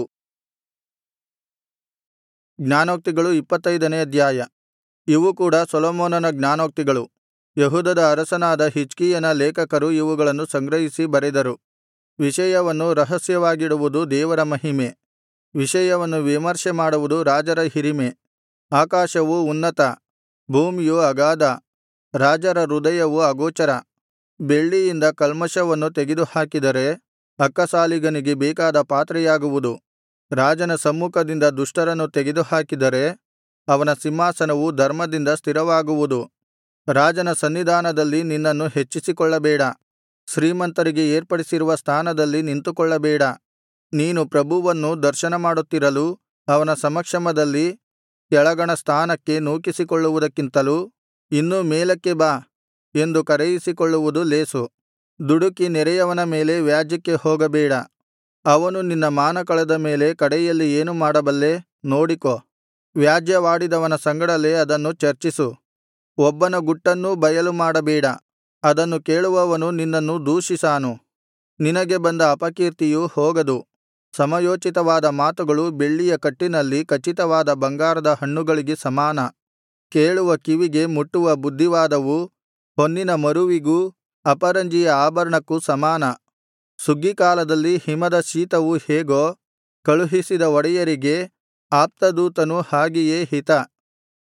ಜ್ಞಾನೋಕ್ತಿಗಳು ಇಪ್ಪತ್ತೈದನೇ ಅಧ್ಯಾಯ ಇವು ಕೂಡ ಸೊಲೊಮೋನನ ಜ್ಞಾನೋಕ್ತಿಗಳು ಯೆಹೂದದ ಅರಸನಾದ ಹಿಜ್ಕೀಯನ ಲೇಖಕರು ಇವುಗಳನ್ನು ಸಂಗ್ರಹಿಸಿ ಬರೆದರು ವಿಷಯವನ್ನು ರಹಸ್ಯವಾಗಿಡುವುದು ದೇವರ ಮಹಿಮೆ ವಿಷಯವನ್ನು ವಿಮರ್ಶೆ ಮಾಡುವುದು ರಾಜರ ಹಿರಿಮೆ ಆಕಾಶವು ಉನ್ನತ ಭೂಮಿಯು ಅಗಾಧ ರಾಜರ ಹೃದಯವು ಅಗೋಚರ ಬೆಳ್ಳಿಯಿಂದ ಕಲ್ಮಷವನ್ನು ತೆಗೆದುಹಾಕಿದರೆ ಅಕ್ಕಸಾಲಿಗನಿಗೆ ಬೇಕಾದ ಪಾತ್ರೆಯಾಗುವುದು ರಾಜನ ಸಮ್ಮುಖದಿಂದ ದುಷ್ಟರನ್ನು ತೆಗೆದುಹಾಕಿದರೆ ಅವನ ಸಿಂಹಾಸನವು ಧರ್ಮದಿಂದ ಸ್ಥಿರವಾಗುವುದು ರಾಜನ ಸನ್ನಿಧಾನದಲ್ಲಿ ನಿನ್ನನ್ನು ಹೆಚ್ಚಿಸಿಕೊಳ್ಳಬೇಡ ಶ್ರೀಮಂತರಿಗೆ ಏರ್ಪಡಿಸಿರುವ ಸ್ಥಾನದಲ್ಲಿ ನಿಂತುಕೊಳ್ಳಬೇಡ ನೀನು ಪ್ರಭುವನ್ನು ದರ್ಶನಮಾಡುತ್ತಿರಲು ಅವನ ಸಮಕ್ಷಮದಲ್ಲಿ ಕೆಳಗಣ ಸ್ಥಾನಕ್ಕೆ ನೂಕಿಸಿಕೊಳ್ಳುವುದಕ್ಕಿಂತಲೂ ಇನ್ನೂ ಮೇಲಕ್ಕೆ ಬಾ ಎಂದು ಕರೆಯಿಸಿಕೊಳ್ಳುವುದು ಲೇಸು ದುಡುಕಿ ನೆರೆಯವನ ಮೇಲೆ ವ್ಯಾಜ್ಯಕ್ಕೆ ಹೋಗಬೇಡ ಅವನು ನಿನ್ನ ಮಾನ ಕಳೆದ ಮೇಲೆ ಕಡೆಯಲ್ಲಿ ಏನು ಮಾಡಬಲ್ಲೆ ನೋಡಿಕೋ ವ್ಯಾಜ್ಯವಾಡಿದವನ ಸಂಗಡಲೇ ಅದನ್ನು ಚರ್ಚಿಸು ಒಬ್ಬನ ಗುಟ್ಟನ್ನೂ ಬಯಲು ಮಾಡಬೇಡ ಅದನ್ನು ಕೇಳುವವನು ನಿನ್ನನ್ನು ದೂಷಿಸಾನು ನಿನಗೆ ಬಂದ ಅಪಕೀರ್ತಿಯು ಹೋಗದು ಸಮಯೋಚಿತವಾದ ಮಾತುಗಳು ಬೆಳ್ಳಿಯ ಕಟ್ಟಿನಲ್ಲಿ ಖಚಿತವಾದ ಬಂಗಾರದ ಹಣ್ಣುಗಳಿಗೆ ಸಮಾನ ಕೇಳುವ ಕಿವಿಗೆ ಮುಟ್ಟುವ ಬುದ್ಧಿವಾದವು ಹೊನ್ನಿನ ಮರುವಿಗೂ ಅಪರಂಜಿಯ ಆಭರಣಕ್ಕೂ ಸಮಾನ ಸುಗ್ಗೀಕಾಲದಲ್ಲಿ ಹಿಮದ ಶೀತವು ಹೇಗೋ ಕಳುಹಿಸಿದ ಒಡೆಯರಿಗೆ ಆಪ್ತದೂತನು ಹಾಗೆಯೇ ಹಿತ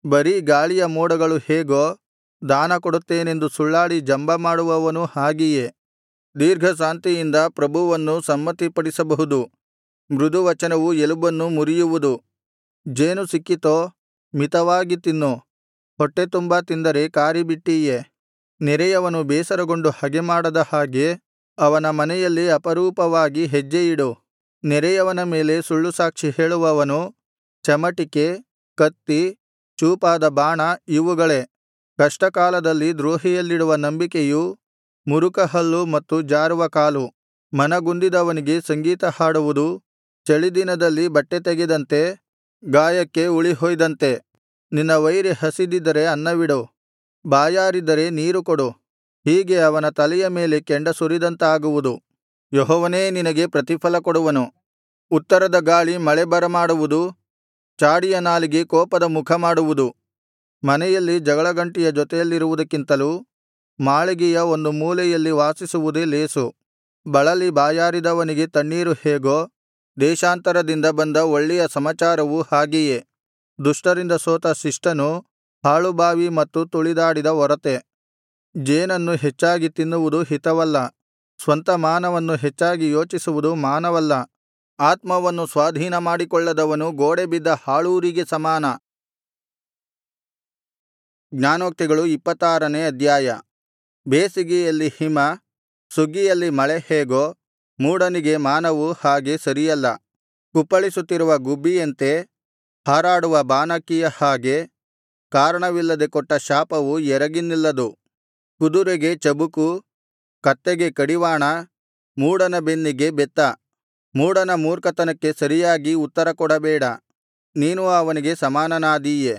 ಬರೀ ಗಾಳಿಯ ಮೋಡಗಳು ಹೇಗೋ ದಾನಕೊಡುತ್ತೇನೆಂದು ಸುಳ್ಳಾಡಿ ಜಂಬಮಾಡುವವನೂ ಹಾಗೆಯೇ ದೀರ್ಘಶಾಂತಿಯಿಂದ ಪ್ರಭುವನ್ನು ಸಮ್ಮತಿಪಡಿಸಬಹುದು ಮೃದುವಚನವು ಎಲುಬನ್ನು ಮುರಿಯುವುದು ಜೇನು ಸಿಕ್ಕಿತೋ ಮಿತವಾಗಿ ತಿನ್ನು ಹೊಟ್ಟೆ ತುಂಬಾ ತಿಂದರೆ ಕಾರಿಬಿಟ್ಟೀಯೇ ನೆರೆಯವನು ಬೇಸರಗೊಂಡು ಹಗೆಮಾಡದ ಹಾಗೆ ಅವನ ಮನೆಯಲ್ಲಿ ಅಪರೂಪವಾಗಿ ಹೆಜ್ಜೆಯಿಡು ನೆರೆಯವನ ಮೇಲೆ ಸುಳ್ಳುಸಾಕ್ಷಿ ಹೇಳುವವನು ಚಮಟಿಕೆ ಕತ್ತಿ ಚೂಪಾದ ಬಾಣ ಇವುಗಳೇ ಕಷ್ಟಕಾಲದಲ್ಲಿ ದ್ರೋಹಿಯಲ್ಲಿಡುವ ನಂಬಿಕೆಯು ಮುರುಕ ಹಲ್ಲು ಮತ್ತು ಜಾರುವ ಕಾಲು ಮನಗುಂದಿದವನಿಗೆ ಸಂಗೀತ ಹಾಡುವುದು ಚಳಿದಿನದಲ್ಲಿ ಬಟ್ಟೆ ತೆಗೆದಂತೆ ಗಾಯಕ್ಕೆ ಉಳಿಹೊಯ್ದಂತೆ ನಿನ್ನ ವೈರಿ ಹಸಿದಿದ್ದರೆ ಅನ್ನವಿಡು ಬಾಯಾರಿದ್ದರೆ ನೀರು ಕೊಡು ಹೀಗೆ ಅವನ ತಲೆಯ ಮೇಲೆ ಕೆಂಡ ಸುರಿದಂತಾಗುವುದು ಯೆಹೋವನೇ ನಿನಗೆ ಪ್ರತಿಫಲ ಕೊಡುವನು ಉತ್ತರದ ಗಾಳಿ ಮಳೆ ಬರಮಾಡುವುದು ಚಾಡಿಯ ನಾಲಿಗೆ ಕೋಪದ ಮುಖಮಾಡುವುದು ಮನೆಯಲ್ಲಿ ಜಗಳಗಂಟಿಯ ಜೊತೆಯಲ್ಲಿರುವುದಕ್ಕಿಂತಲೂ ಮಾಳಿಗೆಯ ಒಂದು ಮೂಲೆಯಲ್ಲಿ ವಾಸಿಸುವುದೇ ಲೇಸು ಬಳಲಿ ಬಾಯಾರಿದವನಿಗೆ ತಣ್ಣೀರು ಹೇಗೋ ದೇಶಾಂತರದಿಂದ ಬಂದ ಒಳ್ಳೆಯ ಸಮಾಚಾರವು ಹಾಗೆಯೇ ದುಷ್ಟರಿಂದ ಸೋತ ಶಿಷ್ಟನು ಹಾಳುಬಾವಿ ಮತ್ತು ತುಳಿದಾಡಿದ ಒರತೆ ಜೇನನ್ನು ಹೆಚ್ಚಾಗಿ ತಿನ್ನುವುದು ಹಿತವಲ್ಲ ಸ್ವಂತ ಮಾನವನ್ನು ಹೆಚ್ಚಾಗಿ ಯೋಚಿಸುವುದು ಮಾನವಲ್ಲ ಆತ್ಮವನ್ನು ಸ್ವಾಧೀನಮಾಡಿಕೊಳ್ಳದವನು ಗೋಡೆ ಬಿದ್ದ ಹಾಳೂರಿಗೆ ಸಮಾನ ಜ್ಞಾನೋಕ್ತಿಗಳು ಇಪ್ಪತ್ತಾರನೇ ಅಧ್ಯಾಯ ಬೇಸಿಗೆಯಲ್ಲಿ ಹಿಮ ಸುಗ್ಗಿಯಲ್ಲಿ ಮಳೆ ಹೇಗೋ ಮೂಢನಿಗೆ ಮಾನವು ಹಾಗೆ ಸರಿಯಲ್ಲ ಕುಪ್ಪಳಿಸುತ್ತಿರುವ ಗುಬ್ಬಿಯಂತೆ ಹಾರಾಡುವ ಬಾನಕ್ಕಿಯ ಹಾಗೆ ಕಾರಣವಿಲ್ಲದೆ ಕೊಟ್ಟ ಶಾಪವು ಎರಗಿ ನಿಲ್ಲದು ಕುದುರೆಗೆ ಚಬುಕು ಕತ್ತೆಗೆ ಕಡಿವಾಣ ಮೂಢನ ಬೆನ್ನಿಗೆ ಬೆತ್ತ ಮೂಢನ ಮೂರ್ಖತನಕ್ಕೆ ಸರಿಯಾಗಿ ಉತ್ತರ ಕೊಡಬೇಡ ನೀನು ಅವನಿಗೆ ಸಮಾನನಾದೀಯೆ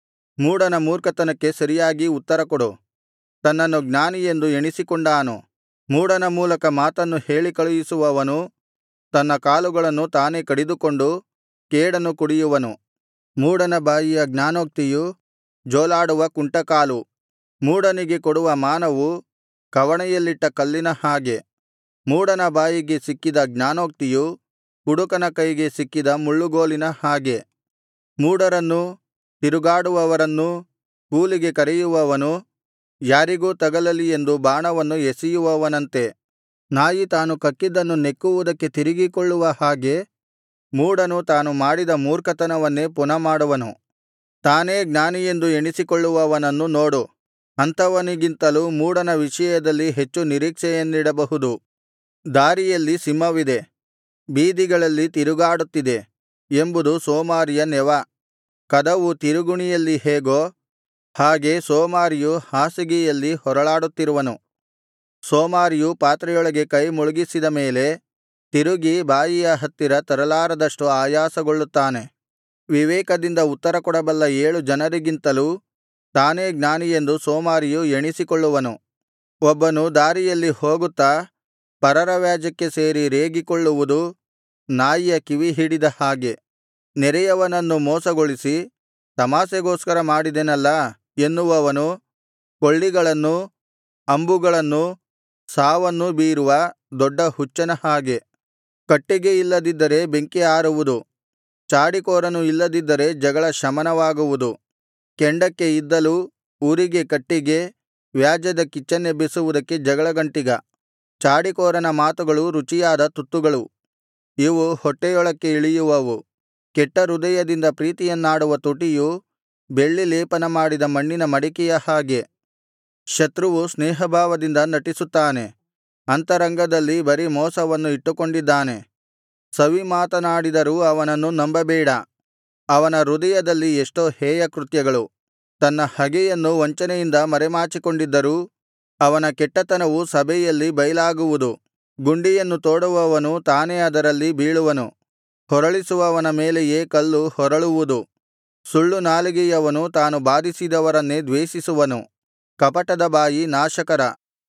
ಮೂಢನ ಮೂರ್ಖತನಕ್ಕೆ ಸರಿಯಾಗಿ ಉತ್ತರಕೊಡು ತನ್ನನ್ನು ಜ್ಞಾನಿಯೆಂದು ಎಣಿಸಿಕೊಂಡಾನು ಮೂಢನ ಮೂಲಕ ಮಾತನ್ನು ಹೇಳಿಕಳುಹಿಸುವವನು ತನ್ನ ಕಾಲುಗಳನ್ನು ತಾನೇ ಕಡಿದುಕೊಂಡು ಕೇಡನ್ನು ಕುಡಿಯುವನು ಮೂಢನ ಬಾಯಿಯ ಜ್ಞಾನೋಕ್ತಿಯು ಜೋಲಾಡುವ ಕುಂಟಕಾಲು ಮೂಢನಿಗೆ ಕೊಡುವ ಮಾನವು ಕವಣೆಯಲ್ಲಿಟ್ಟ ಕಲ್ಲಿನ ಹಾಗೆ ಮೂಢನ ಬಾಯಿಗೆ ಸಿಕ್ಕಿದ ಜ್ಞಾನೋಕ್ತಿಯು ಕುಡುಕನ ಕೈಗೆ ಸಿಕ್ಕಿದ ಮುಳ್ಳುಗೋಲಿನ ಹಾಗೆ ಮೂಢರನ್ನೂ ತಿರುಗಾಡುವವರನ್ನೂ ಕೂಲಿಗೆ ಕರೆಯುವವನು ಯಾರಿಗೂ ತಗಲಲಿ ಎಂದು ಬಾಣವನ್ನು ಎಸೆಯುವವನಂತೆ ನಾಯಿ ತಾನು ಕಕ್ಕಿದ್ದನ್ನು ನೆಕ್ಕುವುದಕ್ಕೆ ತಿರುಗಿಕೊಳ್ಳುವ ಹಾಗೆ ಮೂಢನು ತಾನು ಮಾಡಿದ ಮೂರ್ಖತನವನ್ನೇ ಪುನಃ ಮಾಡುವನು ತಾನೇ ಜ್ಞಾನಿಯೆಂದು ಎಣಿಸಿಕೊಳ್ಳುವವನನ್ನು ನೋಡು ಅಂಥವನಿಗಿಂತಲೂ ಮೂಢನ ವಿಷಯದಲ್ಲಿ ಹೆಚ್ಚು ನಿರೀಕ್ಷೆಯನ್ನಿಡಬಹುದು ದಾರಿಯಲ್ಲಿ ಸಿಂಹವಿದೆ ಬೀದಿಗಳಲ್ಲಿ ತಿರುಗಾಡುತ್ತಿದೆ ಎಂಬುದು ಸೋಮಾರಿಯ ನೆವ ಕದವು ತಿರುಗುಣಿಯಲ್ಲಿ ಹೇಗೋ ಹಾಗೆ ಸೋಮಾರಿಯು ಹಾಸಿಗೆಯಲ್ಲಿ ಹೊರಳಾಡುತ್ತಿರುವನು ಸೋಮಾರಿಯು ಪಾತ್ರೆಯೊಳಗೆ ಕೈ ಮುಳುಗಿಸಿದ ಮೇಲೆ ತಿರುಗಿ ಬಾಯಿಯ ಹತ್ತಿರ ತರಲಾರದಷ್ಟು ಆಯಾಸಗೊಳ್ಳುತ್ತಾನೆ ವಿವೇಕದಿಂದ ಉತ್ತರಕೊಡಬಲ್ಲ ಏಳು ಜನರಿಗಿಂತಲೂ ತಾನೇ ಜ್ಞಾನಿಯೆಂದು ಸೋಮಾರಿಯು ಎಣಿಸಿಕೊಳ್ಳುವನು ಒಬ್ಬನು ದಾರಿಯಲ್ಲಿ ಹೋಗುತ್ತಾ ಪರರ ವ್ಯಾಜ್ಯಕ್ಕೆ ಸೇರಿ ರೇಗಿಕೊಳ್ಳುವುದು ನಾಯಿಯ ಕಿವಿ ಹಿಡಿದ ಹಾಗೆ ನೆರೆಯವನನ್ನು ಮೋಸಗೊಳಿಸಿ ತಮಾಷೆಗೋಸ್ಕರ ಮಾಡಿದೆನಲ್ಲಾ ಎನ್ನುವವನು ಕೊಳ್ಳಿಗಳನ್ನೂ ಅಂಬುಗಳನ್ನೂ ಸಾವನ್ನೂ ಬೀರುವ ದೊಡ್ಡ ಹುಚ್ಚನ ಹಾಗೆ ಕಟ್ಟಿಗೆ ಇಲ್ಲದಿದ್ದರೆ ಬೆಂಕಿ ಆರುವುದು ಚಾಡಿಕೋರನು ಇಲ್ಲದಿದ್ದರೆ ಜಗಳ ಶಮನವಾಗುವುದು ಕೆಂಡಕ್ಕೆ ಇದ್ದಲು ಉರಿಗೆ ಕಟ್ಟಿಗೆ ವ್ಯಾಜ್ಯದ ಕಿಚ್ಚನ್ನೆಬ್ಬಿಸುವುದಕ್ಕೆ ಜಗಳಗಂಟಿಗ ಚಾಡಿಕೋರನ ಮಾತುಗಳು ರುಚಿಯಾದ ತುತ್ತುಗಳು ಇವು ಹೊಟ್ಟೆಯೊಳಕ್ಕೆ ಇಳಿಯುವವು ಕೆಟ್ಟ ಹೃದಯದಿಂದ ಪ್ರೀತಿಯನ್ನಾಡುವ ತುಟಿಯು ಬೆಳ್ಳಿ ಲೇಪನ ಮಾಡಿದ ಮಣ್ಣಿನ ಮಡಿಕೆಯ ಹಾಗೆ ಶತ್ರುವು ಸ್ನೇಹಭಾವದಿಂದ ನಟಿಸುತ್ತಾನೆ ಅಂತರಂಗದಲ್ಲಿ ಬರೀ ಮೋಸವನ್ನು ಇಟ್ಟುಕೊಂಡಿದ್ದಾನೆ ಸವಿಮಾತನಾಡಿದರೂ ಅವನನ್ನು ನಂಬಬೇಡ ಅವನ ಹೃದಯದಲ್ಲಿ ಎಷ್ಟೋ ಹೇಯಕೃತ್ಯಗಳು ತನ್ನ ಹಗೆಯನ್ನು ವಂಚನೆಯಿಂದ ಮರೆಮಾಚಿಕೊಂಡಿದ್ದರೂ ಅವನ ಕೆಟ್ಟತನವು ಸಭೆಯಲ್ಲಿ ಬೈಲಾಗುವುದು ಗುಂಡಿಯನ್ನು ತೋಡುವವನು ತಾನೇ ಅದರಲ್ಲಿ ಬೀಳುವನು ಹೊರಳಿಸುವವನ ಮೇಲೆಯೇ ಕಲ್ಲು ಹೊರಳುವುದು ಸುಳ್ಳು ನಾಲಿಗೆಯವನು ತಾನು ಬಾಧಿಸಿದವರನ್ನೇ ದ್ವೇಷಿಸುವನು ಕಪಟದ ಬಾಯಿ ನಾಶಕರ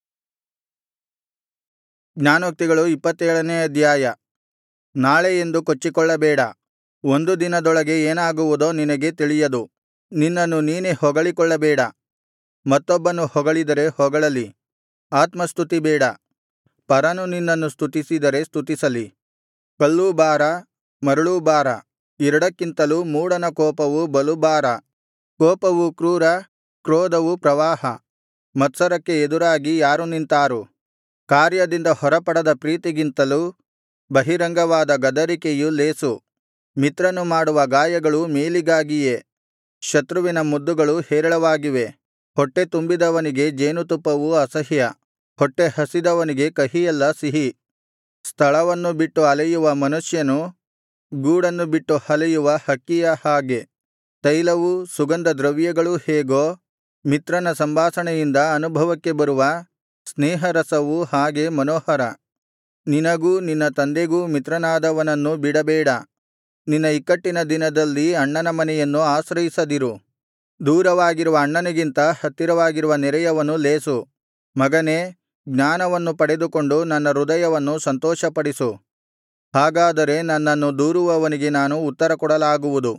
ಜ್ಞಾನೋಕ್ತಿಗಳು ಇಪ್ಪತ್ತೇಳನೇ ಅಧ್ಯಾಯ ನಾಳೆ ಎಂದು ಕೊಚ್ಚಿಕೊಳ್ಳಬೇಡ ಒಂದು ದಿನದೊಳಗೆ ಏನಾಗುವುದೋ ನಿನಗೆ ತಿಳಿಯದು ನಿನ್ನನ್ನು ನೀನೇ ಹೊಗಳಿಕೊಳ್ಳಬೇಡ ಮತ್ತೊಬ್ಬನು ಹೊಗಳಿದರೆ ಹೊಗಳಲಿ ಆತ್ಮಸ್ತುತಿ ಬೇಡ ಪರನು ನಿನ್ನನ್ನು ಸ್ತುತಿಸಿದರೆ ಸ್ತುತಿಸಲಿ ಕಲ್ಲೂ ಭಾರ ಮರಳೂ ಭಾರ ಎರಡಕ್ಕಿಂತಲೂ ಮೂಢನ ಕೋಪವು ಬಲು ಭಾರ ಕೋಪವು ಕ್ರೂರ ಕ್ರೋಧವು ಪ್ರವಾಹ ಮತ್ಸರಕ್ಕೆ ಎದುರಾಗಿ ಯಾರು ನಿಂತಾರು ಕಾರ್ಯದಿಂದ ಹೊರಪಡದ ಪ್ರೀತಿಗಿಂತಲೂ ಬಹಿರಂಗವಾದ ಗದರಿಕೆಯು ಲೇಸು ಮಿತ್ರನು ಮಾಡುವ ಗಾಯಗಳು ಮೇಲಿಗಾಗಿಯೇ ಶತ್ರುವಿನ ಮುದ್ದುಗಳು ಹೇರಳವಾಗಿವೆ ಹೊಟ್ಟೆ ತುಂಬಿದವನಿಗೆ ಜೇನುತುಪ್ಪವು ಅಸಹ್ಯ ಹೊಟ್ಟೆ ಹಸಿದವನಿಗೆ ಕಹಿಯೆಲ್ಲಾ ಸಿಹಿ ಸ್ಥಳವನ್ನು ಬಿಟ್ಟು ಅಲೆಯುವ ಮನುಷ್ಯನು ಗೂಡನ್ನು ಬಿಟ್ಟು ಅಲೆಯುವ ಹಕ್ಕಿಯ ಹಾಗೆ ತೈಲವೂ ಸುಗಂಧದ್ರವ್ಯಗಳೂ ಹೇಗೋ ಮಿತ್ರನ ಸಂಭಾಷಣೆಯಿಂದ ಅನುಭವಕ್ಕೆ ಬರುವ ಸ್ನೇಹರಸವು ಹಾಗೆ ಮನೋಹರ ನಿನಗೂ ನಿನ್ನ ತಂದೆಗೂ ಮಿತ್ರನಾದವನನ್ನು ಬಿಡಬೇಡ ನಿನ್ನ ಇಕ್ಕಟ್ಟಿನ ದಿನದಲ್ಲಿ ಅಣ್ಣನ ಮನೆಯನ್ನು ಆಶ್ರಯಿಸದಿರು ದೂರವಾಗಿರುವ ಅಣ್ಣನಿಗಿಂತ ಹತ್ತಿರವಾಗಿರುವ ನೆರೆಯವನು ಲೇಸು ಮಗನೇ ಜ್ಞಾನವನ್ನು ಪಡೆದುಕೊಂಡು ನನ್ನ ಹೃದಯವನ್ನು ಸಂತೋಷಪಡಿಸು ಹಾಗಾದರೆ ನನ್ನನ್ನು ದೂರುವವನಿಗೆ ನಾನು ಉತ್ತರಕೊಡಲಾಗುವುದು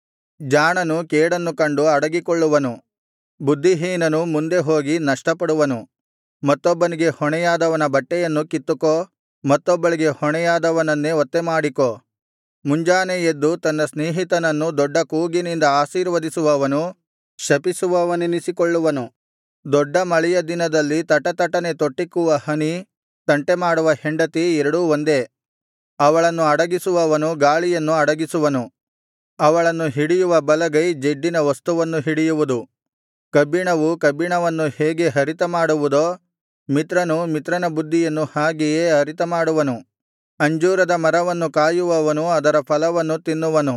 ಜಾಣನು ಕೇಡನ್ನು ಕಂಡು ಅಡಗಿಕೊಳ್ಳುವನು ಬುದ್ಧಿಹೀನನು ಮುಂದೆ ಹೋಗಿ ನಷ್ಟಪಡುವನು ಮತ್ತೊಬ್ಬನಿಗೆ ಹೊಣೆಯಾದವನ ಬಟ್ಟೆಯನ್ನು ಕಿತ್ತುಕೋ ಮತ್ತೊಬ್ಬಳಿಗೆ ಹೊಣೆಯಾದವನನ್ನೇ ಒತ್ತೆಮಾಡಿಕೋ ಮುಂಜಾನೆ ಎದ್ದು ತನ್ನ ಸ್ನೇಹಿತನನ್ನು ದೊಡ್ಡ ಕೂಗಿನಿಂದ ಆಶೀರ್ವದಿಸುವವನು ಶಪಿಸುವವನೆನಿಸಿಕೊಳ್ಳುವನು ದೊಡ್ಡ ಮಳೆಯ ದಿನದಲ್ಲಿ ತಟತಟನೆ ತೊಟ್ಟಿಕ್ಕುವ ಹನಿ ತಂಟೆಮಾಡುವ ಹೆಂಡತಿ ಎರಡೂ ಒಂದೇ ಅವಳನ್ನು ಅಡಗಿಸುವವನು ಗಾಳಿಯನ್ನು ಅಡಗಿಸುವನು ಅವಳನ್ನು ಹಿಡಿಯುವ ಬಲಗೈ ಜಿಡ್ಡಿನ ವಸ್ತುವನ್ನು ಹಿಡಿಯುವುದು ಕಬ್ಬಿಣವು ಕಬ್ಬಿಣವನ್ನು ಹೇಗೆ ಹರಿತಮಾಡುವುದೋ ಮಿತ್ರನು ಮಿತ್ರನ ಬುದ್ಧಿಯನ್ನು ಹಾಗೆಯೇ ಹರಿತಮಾಡುವನು ಅಂಜೂರದ ಮರವನ್ನು ಕಾಯುವವನು ಅದರ ಫಲವನ್ನು ತಿನ್ನುವನು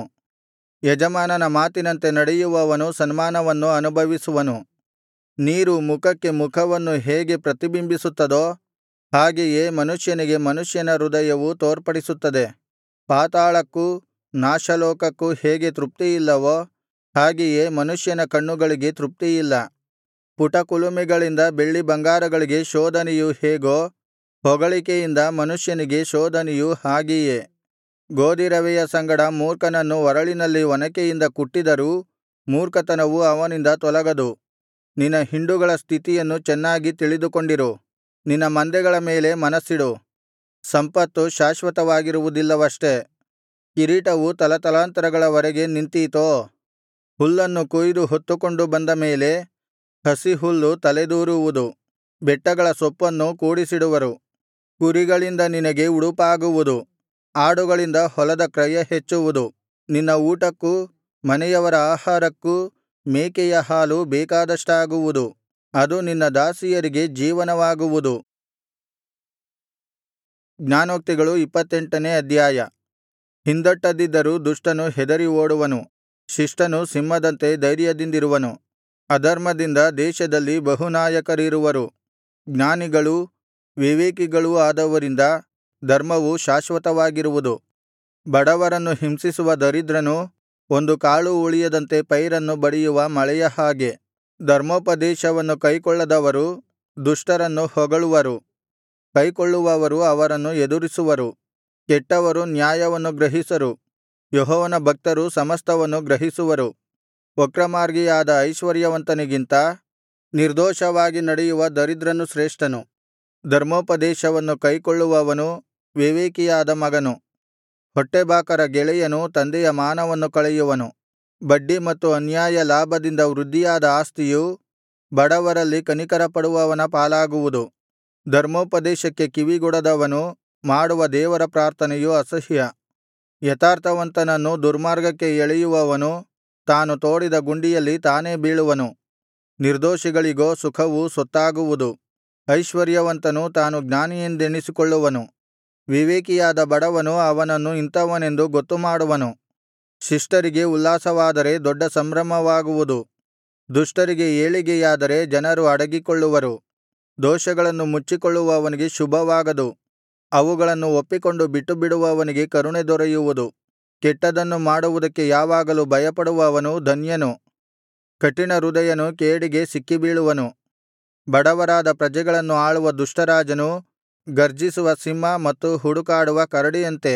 ಯಜಮಾನನ ಮಾತಿನಂತೆ ನಡೆಯುವವನು ಸನ್ಮಾನವನ್ನು ಅನುಭವಿಸುವನು ನೀರು ಮುಖಕ್ಕೆ ಮುಖವನ್ನು ಹೇಗೆ ಪ್ರತಿಬಿಂಬಿಸುತ್ತದೋ ಹಾಗೆಯೇ ಮನುಷ್ಯನಿಗೆ ಮನುಷ್ಯನ ಹೃದಯವು ತೋರ್ಪಡಿಸುತ್ತದೆ ಪಾತಾಳಕ್ಕೂ ನಾಶಲೋಕಕ್ಕೂ ಹೇಗೆ ತೃಪ್ತಿಯಿಲ್ಲವೋ ಹಾಗೆಯೇ ಮನುಷ್ಯನ ಕಣ್ಣುಗಳಿಗೆ ತೃಪ್ತಿಯಿಲ್ಲ ಪುಟಕುಲುಮೆಗಳಿಂದ ಬೆಳ್ಳಿಬಂಗಾರಗಳಿಗೆ ಶೋಧನೆಯು ಹೇಗೋ ಹೊಗಳಿಕೆಯಿಂದ ಮನುಷ್ಯನಿಗೆ ಶೋಧನೆಯು ಹಾಗೆಯೇ ಗೋದಿರವೆಯ ಸಂಗಡ ಮೂರ್ಖನನ್ನು ಒರಳಿನಲ್ಲಿ ಒನಕೆಯಿಂದ ಕುಟ್ಟಿದರೂ ಮೂರ್ಖತನವು ಅವನಿಂದ ತೊಲಗದು ನಿನ್ನ ಹಿಂಡುಗಳ ಸ್ಥಿತಿಯನ್ನು ಚೆನ್ನಾಗಿ ತಿಳಿದುಕೊಂಡಿರು ನಿನ್ನ ಮಂದೆಗಳ ಮೇಲೆ ಮನಸ್ಸಿಡು ಸಂಪತ್ತು ಶಾಶ್ವತವಾಗಿರುವುದಿಲ್ಲವಷ್ಟೆ ಕಿರೀಟವು ತಲತಲಾಂತರಗಳವರೆಗೆ ನಿಂತೀತೋ ಹುಲ್ಲನ್ನು ಕೊಯ್ದು ಹೊತ್ತುಕೊಂಡು ಬಂದ ಮೇಲೆ ಹಸಿ ಹುಲ್ಲು ತಲೆದೂರುವುದು ಬೆಟ್ಟಗಳ ಸೊಪ್ಪನ್ನು ಕೂಡಿಸಿಡುವರು ಕುರಿಗಳಿಂದ ನಿನಗೆ ಉಡುಪಾಗುವುದು ಆಡುಗಳಿಂದ ಹೊಲದ ಕ್ರಯ ಹೆಚ್ಚುವುದು ನಿನ್ನ ಊಟಕ್ಕೂ ಮನೆಯವರ ಆಹಾರಕ್ಕೂ ಮೇಕೆಯ ಹಾಲು ಬೇಕಾದಷ್ಟಾಗುವುದು ಅದು ನಿನ್ನ ದಾಸಿಯರಿಗೆ ಜೀವನವಾಗುವುದು ಜ್ಞಾನೋಕ್ತಿಗಳು ಇಪ್ಪತ್ತೆಂಟನೇ ಅಧ್ಯಾಯ ಹಿಂದಟ್ಟದಿದ್ದರೂ ದುಷ್ಟನು ಹೆದರಿ ಓಡುವನು ಶಿಷ್ಟನು ಸಿಂಹದಂತೆ ಧೈರ್ಯದಿಂದಿರುವನು ಅಧರ್ಮದಿಂದ ದೇಶದಲ್ಲಿ ಬಹುನಾಯಕರಿರುವರು ಜ್ಞಾನಿಗಳೂ ವಿವೇಕಿಗಳೂ ಆದವರಿಂದ ಧರ್ಮವು ಶಾಶ್ವತವಾಗಿರುವುದು ಬಡವರನ್ನು ಹಿಂಸಿಸುವ ದರಿದ್ರನು ಒಂದು ಕಾಳು ಉಳಿಯದಂತೆ ಪೈರನ್ನು ಬಡಿಯುವ ಮಳೆಯ ಹಾಗೆ ಧರ್ಮೋಪದೇಶವನ್ನು ಕೈಕೊಳ್ಳದವರು ದುಷ್ಟರನ್ನು ಹೊಗಳುವರು ಕೈಕೊಳ್ಳುವವರು ಅವರನ್ನು ಎದುರಿಸುವರು ಕೆಟ್ಟವರು ನ್ಯಾಯವನ್ನು ಗ್ರಹಿಸರು ಯೆಹೋವನ ಭಕ್ತರು ಸಮಸ್ತವನ್ನು ಗ್ರಹಿಸುವರು ವಕ್ರಮಾರ್ಗಿಯಾದ ಐಶ್ವರ್ಯವಂತನಿಗಿಂತ ನಿರ್ದೋಷವಾಗಿ ನಡೆಯುವ ದರಿದ್ರನು ಶ್ರೇಷ್ಠನು ಧರ್ಮೋಪದೇಶವನ್ನು ಕೈಕೊಳ್ಳುವವನು ವಿವೇಕಿಯಾದ ಮಗನು ಹೊಟ್ಟೆಬಾಕರ ಗೆಳೆಯನು ತಂದೆಯ ಮಾನವನ್ನು ಕಳೆಯುವನು ಬಡ್ಡಿ ಮತ್ತು ಅನ್ಯಾಯ ಲಾಭದಿಂದ ವೃದ್ಧಿಯಾದ ಆಸ್ತಿಯು ಬಡವರಲ್ಲಿ ಕನಿಕರಪಡುವವನ ಪಾಲಾಗುವುದು ಧರ್ಮೋಪದೇಶಕ್ಕೆ ಕಿವಿಗೊಡದವನು ಮಾಡುವ ದೇವರ ಪ್ರಾರ್ಥನೆಯು ಅಸಹ್ಯ ಯಥಾರ್ಥವಂತನನ್ನು ದುರ್ಮಾರ್ಗಕ್ಕೆ ಎಳೆಯುವವನು ತಾನು ತೋಡಿದ ಗುಂಡಿಯಲ್ಲಿ ತಾನೇ ಬೀಳುವನು ನಿರ್ದೋಷಿಗಳಿಗೋ ಸುಖವು ಸೊತ್ತಾಗುವುದು ಐಶ್ವರ್ಯವಂತನು ತಾನು ಜ್ಞಾನಿಯೆಂದೆಣಿಸಿಕೊಳ್ಳುವನು ವಿವೇಕಿಯಾದ ಬಡವನು ಅವನನ್ನು ಇಂಥವನೆಂದು ಗೊತ್ತುಮಾಡುವನು ಶಿಷ್ಟರಿಗೆ ಉಲ್ಲಾಸವಾದರೆ ದೊಡ್ಡ ಸಂಭ್ರಮವಾಗುವುದು ದುಷ್ಟರಿಗೆ ಏಳಿಗೆಯಾದರೆ ಜನರು ಅಡಗಿಕೊಳ್ಳುವರು ದೋಷಗಳನ್ನು ಮುಚ್ಚಿಕೊಳ್ಳುವವನಿಗೆ ಶುಭವಾಗದು ಅವುಗಳನ್ನು ಒಪ್ಪಿಕೊಂಡು ಬಿಟ್ಟುಬಿಡುವವನಿಗೆ ಕರುಣೆ ದೊರೆಯುವುದು ಕೆಟ್ಟದನ್ನು ಮಾಡುವುದಕ್ಕೆ ಯಾವಾಗಲೂ ಭಯಪಡುವವನು ಧನ್ಯನು ಕಠಿಣ ಹೃದಯನು ಕೇಡಿಗೆ ಸಿಕ್ಕಿಬೀಳುವನು ಬಡವರಾದ ಪ್ರಜೆಗಳನ್ನು ಆಳುವ ದುಷ್ಟರಾಜನು ಗರ್ಜಿಸುವ ಸಿಂಹ ಮತ್ತು ಹುಡುಕಾಡುವ ಕರಡಿಯಂತೆ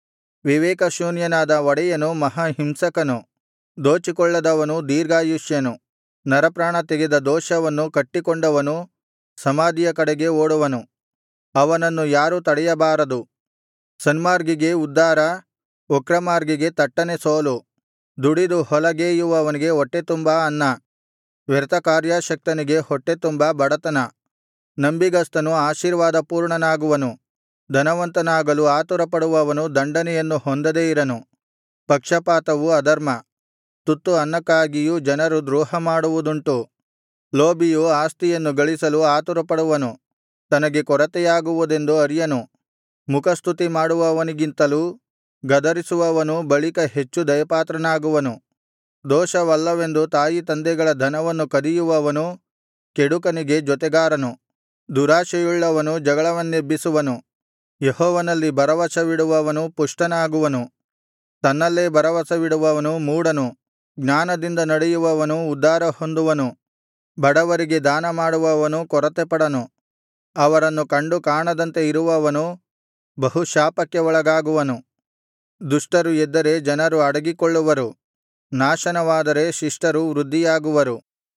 ವಿವೇಕಶೂನ್ಯನಾದ ಒಡೆಯನು ಮಹಾಹಿಂಸಕನು ದೋಚಿಕೊಳ್ಳದವನು ದೀರ್ಘಾಯುಷ್ಯನು ನರಪ್ರಾಣ ತೆಗೆದ ದೋಷವನ್ನು ಕಟ್ಟಿಕೊಂಡವನು ಸಮಾಧಿಯ ಕಡೆಗೆ ಓಡುವನು ಅವನನ್ನು ಯಾರೂ ತಡೆಯಬಾರದು ಸನ್ಮಾರ್ಗಿಗೆ ಉದ್ಧಾರ ವಕ್ರಮಾರ್ಗಿಗೆ ತಟ್ಟನೆ ಸೋಲು ದುಡಿದು ಹೊಲಗೇಯುವವನಿಗೆ ಹೊಟ್ಟೆತುಂಬಾ ಅನ್ನ ವ್ಯರ್ಥ ಕಾರ್ಯಾಸಕ್ತನಿಗೆ ಹೊಟ್ಟೆತುಂಬಾ ಬಡತನ ನಂಬಿಗಸ್ತನು ಆಶೀರ್ವಾದಪೂರ್ಣನಾಗುವನು ಧನವಂತನಾಗಲು ಆತುರಪಡುವವನು ದಂಡನೆಯನ್ನು ಹೊಂದದೇ ಇರನು ಪಕ್ಷಪಾತವು ಅಧರ್ಮ ತುತ್ತು ಅನ್ನಕ್ಕಾಗಿಯೂ ಜನರು ದ್ರೋಹಮಾಡುವುದುಂಟು ಲೋಭಿಯು ಆಸ್ತಿಯನ್ನು ಗಳಿಸಲು ಆತುರಪಡುವನು ತನಗೆ ಕೊರತೆಯಾಗುವುದೆಂದು ಅರಿಯನು ಮುಖಸ್ತುತಿ ಮಾಡುವವನಿಗಿಂತಲೂ ಗದರಿಸುವವನು ಬಳಿಕ ಹೆಚ್ಚು ದಯಪಾತ್ರನಾಗುವನು ದೋಷವಲ್ಲವೆಂದು ತಾಯಿತಂದೆಗಳ ಧನವನ್ನು ಕದಿಯುವವನು ಕೆಡುಕನಿಗೆ ಜೊತೆಗಾರನು ದುರಾಶೆಯುಳ್ಳವನು ಜಗಳವನ್ನೆಬ್ಬಿಸುವನು ಯೆಹೋವನಲ್ಲಿ ಭರವಸವಿಡುವವನು ಪುಷ್ಟನಾಗುವನು ತನ್ನಲ್ಲೇ ಭರವಸವಿಡುವವನು ಮೂಢನು ಜ್ಞಾನದಿಂದ ನಡೆಯುವವನು ಉದ್ಧಾರ ಹೊಂದುವನು ಬಡವರಿಗೆ ದಾನಮಾಡುವವನು ಕೊರತೆಪಡನು ಅವರನ್ನು ಕಂಡು ಕಾಣದಂತೆ ಇರುವವನು ಬಹು ಶಾಪಕ್ಕೆ ಒಳಗಾಗುವನು ದುಷ್ಟರು ಎದ್ದರೆ ಜನರು ಅಡಗಿಕೊಳ್ಳುವರು ನಾಶನವಾದರೆ ಶಿಷ್ಟರು ವೃದ್ಧಿಯಾಗುವರು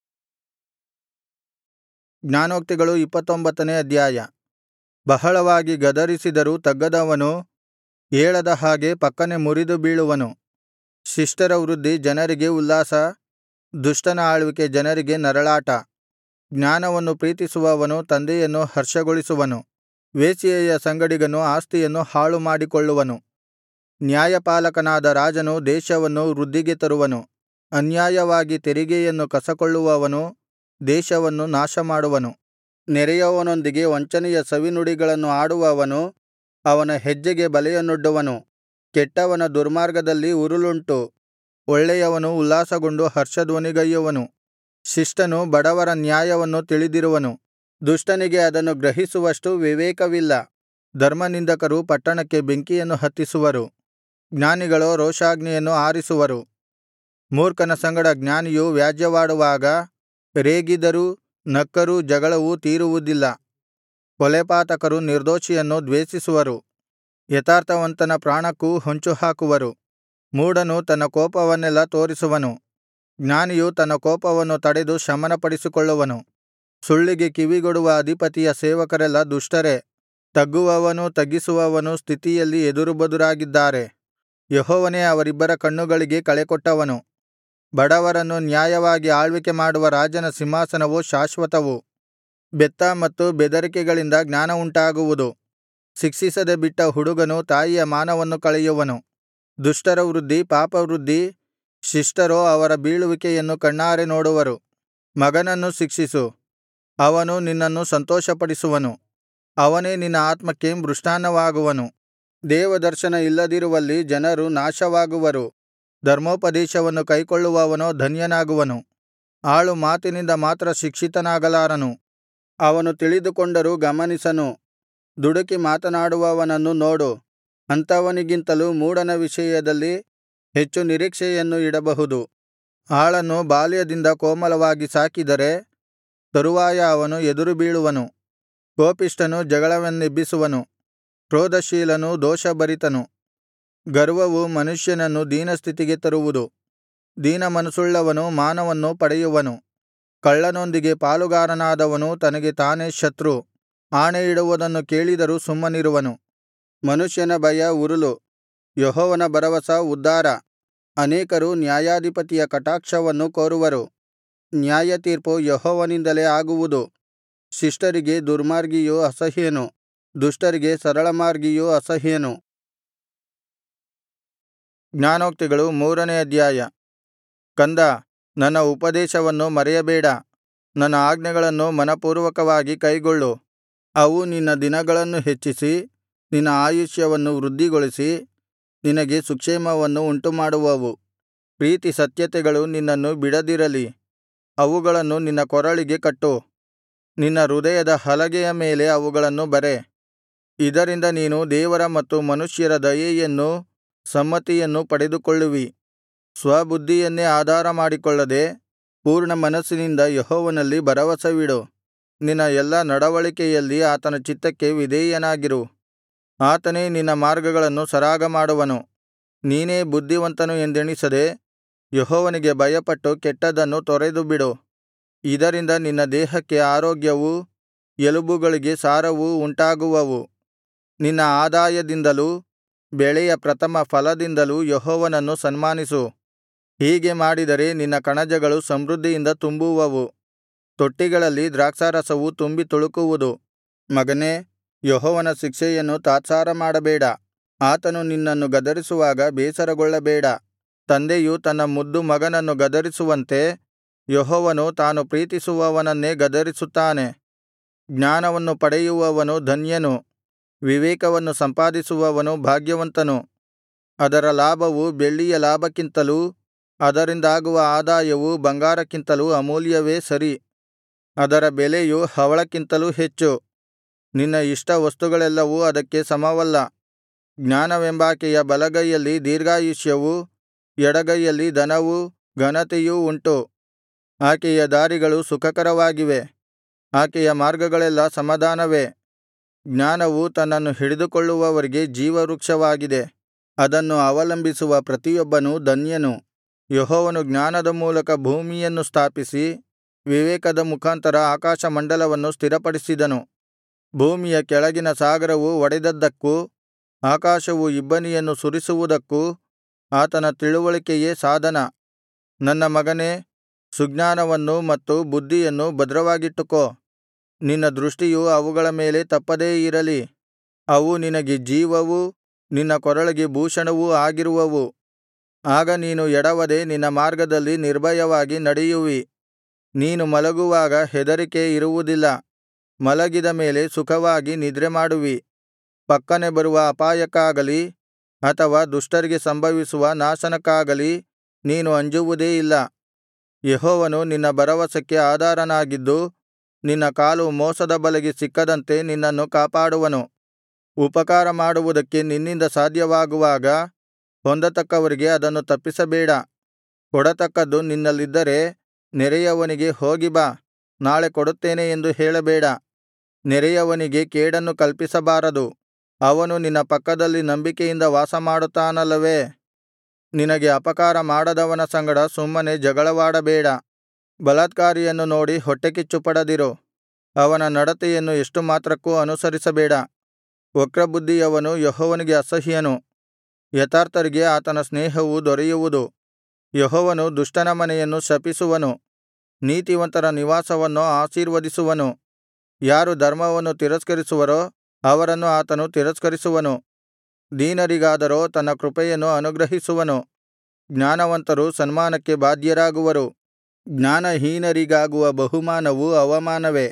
ಜ್ಞಾನೋಕ್ತಿಗಳು ಇಪ್ಪತ್ತೊಂಬತ್ತನೇ ಅಧ್ಯಾಯ ಬಹಳವಾಗಿ ಗದರಿಸಿದರೂ ತಗ್ಗದವನು ಏಳದ ಹಾಗೆ ಫಕ್ಕನೆ ಮುರಿದು ಬೀಳುವನು ಶಿಷ್ಟರ ವೃದ್ಧಿ ಜನರಿಗೆ ಉಲ್ಲಾಸ ದುಷ್ಟನ ಆಳ್ವಿಕೆ ಜನರಿಗೆ ನರಳಾಟ ಜ್ಞಾನವನ್ನು ಪ್ರೀತಿಸುವವನು ತಂದೆಯನ್ನು ಹರ್ಷಗೊಳಿಸುವನು ವೇಶ್ಯೆಯ ಸಂಗಡಿಗನು ಆಸ್ತಿಯನ್ನು ಹಾಳು ಮಾಡಿಕೊಳ್ಳುವನು ನ್ಯಾಯಪಾಲಕನಾದ ರಾಜನು ದೇಶವನ್ನು ವೃದ್ಧಿಗೆ ತರುವನು ಅನ್ಯಾಯವಾಗಿ ತೆರಿಗೆಯನ್ನು ಕಸಕೊಳ್ಳುವವನು ದೇಶವನ್ನು ನಾಶಮಾಡುವನು ನೆರೆಯವನೊಂದಿಗೆ ವಂಚನೆಯ ಸವಿನುಡಿಗಳನ್ನು ಆಡುವವನು ಅವನ ಹೆಜ್ಜೆಗೆ ಬಲೆಯನ್ನೊಡ್ಡುವನು ಕೆಟ್ಟವನ ದುರ್ಮಾರ್ಗದಲ್ಲಿ ಉರುಲುಂಟು ಒಳ್ಳೆಯವನು ಉಲ್ಲಾಸಗೊಂಡು ಹರ್ಷಧ್ವನಿಗೈಯುವನು ಶಿಷ್ಟನು ಬಡವರ ನ್ಯಾಯವನ್ನು ತಿಳಿದಿರುವನು ದುಷ್ಟನಿಗೆ ಅದನ್ನು ಗ್ರಹಿಸುವಷ್ಟು ವಿವೇಕವಿಲ್ಲ ಧರ್ಮನಿಂದಕರು ಪಟ್ಟಣಕ್ಕೆ ಬೆಂಕಿಯನ್ನು ಹತ್ತಿಸುವರು ಜ್ಞಾನಿಗಳೋ ರೋಷಾಗ್ನಿಯನ್ನು ಆರಿಸುವರು ಮೂರ್ಖನ ಸಂಗಡ ಜ್ಞಾನಿಯು ವ್ಯಾಜ್ಯವಾಡುವಾಗ ರೇಗಿದರೂ ನಕ್ಕರೂ ಜಗಳವು ತೀರುವುದಿಲ್ಲ ಕೊಲೆಪಾತಕರು ನಿರ್ದೋಷಿಯನ್ನು ದ್ವೇಷಿಸುವರು ಯಥಾರ್ಥವಂತನ ಪ್ರಾಣಕ್ಕೂ ಹೊಂಚುಹಾಕುವರು ಮೂಢನು ತನ್ನ ಕೋಪವನ್ನೆಲ್ಲಾ ತೋರಿಸುವನು ಜ್ಞಾನಿಯು ತನ್ನ ಕೋಪವನ್ನು ತಡೆದು ಶಮನಪಡಿಸಿಕೊಳ್ಳುವನು ಸುಳ್ಳಿಗೆ ಕಿವಿಗೊಡುವ ಅಧಿಪತಿಯ ಸೇವಕರೆಲ್ಲಾ ದುಷ್ಟರೇ ತಗ್ಗುವವನೂ ತಗ್ಗಿಸುವವನೂ ಸ್ಥಿತಿಯಲ್ಲಿ ಎದುರುಬದುರಾಗಿದ್ದಾರೆ ಯೆಹೋವನೇ ಅವರಿಬ್ಬರ ಕಣ್ಣುಗಳಿಗೆ ಕಳೆಕೊಟ್ಟವನು ಬಡವರನ್ನು ನ್ಯಾಯವಾಗಿ ಆಳ್ವಿಕೆ ಮಾಡುವ ರಾಜನ ಸಿಂಹಾಸನವು ಶಾಶ್ವತವು ಬೆತ್ತ ಮತ್ತು ಬೆದರಿಕೆಗಳಿಂದ ಜ್ಞಾನವುಂಟಾಗುವುದು ಶಿಕ್ಷಿಸದೆ ಬಿಟ್ಟ ಹುಡುಗನು ತಾಯಿಯ ಮಾನವನ್ನು ಕಳೆಯುವನು ದುಷ್ಟರ ವೃದ್ಧಿ ಪಾಪವೃದ್ಧಿ ಶಿಷ್ಟರೋ ಅವರ ಬೀಳುವಿಕೆಯನ್ನು ಕಣ್ಣಾರೆ ನೋಡುವರು ಮಗನನ್ನು ಶಿಕ್ಷಿಸು ಅವನು ನಿನ್ನನ್ನು ಸಂತೋಷಪಡಿಸುವನು ಅವನೇ ನಿನ್ನ ಆತ್ಮಕ್ಕೆ ಮೃಷ್ಟಾನ್ನವಾಗುವನು ದೇವದರ್ಶನ ಇಲ್ಲದಿರುವಲ್ಲಿ ಜನರು ನಾಶವಾಗುವರು ಧರ್ಮೋಪದೇಶವನ್ನು ಕೈಕೊಳ್ಳುವವನೋ ಧನ್ಯನಾಗುವನು ಆಳು ಮಾತಿನಿಂದ ಮಾತ್ರ ಶಿಕ್ಷಿತನಾಗಲಾರನು ಅವನು ತಿಳಿದುಕೊಂಡರೂ ಗಮನಿಸನು ದುಡುಕಿ ಮಾತನಾಡುವವನನ್ನು ನೋಡು ಅಂಥವನಿಗಿಂತಲೂ ಮೂಢನ ವಿಷಯದಲ್ಲಿ ಹೆಚ್ಚು ನಿರೀಕ್ಷೆಯನ್ನು ಇಡಬಹುದು ಆಳನ್ನು ಬಾಲ್ಯದಿಂದ ಕೋಮಲವಾಗಿ ಸಾಕಿದರೆ ತರುವಾಯ ಅವನು ಎದುರುಬೀಳುವನು ಕೋಪಿಷ್ಠನು ಜಗಳವನ್ನೆಬ್ಬಿಸುವನು ಕ್ರೋಧಶೀಲನು ದೋಷಭರಿತನು ಗರ್ವವು ಮನುಷ್ಯನನ್ನು ದೀನಸ್ಥಿತಿಗೆ ತರುವುದು ದೀನಮನಸ್ಸುಳ್ಳವನು ಮಾನವನ್ನು ಪಡೆಯುವನು ಕಳ್ಳನೊಂದಿಗೆ ಪಾಲುಗಾರನಾದವನು ತನಗೆ ತಾನೇ ಶತ್ರು ಆಣೆಯಿಡುವುದನ್ನು ಕೇಳಿದರೂ ಸುಮ್ಮನಿರುವನು ಮನುಷ್ಯನ ಭಯ ಉರುಲು ಯೆಹೋವನ ಭರವಸ ಉದ್ಧಾರ ಅನೇಕರು ನ್ಯಾಯಾಧಿಪತಿಯ ಕಟಾಕ್ಷವನ್ನು ಕೋರುವರು ನ್ಯಾಯತೀರ್ಪು ಯೆಹೋವನಿಂದಲೇ ಆಗುವುದು ಶಿಷ್ಟರಿಗೆ ದುರ್ಮಾರ್ಗಿಯು ಅಸಹ್ಯನು ದುಷ್ಟರಿಗೆ ಸರಳಮಾರ್ಗಿಯು ಅಸಹ್ಯನು ಜ್ಞಾನೋಕ್ತಿಗಳು ಮೂರನೇ ಅಧ್ಯಾಯ ಕಂದಾ ನನ್ನ ಉಪದೇಶವನ್ನು ಮರೆಯಬೇಡ ನನ್ನ ಆಜ್ಞೆಗಳನ್ನು ಮನಃಪೂರ್ವಕವಾಗಿ ಕೈಗೊಳ್ಳು ಅವು ನಿನ್ನ ದಿನಗಳನ್ನು ಹೆಚ್ಚಿಸಿ ನಿನ್ನ ಆಯುಷ್ಯವನ್ನು ವೃದ್ಧಿಗೊಳಿಸಿ ನಿನಗೆ ಸುಕ್ಷೇಮವನ್ನು ಉಂಟುಮಾಡುವವು ಪ್ರೀತಿ ಸತ್ಯತೆಗಳು ನಿನ್ನನ್ನು ಬಿಡದಿರಲಿ ಅವುಗಳನ್ನು ನಿನ್ನ ಕೊರಳಿಗೆ ಕಟ್ಟು ನಿನ್ನ ಹೃದಯದ ಹಲಗೆಯ ಮೇಲೆ ಅವುಗಳನ್ನು ಬರೆ ಇದರಿಂದ ನೀನು ದೇವರ ಮತ್ತು ಮನುಷ್ಯರ ದಯೆಯನ್ನೂ ಸಮ್ಮತಿಯನ್ನೂ ಪಡೆದುಕೊಳ್ಳುವಿ ಸ್ವಬುದ್ಧಿಯನ್ನೇ ಆಧಾರ ಮಾಡಿಕೊಳ್ಳದೆ ಪೂರ್ಣ ಮನಸ್ಸಿನಿಂದ ಯೆಹೋವನಲ್ಲಿ ಭರವಸವಿಡು ನಿನ್ನ ಎಲ್ಲಾ ನಡವಳಿಕೆಯಲ್ಲಿ ಆತನ ಚಿತ್ತಕ್ಕೆ ವಿಧೇಯನಾಗಿರು ಆತನೇ ನಿನ್ನ ಮಾರ್ಗಗಳನ್ನು ಸರಾಗಮಾಡುವನು ನೀನೇ ಬುದ್ಧಿವಂತನು ಎಂದೆಣಿಸದೆ ಯೆಹೋವನಿಗೆ ಭಯಪಟ್ಟು ಕೆಟ್ಟದ್ದನ್ನು ತೊರೆದುಬಿಡು ಇದರಿಂದ ನಿನ್ನ ದೇಹಕ್ಕೆ ಆರೋಗ್ಯವೂ ಎಲುಬುಗಳಿಗೆ ಸಾರವೂ ಉಂಟಾಗುವವು ನಿನ್ನ ಆದಾಯದಿಂದಲೂ ಬೆಳೆಯ ಪ್ರಥಮ ಫಲದಿಂದಲೂ ಯೆಹೋವನನ್ನು ಸನ್ಮಾನಿಸು ಹೀಗೆ ಮಾಡಿದರೆ ನಿನ್ನ ಕಣಜಗಳು ಸಮೃದ್ಧಿಯಿಂದ ತುಂಬುವವು ತೊಟ್ಟಿಗಳಲ್ಲಿ ದ್ರಾಕ್ಷಾರಸವು ತುಂಬಿ ತುಳುಕುವುದು ಮಗನೇ ಯೆಹೋವನ ಶಿಕ್ಷೆಯನ್ನು ತಾತ್ಸಾರ ಮಾಡಬೇಡ ಆತನು ನಿನ್ನನ್ನು ಗದರಿಸುವಾಗ ಬೇಸರಗೊಳ್ಳಬೇಡ ತಂದೆಯು ತನ್ನ ಮುದ್ದು ಮಗನನ್ನು ಗದರಿಸುವಂತೆ ಯೆಹೋವನು ತಾನು ಪ್ರೀತಿಸುವವನನ್ನೇ ಗದರಿಸುತ್ತಾನೆ ಜ್ಞಾನವನ್ನು ಪಡೆಯುವವನು ಧನ್ಯನು ವಿವೇಕವನ್ನು ಸಂಪಾದಿಸುವವನು ಭಾಗ್ಯವಂತನು ಅದರ ಲಾಭವು ಬೆಳ್ಳಿಯ ಲಾಭಕ್ಕಿಂತಲೂ ಅದರಿಂದಾಗುವ ಆದಾಯವು ಬಂಗಾರಕ್ಕಿಂತಲೂ ಅಮೂಲ್ಯವೇ ಸರಿ ಅದರ ಬೆಲೆಯು ಹವಳಕ್ಕಿಂತಲೂ ಹೆಚ್ಚು ನಿನ್ನ ಇಷ್ಟ ವಸ್ತುಗಳೆಲ್ಲವೂ ಅದಕ್ಕೆ ಸಮವಲ್ಲ ಜ್ಞಾನವೆಂಬಾಕೆಯ ಬಲಗೈಯಲ್ಲಿ ದೀರ್ಘಾಯುಷ್ಯವೂ ಎಡಗೈಯಲ್ಲಿ ಧನವೂ ಘನತೆಯೂ ಉಂಟು ಆಕೆಯ ದಾರಿಗಳು ಸುಖಕರವಾಗಿವೆ ಆಕೆಯ ಮಾರ್ಗಗಳೆಲ್ಲಾ ಸಮಾಧಾನವೇ ಜ್ಞಾನವು ತನ್ನನ್ನು ಹಿಡಿದುಕೊಳ್ಳುವವರಿಗೆ ಜೀವವೃಕ್ಷವಾಗಿದೆ ಅದನ್ನು ಅವಲಂಬಿಸುವ ಪ್ರತಿಯೊಬ್ಬನೂ ಧನ್ಯನು ಯೆಹೋವನು ಜ್ಞಾನದ ಮೂಲಕ ಭೂಮಿಯನ್ನು ಸ್ಥಾಪಿಸಿ ವಿವೇಕದ ಮುಖಾಂತರ ಆಕಾಶಮಂಡಲವನ್ನು ಸ್ಥಿರಪಡಿಸಿದನು ಭೂಮಿಯ ಕೆಳಗಿನ ಸಾಗರವು ಒಡೆದದ್ದಕ್ಕೂ ಆಕಾಶವು ಇಬ್ಬನಿಯನ್ನು ಸುರಿಸುವುದಕ್ಕೂ ಆತನ ತಿಳುವಳಿಕೆಯೇ ಸಾಧನ ನನ್ನ ಮಗನೇ ಸುಜ್ಞಾನವನ್ನು ಮತ್ತು ಬುದ್ಧಿಯನ್ನು ಭದ್ರವಾಗಿಟ್ಟುಕೋ ನಿನ್ನ ದೃಷ್ಟಿಯು ಅವುಗಳ ಮೇಲೆ ತಪ್ಪದೇ ಇರಲಿ ಅವು ನಿನಗೆ ಜೀವವೂ ನಿನ್ನ ಕೊರಳಿಗೆ ಭೂಷಣವೂ ಆಗಿರುವವು ಆಗ ನೀನು ಎಡವದೆ ನಿನ್ನ ಮಾರ್ಗದಲ್ಲಿ ನಿರ್ಭಯವಾಗಿ ನಡೆಯುವಿ ನೀನು ಮಲಗುವಾಗ ಹೆದರಿಕೆ ಇರುವುದಿಲ್ಲ ಮಲಗಿದ ಮೇಲೆ ಸುಖವಾಗಿ ನಿದ್ರೆಮಾಡುವಿ ಪಕ್ಕನೆ ಬರುವ ಅಪಾಯಕ್ಕಾಗಲಿ ಅಥವಾ ದುಷ್ಟರಿಗೆ ಸಂಭವಿಸುವ ನಾಶನಕ್ಕಾಗಲಿ ನೀನು ಅಂಜುವುದೇ ಇಲ್ಲ ಯೆಹೋವನು ನಿನ್ನ ಭರವಸಕ್ಕೆ ಆಧಾರನಾಗಿದ್ದು ನಿನ್ನ ಕಾಲು ಮೋಸದ ಬಲೆಗೆ ಸಿಕ್ಕದಂತೆ ನಿನ್ನನ್ನು ಕಾಪಾಡುವನು ಉಪಕಾರ ಮಾಡುವುದಕ್ಕೆ ನಿನ್ನಿಂದ ಸಾಧ್ಯವಾಗುವಾಗ ಹೊಂದತಕ್ಕವರಿಗೆ ಅದನ್ನು ತಪ್ಪಿಸಬೇಡ ಕೊಡತಕ್ಕದ್ದು ನಿನ್ನಲ್ಲಿದ್ದರೆ ನೆರೆಯವನಿಗೆ ಹೋಗಿ ಬಾ ನಾಳೆ ಕೊಡುತ್ತೇನೆ ಎಂದು ಹೇಳಬೇಡ ನೆರೆಯವನಿಗೆ ಕೇಡನ್ನು ಕಲ್ಪಿಸಬಾರದು ಅವನು ನಿನ್ನ ಪಕ್ಕದಲ್ಲಿ ನಂಬಿಕೆಯಿಂದ ವಾಸಮಾಡುತ್ತಾನಲ್ಲವೇ ನಿನಗೆ ಅಪಕಾರ ಮಾಡದವನ ಸಂಗಡ ಸುಮ್ಮನೆ ಜಗಳವಾಡಬೇಡ ಬಲಾತ್ಕಾರಿಯನ್ನು ನೋಡಿ ಹೊಟ್ಟೆಕಿಚ್ಚುಪಡದಿರು ಅವನ ನಡತೆಯನ್ನು ಎಷ್ಟು ಮಾತ್ರಕ್ಕೂ ಅನುಸರಿಸಬೇಡ ವಕ್ರಬುದ್ಧಿಯವನು ಯೆಹೋವನಿಗೆ ಅಸಹ್ಯನು ಯಥಾರ್ಥರಿಗೆ ಆತನ ಸ್ನೇಹವು ದೊರೆಯುವುದು ಯೆಹೋವನು ದುಷ್ಟನ ಮನೆಯನ್ನು ಶಪಿಸುವನು ನೀತಿವಂತರ ನಿವಾಸವನ್ನು ಆಶೀರ್ವದಿಸುವನು ಯಾರು ಧರ್ಮವನ್ನು ತಿರಸ್ಕರಿಸುವರೋ ಅವರನ್ನು ಆತನು ತಿರಸ್ಕರಿಸುವನು ದೀನರಿಗಾದರೋ ತನ್ನ ಕೃಪೆಯನ್ನು ಅನುಗ್ರಹಿಸುವನು ಜ್ಞಾನವಂತರು ಸನ್ಮಾನಕ್ಕೆ ಬಾಧ್ಯರಾಗುವರು ಜ್ಞಾನಹೀನರಿಗಾಗುವ ಬಹುಮಾನವು ಅವಮಾನವೇ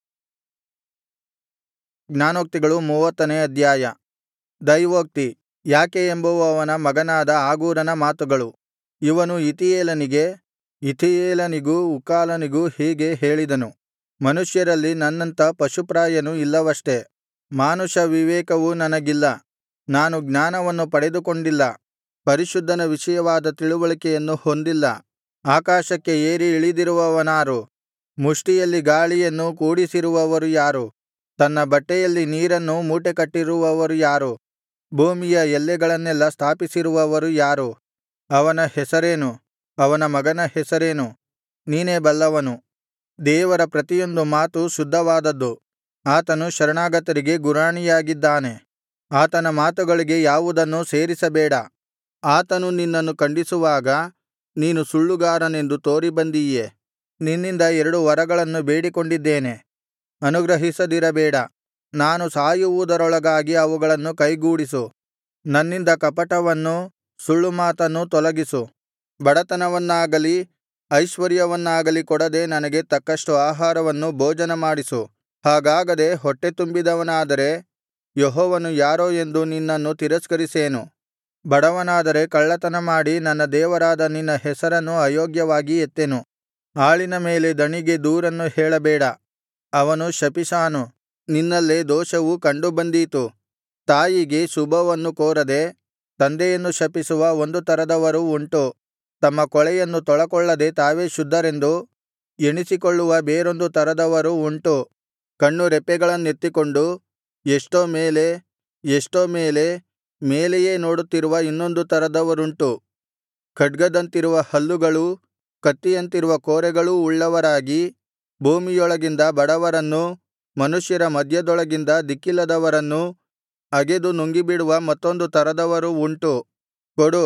ಜ್ಞಾನೋಕ್ತಿಗಳು ಮೂವತ್ತನೇ ಅಧ್ಯಾಯ ದೈವೋಕ್ತಿ ಯಾಕೆ ಎಂಬುವವನ ಮಗನಾದ ಆಗೂರನ ಮಾತುಗಳು ಇವನು ಇತೀಯೇಲನಿಗೆ ಇಥೀಯೇಲನಿಗೂ ಉಕ್ಕಾಲನಿಗೂ ಹೀಗೆ ಹೇಳಿದನು ಮನುಷ್ಯರಲ್ಲಿ ನನ್ನಂಥ ಪಶುಪ್ರಾಯನು ಇಲ್ಲವಷ್ಟೆ ಮಾನುಷ ವಿವೇಕವು ನನಗಿಲ್ಲ ನಾನು ಜ್ಞಾನವನ್ನು ಪಡೆದುಕೊಂಡಿಲ್ಲ ಪರಿಶುದ್ಧನ ವಿಷಯವಾದ ತಿಳುವಳಿಕೆಯನ್ನು ಹೊಂದಿಲ್ಲ ಆಕಾಶಕ್ಕೆ ಏರಿ ಇಳಿದಿರುವವನಾರು ಮುಷ್ಟಿಯಲ್ಲಿ ಗಾಳಿಯನ್ನು ಕೂಡಿಸಿರುವವರು ಯಾರು ತನ್ನ ಬಟ್ಟೆಯಲ್ಲಿ ನೀರನ್ನು ಮೂಟೆಕಟ್ಟಿರುವವರು ಯಾರು ಭೂಮಿಯ ಎಲ್ಲೆಗಳನ್ನೆಲ್ಲಾ ಸ್ಥಾಪಿಸಿರುವವರು ಯಾರು ಅವನ ಹೆಸರೇನು ಅವನ ಮಗನ ಹೆಸರೇನು ನೀನೇ ಬಲ್ಲವನು ದೇವರ ಪ್ರತಿಯೊಂದು ಮಾತು ಶುದ್ಧವಾದದ್ದು ಆತನು ಶರಣಾಗತರಿಗೆ ಗುರಾಣಿಯಾಗಿದ್ದಾನೆ ಆತನ ಮಾತುಗಳಿಗೆ ಯಾವುದನ್ನೂ ಸೇರಿಸಬೇಡ ಆತನು ನಿನ್ನನ್ನು ಖಂಡಿಸುವಾಗ ನೀನು ಸುಳ್ಳುಗಾರನೆಂದು ತೋರಿಬಂದೀಯೆ ನಿನ್ನಿಂದ ಎರಡು ವರಗಳನ್ನು ಬೇಡಿಕೊಂಡಿದ್ದೇನೆ ಅನುಗ್ರಹಿಸದಿರಬೇಡ ನಾನು ಸಾಯುವುದರೊಳಗಾಗಿ ಅವುಗಳನ್ನು ಕೈಗೂಡಿಸು ನನ್ನಿಂದ ಕಪಟವನ್ನೂ ಸುಳ್ಳುಮಾತನ್ನೂ ತೊಲಗಿಸು ಬಡತನವನ್ನಾಗಲಿ ಐಶ್ವರ್ಯವನ್ನಾಗಲಿ ಕೊಡದೆ ನನಗೆ ತಕ್ಕಷ್ಟು ಆಹಾರವನ್ನು ಭೋಜನ ಮಾಡಿಸು ಹಾಗಾಗದೆ ಹೊಟ್ಟೆ ತುಂಬಿದವನಾದರೆ ಯೆಹೋವನು ಯಾರೋ ಎಂದು ನಿನ್ನನ್ನು ತಿರಸ್ಕರಿಸೇನು ಬಡವನಾದರೆ ಕಳ್ಳತನ ಮಾಡಿ ನನ್ನ ದೇವರಾದ ನಿನ್ನ ಹೆಸರನ್ನು ಅಯೋಗ್ಯವಾಗಿ ಎತ್ತೆನು ಆಳಿನ ಮೇಲೆ ದಣಿಗೆ ದೂರನ್ನು ಹೇಳಬೇಡ ಅವನು ಶಪಿಸಾನು ನಿನ್ನಲ್ಲೇ ದೋಷವು ಕಂಡುಬಂದೀತು ತಾಯಿಗೆ ಶುಭವನ್ನು ಕೋರದೆ ತಂದೆಯನ್ನು ಶಪಿಸುವ ಒಂದು ತರದವರು ಉಂಟು ತಮ್ಮ ಕೊಳೆಯನ್ನು ತೊಳಕೊಳ್ಳದೆ ತಾವೇ ಶುದ್ಧರೆಂದು ಎಣಿಸಿಕೊಳ್ಳುವ ಬೇರೊಂದು ತರದವರು ಉಂಟು ಕಣ್ಣು ರೆಪ್ಪೆಗಳನ್ನೆತ್ತಿಕೊಂಡು ಎಷ್ಟೋ ಮೇಲೆ ಎಷ್ಟೋ ಮೇಲೆ ಮೇಲೆಯೇ ನೋಡುತ್ತಿರುವ ಇನ್ನೊಂದು ತರದವರುಂಟು ಖಡ್ಗದಂತಿರುವ ಹಲ್ಲುಗಳೂ ಕತ್ತಿಯಂತಿರುವ ಕೋರೆಗಳೂ ಉಳ್ಳವರಾಗಿ ಭೂಮಿಯೊಳಗಿಂದ ಬಡವರನ್ನೂ ಮನುಷ್ಯರ ಮಧ್ಯದೊಳಗಿಂದ ದಿಕ್ಕಿಲ್ಲದವರನ್ನೂ ಅಗೆದು ನುಂಗಿಬಿಡುವ ಮತ್ತೊಂದು ತರದವರು ಉಂಟು ಕೊಡು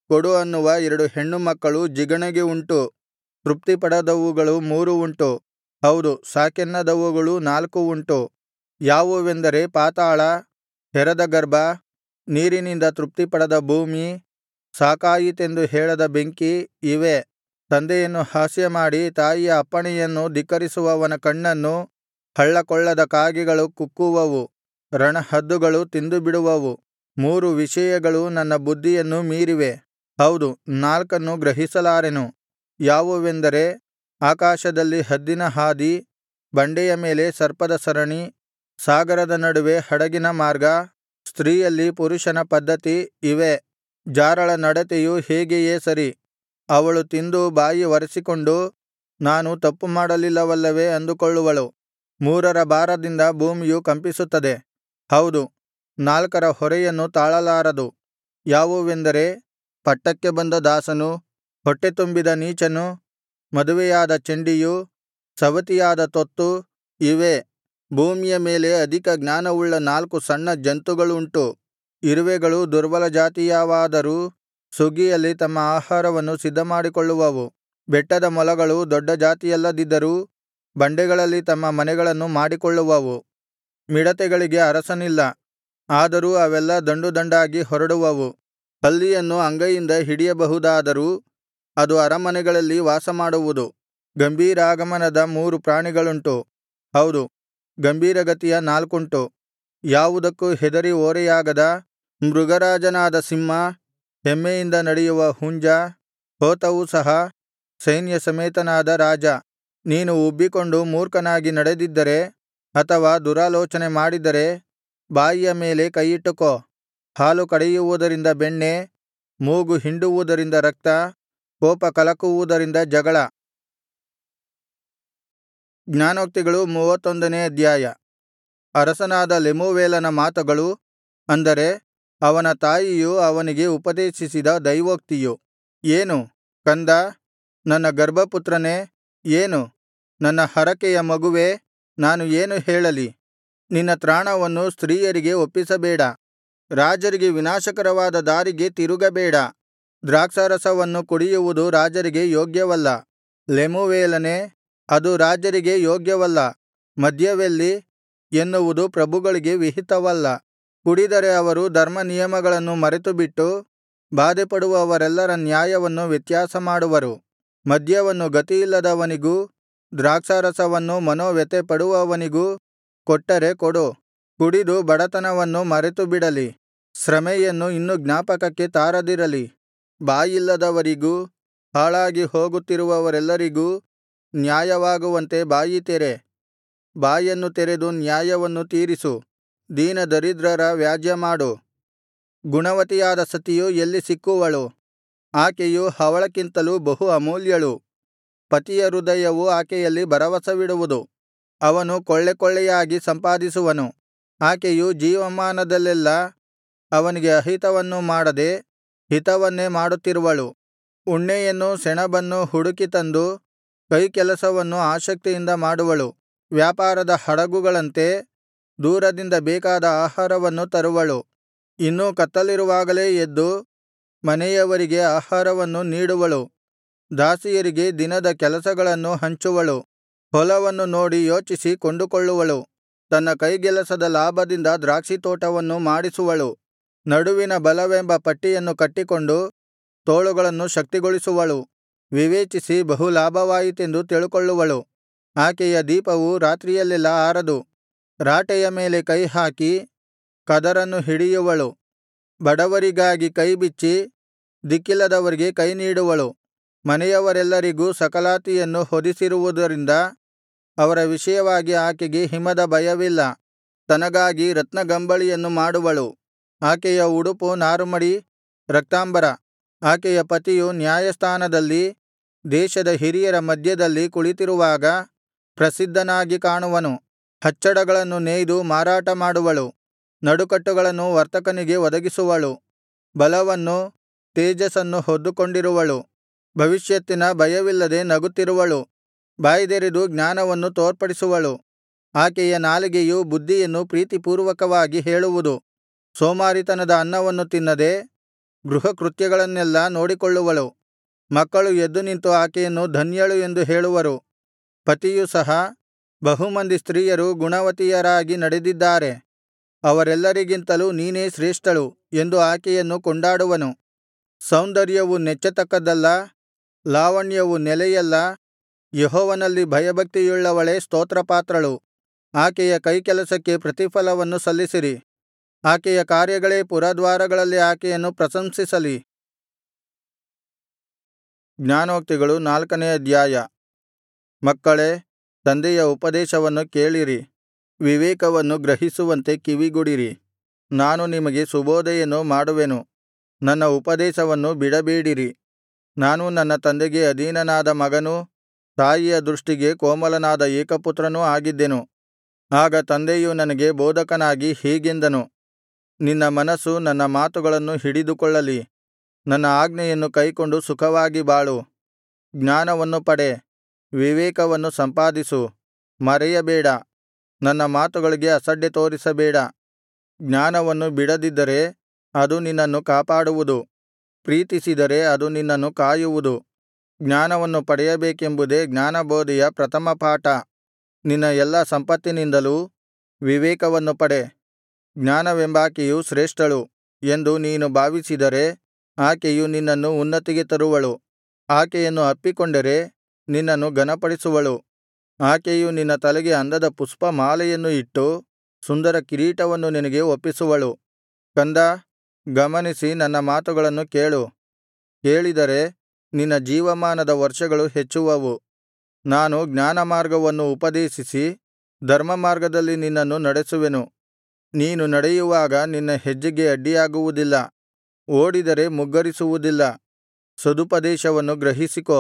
ಕೊಡು ಅನ್ನುವ ಎರಡು ಹೆಣ್ಣು ಮಕ್ಕಳು ಜಿಗಣೆಗೆ ಉಂಟು ತೃಪ್ತಿಪಡದವುಗಳು ಮೂರು ಉಂಟು ಹೌದು ಸಾಕೆನ್ನದವುಗಳು ನಾಲ್ಕು ಉಂಟು ಯಾವುವೆಂದರೆ ಪಾತಾಳ ಹೆರದ ಗರ್ಭ ನೀರಿನಿಂದ ತೃಪ್ತಿಪಡದ ಭೂಮಿ ಸಾಕಾಯಿತೆಂದು ಹೇಳದ ಬೆಂಕಿ ಇವೇ ತಂದೆಯನ್ನು ಹಾಸ್ಯಮಾಡಿ ತಾಯಿಯ ಅಪ್ಪಣೆಯನ್ನು ಧಿಕ್ಕರಿಸುವವನ ಕಣ್ಣನ್ನು ಹಳ್ಳಕೊಳ್ಳದ ಕಾಗೆಗಳು ಕುಕ್ಕುವವು ರಣಹದ್ದುಗಳು ತಿಂದುಬಿಡುವವು ಮೂರು ವಿಷಯಗಳು ನನ್ನ ಬುದ್ಧಿಯನ್ನು ಮೀರಿವೆ ಹೌದು ನಾಲ್ಕನ್ನು ಗ್ರಹಿಸಲಾರೆನು ಯಾವುವೆಂದರೆ ಆಕಾಶದಲ್ಲಿ ಹದ್ದಿನ ಹಾದಿ ಬಂಡೆಯ ಮೇಲೆ ಸರ್ಪದ ಸರಣಿ ಸಾಗರದ ನಡುವೆ ಹಡಗಿನ ಮಾರ್ಗ ಸ್ತ್ರೀಯಲ್ಲಿ ಪುರುಷನ ಪದ್ಧತಿ ಇವೇ ಜಾರಳ ನಡತೆಯು ಹೀಗೆಯೇ ಸರಿ ಅವಳು ತಿಂದು ಬಾಯಿ ಒರಸಿಕೊಂಡು ನಾನು ತಪ್ಪು ಮಾಡಲಿಲ್ಲವಲ್ಲವೇ ಅಂದುಕೊಳ್ಳುವಳು ಮೂರರ ಭಾರದಿಂದ ಭೂಮಿಯು ಕಂಪಿಸುತ್ತದೆ ಹೌದು ನಾಲ್ಕರ ಹೊರೆಯನ್ನು ತಾಳಲಾರದು ಯಾವುವೆಂದರೆ ಪಟ್ಟಕ್ಕೆ ಬಂದ ದಾಸನು ಹೊಟ್ಟೆ ತುಂಬಿದ ನೀಚನು ಮದುವೆಯಾದ ಚಂಡಿಯು ಸವತಿಯಾದ ತೊತ್ತು ಇವೇ ಭೂಮಿಯ ಮೇಲೆ ಅಧಿಕ ಜ್ಞಾನವುಳ್ಳ ನಾಲ್ಕು ಸಣ್ಣ ಜಂತುಗಳುಂಟು ಇರುವೆಗಳು ದುರ್ಬಲ ಜಾತಿಯವಾದರೂ ಸುಗ್ಗಿಯಲ್ಲಿ ತಮ್ಮ ಆಹಾರವನ್ನು ಸಿದ್ಧಮಾಡಿಕೊಳ್ಳುವವು ಬೆಟ್ಟದ ಮೊಲಗಳು ದೊಡ್ಡ ಜಾತಿಯಲ್ಲದಿದ್ದರೂ ಬಂಡೆಗಳಲ್ಲಿ ತಮ್ಮ ಮನೆಗಳನ್ನು ಮಾಡಿಕೊಳ್ಳುವವು ಮಿಡತೆಗಳಿಗೆ ಅರಸನಿಲ್ಲ ಆದರೂ ಅವೆಲ್ಲಾ ದಂಡುದಂಡಾಗಿ ಹೊರಡುವವು ಹಲ್ಲಿಯನ್ನು ಅಂಗೈಯಿಂದ ಹಿಡಿಯಬಹುದಾದರೂ ಅದು ಅರಮನೆಗಳಲ್ಲಿ ವಾಸಮಾಡುವುದು ಗಂಭೀರಾಗಮನದ ಮೂರು ಪ್ರಾಣಿಗಳುಂಟು ಹೌದು ಗಂಭೀರಗತಿಯ ನಾಲ್ಕುಂಟು ಯಾವುದಕ್ಕೂ ಹೆದರಿ ಓರೆಯಾಗದ ಮೃಗರಾಜನಾದ ಸಿಂಹ ಹೆಮ್ಮೆಯಿಂದ ನಡೆಯುವ ಹುಂಜ ಹೋತವೂ ಸಹ ಸೈನ್ಯಸಮೇತನಾದ ರಾಜ ನೀನು ಉಬ್ಬಿಕೊಂಡು ಮೂರ್ಖನಾಗಿ ನಡೆದಿದ್ದರೆ ಅಥವಾ ದುರಾಲೋಚನೆ ಮಾಡಿದ್ದರೆ ಬಾಯಿಯ ಮೇಲೆ ಕೈಯಿಟ್ಟುಕೋ ಹಾಲು ಕಡೆಯುವುದರಿಂದ ಬೆಣ್ಣೆ ಮೂಗು ಹಿಂಡುವುದರಿಂದ ರಕ್ತ ಕೋಪ ಕಲಕುವುದರಿಂದ ಜಗಳ ಜ್ಞಾನೋಕ್ತಿಗಳು ಮೂವತ್ತೊಂದನೇ ಅಧ್ಯಾಯ ಅರಸನಾದ ಲೆಮೂವೇಲನ ಮಾತುಗಳು ಅಂದರೆ ಅವನ ತಾಯಿಯು ಅವನಿಗೆ ಉಪದೇಶಿಸಿದ ದೈವೋಕ್ತಿಯು ಏನು ಕಂದಾ ನನ್ನ ಗರ್ಭಪುತ್ರನೇ ಏನು ನನ್ನ ಹರಕೆಯ ಮಗುವೇ ನಾನು ಏನು ಹೇಳಲಿ ನಿನ್ನ ತ್ರಾಣವನ್ನು ಸ್ತ್ರೀಯರಿಗೆ ಒಪ್ಪಿಸಬೇಡ ರಾಜರಿಗೆ ವಿನಾಶಕರವಾದ ದಾರಿಗೆ ತಿರುಗಬೇಡ ದ್ರಾಕ್ಷಾರಸವನ್ನು ಕುಡಿಯುವುದು ರಾಜರಿಗೆ ಯೋಗ್ಯವಲ್ಲ ಲೆಮೂವೇಲನೇ ಅದು ರಾಜರಿಗೆ ಯೋಗ್ಯವಲ್ಲ ಮದ್ಯವೆಲ್ಲಿ ಎನ್ನುವುದು ಪ್ರಭುಗಳಿಗೆ ವಿಹಿತವಲ್ಲ ಕುಡಿದರೆ ಅವರು ಧರ್ಮನಿಯಮಗಳನ್ನು ಮರೆತುಬಿಟ್ಟು ಬಾಧೆಪಡುವವರೆಲ್ಲರ ನ್ಯಾಯವನ್ನು ವ್ಯತ್ಯಾಸಮಾಡುವರು ಮದ್ಯವನ್ನು ಗತಿಯಿಲ್ಲದವನಿಗೂ ದ್ರಾಕ್ಷಾರಸವನ್ನು ಮನೋವ್ಯಥೆಪಡುವವನಿಗೂ ಕೊಟ್ಟರೆ ಕೊಡು ಕುಡಿದು ಬಡತನವನ್ನು ಮರೆತುಬಿಡಲಿ ಶ್ರಮೆಯನ್ನು ಇನ್ನು ಜ್ಞಾಪಕಕ್ಕೆ ತಾರದಿರಲಿ ಬಾಯಿಲ್ಲದವರಿಗೂ ಹಾಳಾಗಿ ಹೋಗುತ್ತಿರುವವರೆಲ್ಲರಿಗೂ ನ್ಯಾಯವಾಗುವಂತೆ ಬಾಯಿ ತೆರೆ ಬಾಯನ್ನು ತೆರೆದು ನ್ಯಾಯವನ್ನು ತೀರಿಸು ದೀನದರಿದ್ರರ ವ್ಯಾಜ್ಯಮಾಡು ಗುಣವತಿಯಾದ ಸತಿಯು ಎಲ್ಲಿ ಸಿಕ್ಕುವಳು ಆಕೆಯು ಹವಳಕ್ಕಿಂತಲೂ ಬಹು ಅಮೂಲ್ಯಳು ಪತಿಯ ಹೃದಯವು ಆಕೆಯಲ್ಲಿ ಭರವಸವಿಡುವುದು ಅವನು ಕೊಳ್ಳೆ ಕೊಳ್ಳೆಯಾಗಿ ಸಂಪಾದಿಸುವನು ಆಕೆಯು ಜೀವಮಾನದಲ್ಲೆಲ್ಲಾ ಅವನಿಗೆ ಅಹಿತವನ್ನು ಮಾಡದೆ ಹಿತವನ್ನೇ ಮಾಡುತ್ತಿರುವಳು ಉಣ್ಣೆಯನ್ನೂ ಸೆಣಬನ್ನೂ ಹುಡುಕಿ ತಂದು ಕೈಕೆಲಸವನ್ನು ಆಸಕ್ತಿಯಿಂದ ಮಾಡುವಳು ವ್ಯಾಪಾರದ ಹಡಗುಗಳಂತೆ ದೂರದಿಂದ ಬೇಕಾದ ಆಹಾರವನ್ನು ತರುವಳು ಇನ್ನೂ ಕತ್ತಲಿರುವಾಗಲೇ ಎದ್ದು ಮನೆಯವರಿಗೆ ಆಹಾರವನ್ನು ನೀಡುವಳು ದಾಸಿಯರಿಗೆ ದಿನದ ಕೆಲಸಗಳನ್ನು ಹಂಚುವಳು ಹೊಲವನ್ನು ನೋಡಿ ಯೋಚಿಸಿ ಕೊಂಡುಕೊಳ್ಳುವಳು ತನ್ನ ಕೈಗೆಲಸದ ಲಾಭದಿಂದ ದ್ರಾಕ್ಷಿತೋಟವನ್ನು ಮಾಡಿಸುವಳು ನಡುವಿನ ಬಲವೆಂಬ ಪಟ್ಟಿಯನ್ನು ಕಟ್ಟಿಕೊಂಡು ತೋಳುಗಳನ್ನು ಶಕ್ತಿಗೊಳಿಸುವಳು ವಿವೇಚಿಸಿ ಬಹು ಲಾಭವಾಯಿತೆಂದು ತಿಳುಕೊಳ್ಳುವಳು ಆಕೆಯ ದೀಪವು ರಾತ್ರಿಯಲ್ಲೆಲ್ಲಾ ಆರದು ರಾಟೆಯ ಮೇಲೆ ಕೈಹಾಕಿ ಕದರನ್ನು ಹಿಡಿಯುವಳು ಬಡವರಿಗಾಗಿ ಕೈಬಿಚ್ಚಿ ದಿಕ್ಕಿಲ್ಲದವರಿಗೆ ಕೈನೀಡುವಳು ಮನೆಯವರೆಲ್ಲರಿಗೂ ಸಕಲಾತಿಯನ್ನು ಹೊದಿಸಿರುವುದರಿಂದ ಅವರ ವಿಷಯವಾಗಿ ಆಕೆಗೆ ಹಿಮದ ಭಯವಿಲ್ಲ ತನಗಾಗಿ ರತ್ನಗಂಬಳಿಯನ್ನು ಮಾಡುವಳು ಆಕೆಯ ಉಡುಪು ನಾರುಮಡಿ ರಕ್ತಾಂಬರ ಆಕೆಯ ಪತಿಯು ನ್ಯಾಯಸ್ಥಾನದಲ್ಲಿ ದೇಶದ ಹಿರಿಯರ ಮಧ್ಯದಲ್ಲಿ ಕುಳಿತಿರುವಾಗ ಪ್ರಸಿದ್ಧನಾಗಿ ಕಾಣುವನು ಹಚ್ಚಡಗಳನ್ನು ನೇಯ್ದು ಮಾರಾಟ ಮಾಡುವಳು ನಡುಕಟ್ಟುಗಳನ್ನು ವರ್ತಕನಿಗೆ ಒದಗಿಸುವಳು ಬಲವನ್ನೂ ತೇಜಸ್ಸನ್ನು ಹೊದ್ದುಕೊಂಡಿರುವಳು ಭವಿಷ್ಯತ್ತಿನ ಭಯವಿಲ್ಲದೆ ನಗುತ್ತಿರುವಳು ಬಾಯಿದೆರೆದು ಜ್ಞಾನವನ್ನು ತೋರ್ಪಡಿಸುವಳು ಆಕೆಯ ನಾಲಿಗೆಯು ಬುದ್ಧಿಯನ್ನು ಪ್ರೀತಿಪೂರ್ವಕವಾಗಿ ಹೇಳುವುದು ಸೋಮಾರಿತನದ ಅನ್ನವನ್ನು ತಿನ್ನದೆ ಗೃಹಕೃತ್ಯಗಳನ್ನೆಲ್ಲಾ ನೋಡಿಕೊಳ್ಳುವಳು ಮಕ್ಕಳು ಎದ್ದು ನಿಂತು ಆಕೆಯನ್ನು ಧನ್ಯಳು ಎಂದು ಹೇಳುವರು ಪತಿಯು ಸಹ ಬಹುಮಂದಿ ಸ್ತ್ರೀಯರು ಗುಣವತಿಯರಾಗಿ ನಡೆದಿದ್ದಾರೆ ಅವರೆಲ್ಲರಿಗಿಂತಲೂ ನೀನೇ ಶ್ರೇಷ್ಠಳು ಎಂದು ಆಕೆಯನ್ನು ಕೊಂಡಾಡುವನು ಸೌಂದರ್ಯವು ನೆಚ್ಚತಕ್ಕದ್ದಲ್ಲ ಲಾವಣ್ಯವು ನೆಲೆಯಲ್ಲ ಯೆಹೋವನಲ್ಲಿ ಭಯಭಕ್ತಿಯುಳ್ಳವಳೇ ಸ್ತೋತ್ರಪಾತ್ರಳು ಆಕೆಯ ಕೈಕೆಲಸಕ್ಕೆ ಪ್ರತಿಫಲವನ್ನು ಸಲ್ಲಿಸಿರಿ ಆಕೆಯ ಕಾರ್ಯಗಳೇ ಪುರದ್ವಾರಗಳಲ್ಲಿ ಆಕೆಯನ್ನು ಪ್ರಶಂಸಿಸಲಿ ಜ್ಞಾನೋಕ್ತಿಗಳು ನಾಲ್ಕನೇ ಅಧ್ಯಾಯ ಮಕ್ಕಳೇ ತಂದೆಯ ಉಪದೇಶವನ್ನು ಕೇಳಿರಿ ವಿವೇಕವನ್ನು ಗ್ರಹಿಸುವಂತೆ ಕಿವಿಗೊಡಿರಿ ನಾನು ನಿಮಗೆ ಸುಬೋಧೆಯನ್ನು ಮಾಡುವೆನು ನನ್ನ ಉಪದೇಶವನ್ನು ಬಿಡಬೇಡಿರಿ ನಾನು ನನ್ನ ತಂದೆಗೆ ಅಧೀನನಾದ ಮಗನೂ ತಾಯಿಯ ದೃಷ್ಟಿಗೆ ಕೋಮಲನಾದ ಏಕಪುತ್ರನೂ ಆಗಿದ್ದೆನು ಆಗ ತಂದೆಯು ನನಗೆ ಬೋಧಕನಾಗಿ ಹೀಗೆಂದನು ನಿನ್ನ ಮನಸ್ಸು ನನ್ನ ಮಾತುಗಳನ್ನು ಹಿಡಿದುಕೊಳ್ಳಲಿ ನನ್ನ ಆಜ್ಞೆಯನ್ನು ಕೈಕೊಂಡು ಸುಖವಾಗಿ ಬಾಳು ಜ್ಞಾನವನ್ನು ಪಡೆ ವಿವೇಕವನ್ನು ಸಂಪಾದಿಸು ಮರೆಯಬೇಡ ನನ್ನ ಮಾತುಗಳಿಗೆ ಅಸಡ್ಡೆ ತೋರಿಸಬೇಡ ಜ್ಞಾನವನ್ನು ಬಿಡದಿದ್ದರೆ ಅದು ನಿನ್ನನ್ನು ಕಾಪಾಡುವುದು ಪ್ರೀತಿಸಿದರೆ ಅದು ನಿನ್ನನ್ನು ಕಾಯುವುದು ಜ್ಞಾನವನ್ನು ಪಡೆಯಬೇಕೆಂಬುದೇ ಜ್ಞಾನಬೋಧೆಯ ಪ್ರಥಮ ಪಾಠ ನಿನ್ನ ಎಲ್ಲಾ ಸಂಪತ್ತಿನಿಂದಲೂ ವಿವೇಕವನ್ನು ಪಡೆ ಜ್ಞಾನವೆಂಬಾಕೆಯು ಶ್ರೇಷ್ಠಳು ಎಂದು ನೀನು ಭಾವಿಸಿದರೆ ಆಕೆಯು ನಿನ್ನನ್ನು ಉನ್ನತಿಗೆ ತರುವಳು ಆಕೆಯನ್ನು ಅಪ್ಪಿಕೊಂಡರೆ ನಿನ್ನನ್ನು ಘನಪಡಿಸುವಳು ಆಕೆಯು ನಿನ್ನ ತಲೆಗೆ ಅಂದದ ಪುಷ್ಪಮಾಲೆಯನ್ನು ಇಟ್ಟು ಸುಂದರ ಕಿರೀಟವನ್ನು ನಿನಗೆ ಒಪ್ಪಿಸುವಳು ಕಂದಾ ಗಮನಿಸಿ ನನ್ನ ಮಾತುಗಳನ್ನು ಕೇಳು ಕೇಳಿದರೆ ನಿನ್ನ ಜೀವಮಾನದ ವರ್ಷಗಳು ಹೆಚ್ಚುವವು ನಾನು ಜ್ಞಾನಮಾರ್ಗವನ್ನು ಉಪದೇಶಿಸಿ ಧರ್ಮಮಾರ್ಗದಲ್ಲಿ ನಿನ್ನನ್ನು ನಡೆಸುವೆನು ನೀನು ನಡೆಯುವಾಗ ನಿನ್ನ ಹೆಜ್ಜೆಗೆ ಅಡ್ಡಿಯಾಗುವುದಿಲ್ಲ ಓಡಿದರೆ ಮುಗ್ಗರಿಸುವುದಿಲ್ಲ ಸದುಪದೇಶವನ್ನು ಗ್ರಹಿಸಿಕೋ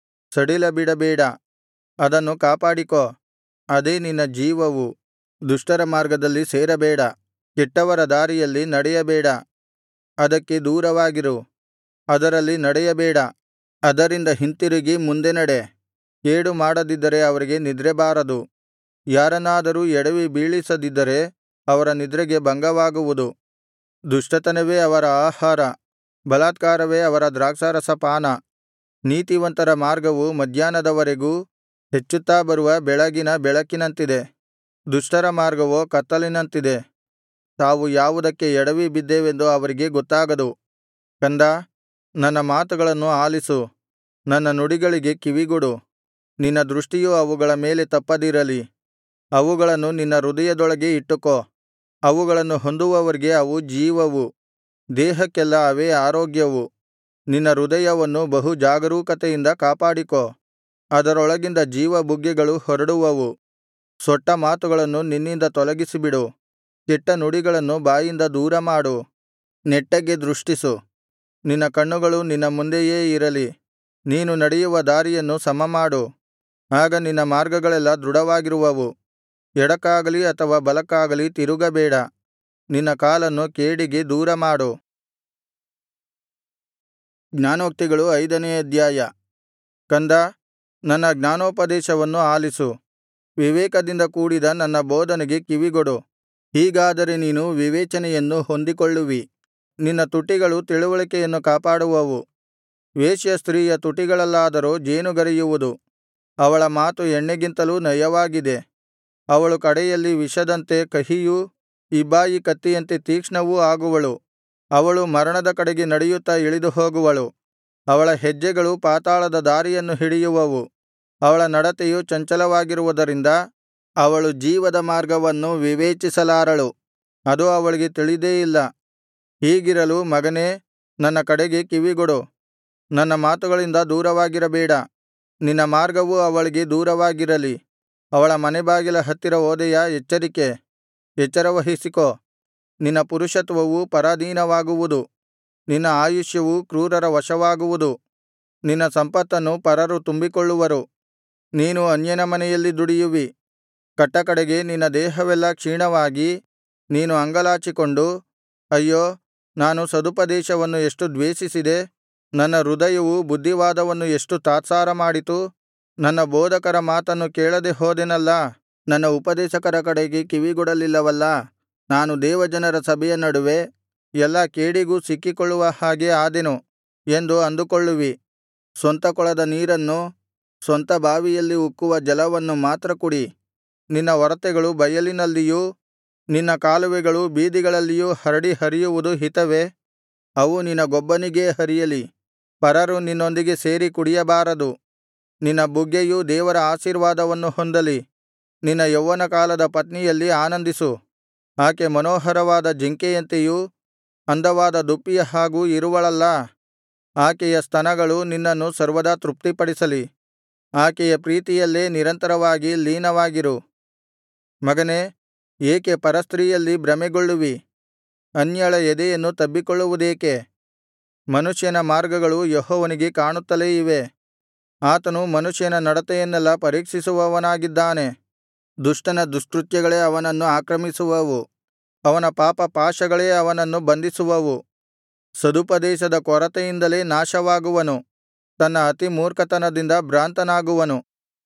ಸಡಿಲಬಿಡಬೇಡ ಅದನ್ನು ಕಾಪಾಡಿಕೋ ಅದೇ ನಿನ್ನ ಜೀವವು ದುಷ್ಟರ ಮಾರ್ಗದಲ್ಲಿ ಸೇರಬೇಡ ಕೆಟ್ಟವರ ದಾರಿಯಲ್ಲಿ ನಡೆಯಬೇಡ ಅದಕ್ಕೆ ದೂರವಾಗಿರು ಅದರಲ್ಲಿ ನಡೆಯಬೇಡ ಅದರಿಂದ ಹಿಂತಿರುಗಿ ಮುಂದೆ ನಡೆ ಕೇಡು ಮಾಡದಿದ್ದರೆ ಅವರಿಗೆ ನಿದ್ರೆಬಾರದು ಯಾರನ್ನಾದರೂ ಎಡವಿ ಬೀಳಿಸದಿದ್ದರೆ ಅವರ ನಿದ್ರೆಗೆ ಭಂಗವಾಗುವುದು ದುಷ್ಟತನವೇ ಅವರ ಆಹಾರ ಬಲಾತ್ಕಾರವೇ ಅವರ ದ್ರಾಕ್ಷಾರಸ ಪಾನ ನೀತಿವಂತರ ಮಾರ್ಗವು ಮಧ್ಯಾಹ್ನದವರೆಗೂ ಹೆಚ್ಚುತ್ತಾ ಬರುವ ಬೆಳಗಿನ ಬೆಳಕಿನಂತಿದೆ ದುಷ್ಟರ ಮಾರ್ಗವೋ ಕತ್ತಲಿನಂತಿದೆ ತಾವು ಯಾವುದಕ್ಕೆ ಎಡವಿ ಬಿದ್ದೆವೆಂದು ಅವರಿಗೆ ಗೊತ್ತಾಗದು ಕಂದಾ ನನ್ನ ಮಾತುಗಳನ್ನು ಆಲಿಸು ನನ್ನ ನುಡಿಗಳಿಗೆ ಕಿವಿಗೊಡು ನಿನ್ನ ದೃಷ್ಟಿಯು ಅವುಗಳ ಮೇಲೆ ತಪ್ಪದಿರಲಿ ಅವುಗಳನ್ನು ನಿನ್ನ ಹೃದಯದೊಳಗೆ ಇಟ್ಟುಕೋ ಅವುಗಳನ್ನು ಹೊಂದುವವರಿಗೆ ಅವು ಜೀವವು ದೇಹಕ್ಕೆಲ್ಲಾ ಅವೇ ಆರೋಗ್ಯವು ನಿನ್ನ ಹೃದಯವನ್ನು ಬಹು ಜಾಗರೂಕತೆಯಿಂದ ಕಾಪಾಡಿಕೋ ಅದರೊಳಗಿಂದ ಜೀವಬುಗ್ಗೆಗಳು ಹೊರಡುವವು ಸೊಟ್ಟ ಮಾತುಗಳನ್ನು ನಿನ್ನಿಂದ ತೊಲಗಿಸಿಬಿಡು ಕೆಟ್ಟ ನುಡಿಗಳನ್ನು ಬಾಯಿಂದ ದೂರಮಾಡು ನೆಟ್ಟಗೆ ದೃಷ್ಟಿಸು ನಿನ್ನ ಕಣ್ಣುಗಳು ನಿನ್ನ ಮುಂದೆಯೇ ಇರಲಿ ನೀನು ನಡೆಯುವ ದಾರಿಯನ್ನು ಸಮಮಾಡು ಆಗ ನಿನ್ನ ಮಾರ್ಗಗಳೆಲ್ಲಾ ದೃಢವಾಗಿರುವವು ಎಡಕ್ಕಾಗಲಿ ಅಥವಾ ಬಲಕ್ಕಾಗಲಿ ತಿರುಗಬೇಡ ನಿನ್ನ ಕಾಲನ್ನು ಕೇಡಿಗೆ ದೂರಮಾಡು ಜ್ಞಾನೋಕ್ತಿಗಳು ಐದನೇ ಅಧ್ಯಾಯ ಕಂದಾ ನನ್ನ ಜ್ಞಾನೋಪದೇಶವನ್ನು ಆಲಿಸು ವಿವೇಕದಿಂದ ಕೂಡಿದ ನನ್ನ ಬೋಧನೆಗೆ ಕಿವಿಗೊಡು ಹೀಗಾದರೆ ನೀನು ವಿವೇಚನೆಯನ್ನು ಹೊಂದಿಕೊಳ್ಳುವಿ ನಿನ್ನ ತುಟಿಗಳು ತಿಳಿವಳಿಕೆಯನ್ನು ಕಾಪಾಡುವವು ವೇಶ್ಯಸ್ತ್ರೀಯ ತುಟಿಗಳಲ್ಲಾದರೋ ಜೇನುಗರೆಯುವುದು ಅವಳ ಮಾತು ಎಣ್ಣೆಗಿಂತಲೂ ನಯವಾಗಿದೆ ಅವಳು ಕಡೆಯಲ್ಲಿ ವಿಷದಂತೆ ಕಹಿಯೂ ಇಬ್ಬಾಯಿ ಕತ್ತಿಯಂತೆ ತೀಕ್ಷ್ಣವೂ ಆಗುವಳು ಅವಳು ಮರಣದ ಕಡೆಗೆ ನಡೆಯುತ್ತಾ ಇಳಿದು ಹೋಗುವಳು ಅವಳ ಹೆಜ್ಜೆಗಳು ಪಾತಾಳದ ದಾರಿಯನ್ನು ಹಿಡಿಯುವವು ಅವಳ ನಡತೆಯು ಚಂಚಲವಾಗಿರುವುದರಿಂದ ಅವಳು ಜೀವದ ಮಾರ್ಗವನ್ನು ವಿವೇಚಿಸಲಾರಳು ಅದು ಅವಳಿಗೆ ತಿಳಿದೇ ಇಲ್ಲ ಹೀಗಿರಲು ಮಗನೇ ನನ್ನ ಕಡೆಗೆ ಕಿವಿಗೊಡು ನನ್ನ ಮಾತುಗಳಿಂದ ದೂರವಾಗಿರಬೇಡ ನಿನ್ನ ಮಾರ್ಗವು ಅವಳಿಗೆ ದೂರವಾಗಿರಲಿ ಅವಳ ಮನೆಬಾಗಿಲ ಹತ್ತಿರ ಹೋದೆಯಾ ಎಚ್ಚರಿಕೆ ಎಚ್ಚರವಹಿಸಿಕೋ ನಿನ್ನ ಪುರುಷತ್ವವು ಪರಾಧೀನವಾಗುವುದು ನಿನ್ನ ಆಯುಷ್ಯವು ಕ್ರೂರರ ವಶವಾಗುವುದು ನಿನ್ನ ಸಂಪತ್ತನ್ನು ಪರರು ತುಂಬಿಕೊಳ್ಳುವರು ನೀನು ಅನ್ಯನ ಮನೆಯಲ್ಲಿ ದುಡಿಯುವಿ ಕಟ್ಟಕಡೆಗೆ ನಿನ್ನ ದೇಹವೆಲ್ಲಾ ಕ್ಷೀಣವಾಗಿ ನೀನು ಅಂಗಲಾಚಿಕೊಂಡು ಅಯ್ಯೋ ನಾನು ಸದುಪದೇಶವನ್ನು ಎಷ್ಟು ದ್ವೇಷಿಸಿದೆ ನನ್ನ ಹೃದಯವು ಬುದ್ಧಿವಾದವನ್ನು ಎಷ್ಟು ತಾತ್ಸಾರ ಮಾಡಿತು ನನ್ನ ಬೋಧಕರ ಮಾತನ್ನು ಕೇಳದೆ ಹೋದೆನಲ್ಲಾ ನನ್ನ ಉಪದೇಶಕರ ಕಡೆಗೆ ಕಿವಿಗೊಡಲಿಲ್ಲವಲ್ಲಾ ನಾನು ದೇವಜನರ ಸಭೆಯ ನಡುವೆ ಎಲ್ಲಾ ಕೇಡಿಗೂ ಸಿಕ್ಕಿಕೊಳ್ಳುವ ಹಾಗೆ ಆದೆನು ಎಂದು ಅಂದುಕೊಳ್ಳುವಿ ಸ್ವಂತ ಕೊಳದ ನೀರನ್ನು ಸ್ವಂತ ಬಾವಿಯಲ್ಲಿ ಉಕ್ಕುವ ಜಲವನ್ನು ಮಾತ್ರ ಕುಡಿ ನಿನ್ನ ಒರತೆಗಳು ಬಯಲಿನಲ್ಲಿಯೂ ನಿನ್ನ ಕಾಲುವೆಗಳು ಬೀದಿಗಳಲ್ಲಿಯೂ ಹರಡಿ ಹರಿಯುವುದು ಹಿತವೇ ಅವು ನಿನಗೊಬ್ಬನಿಗೇ ಹರಿಯಲಿ ಪರರು ನಿನ್ನೊಂದಿಗೆ ಸೇರಿ ಕುಡಿಯಬಾರದು ನಿನ್ನ ಬುಗ್ಗೆಯು ದೇವರ ಆಶೀರ್ವಾದವನ್ನು ಹೊಂದಲಿ ನಿನ್ನ ಯೌವನಕಾಲದ ಪತ್ನಿಯಲ್ಲಿ ಆನಂದಿಸು ಆಕೆ ಮನೋಹರವಾದ ಜಿಂಕೆಯಂತೆಯೂ ಅಂದವಾದ ದುಪ್ಪಿಯ ಹಾಗೂ ಇರುವಳಲ್ಲಾ ಆಕೆಯ ಸ್ತನಗಳು ನಿನ್ನನ್ನು ಸರ್ವದಾ ತೃಪ್ತಿಪಡಿಸಲಿ ಆಕೆಯ ಪ್ರೀತಿಯಲ್ಲೇ ನಿರಂತರವಾಗಿ ಲೀನವಾಗಿರು ಮಗನೇ ಏಕೆ ಪರಸ್ತ್ರೀಯಲ್ಲಿ ಭ್ರಮೆಗೊಳ್ಳುವಿ ಅನ್ಯಳ ಎದೆಯನ್ನು ತಬ್ಬಿಕೊಳ್ಳುವುದೇಕೆ ಮನುಷ್ಯನ ಮಾರ್ಗಗಳು ಯೆಹೋವನಿಗೆ ಕಾಣುತ್ತಲೇ ಇವೆ ಆತನು ಮನುಷ್ಯನ ನಡತೆಯನ್ನೆಲ್ಲಾ ಪರೀಕ್ಷಿಸುವವನಾಗಿದ್ದಾನೆ ದುಷ್ಟನ ದುಷ್ಕೃತ್ಯಗಳೇ ಅವನನ್ನು ಆಕ್ರಮಿಸುವವು ಅವನ ಪಾಪಪಾಶಗಳೇ ಅವನನ್ನು ಬಂಧಿಸುವವು ಸದುಪದೇಶದ ಕೊರತೆಯಿಂದಲೇ ನಾಶವಾಗುವನು ತನ್ನ ಅತಿಮೂರ್ಖತನದಿಂದ ಭ್ರಾಂತನಾಗುವನು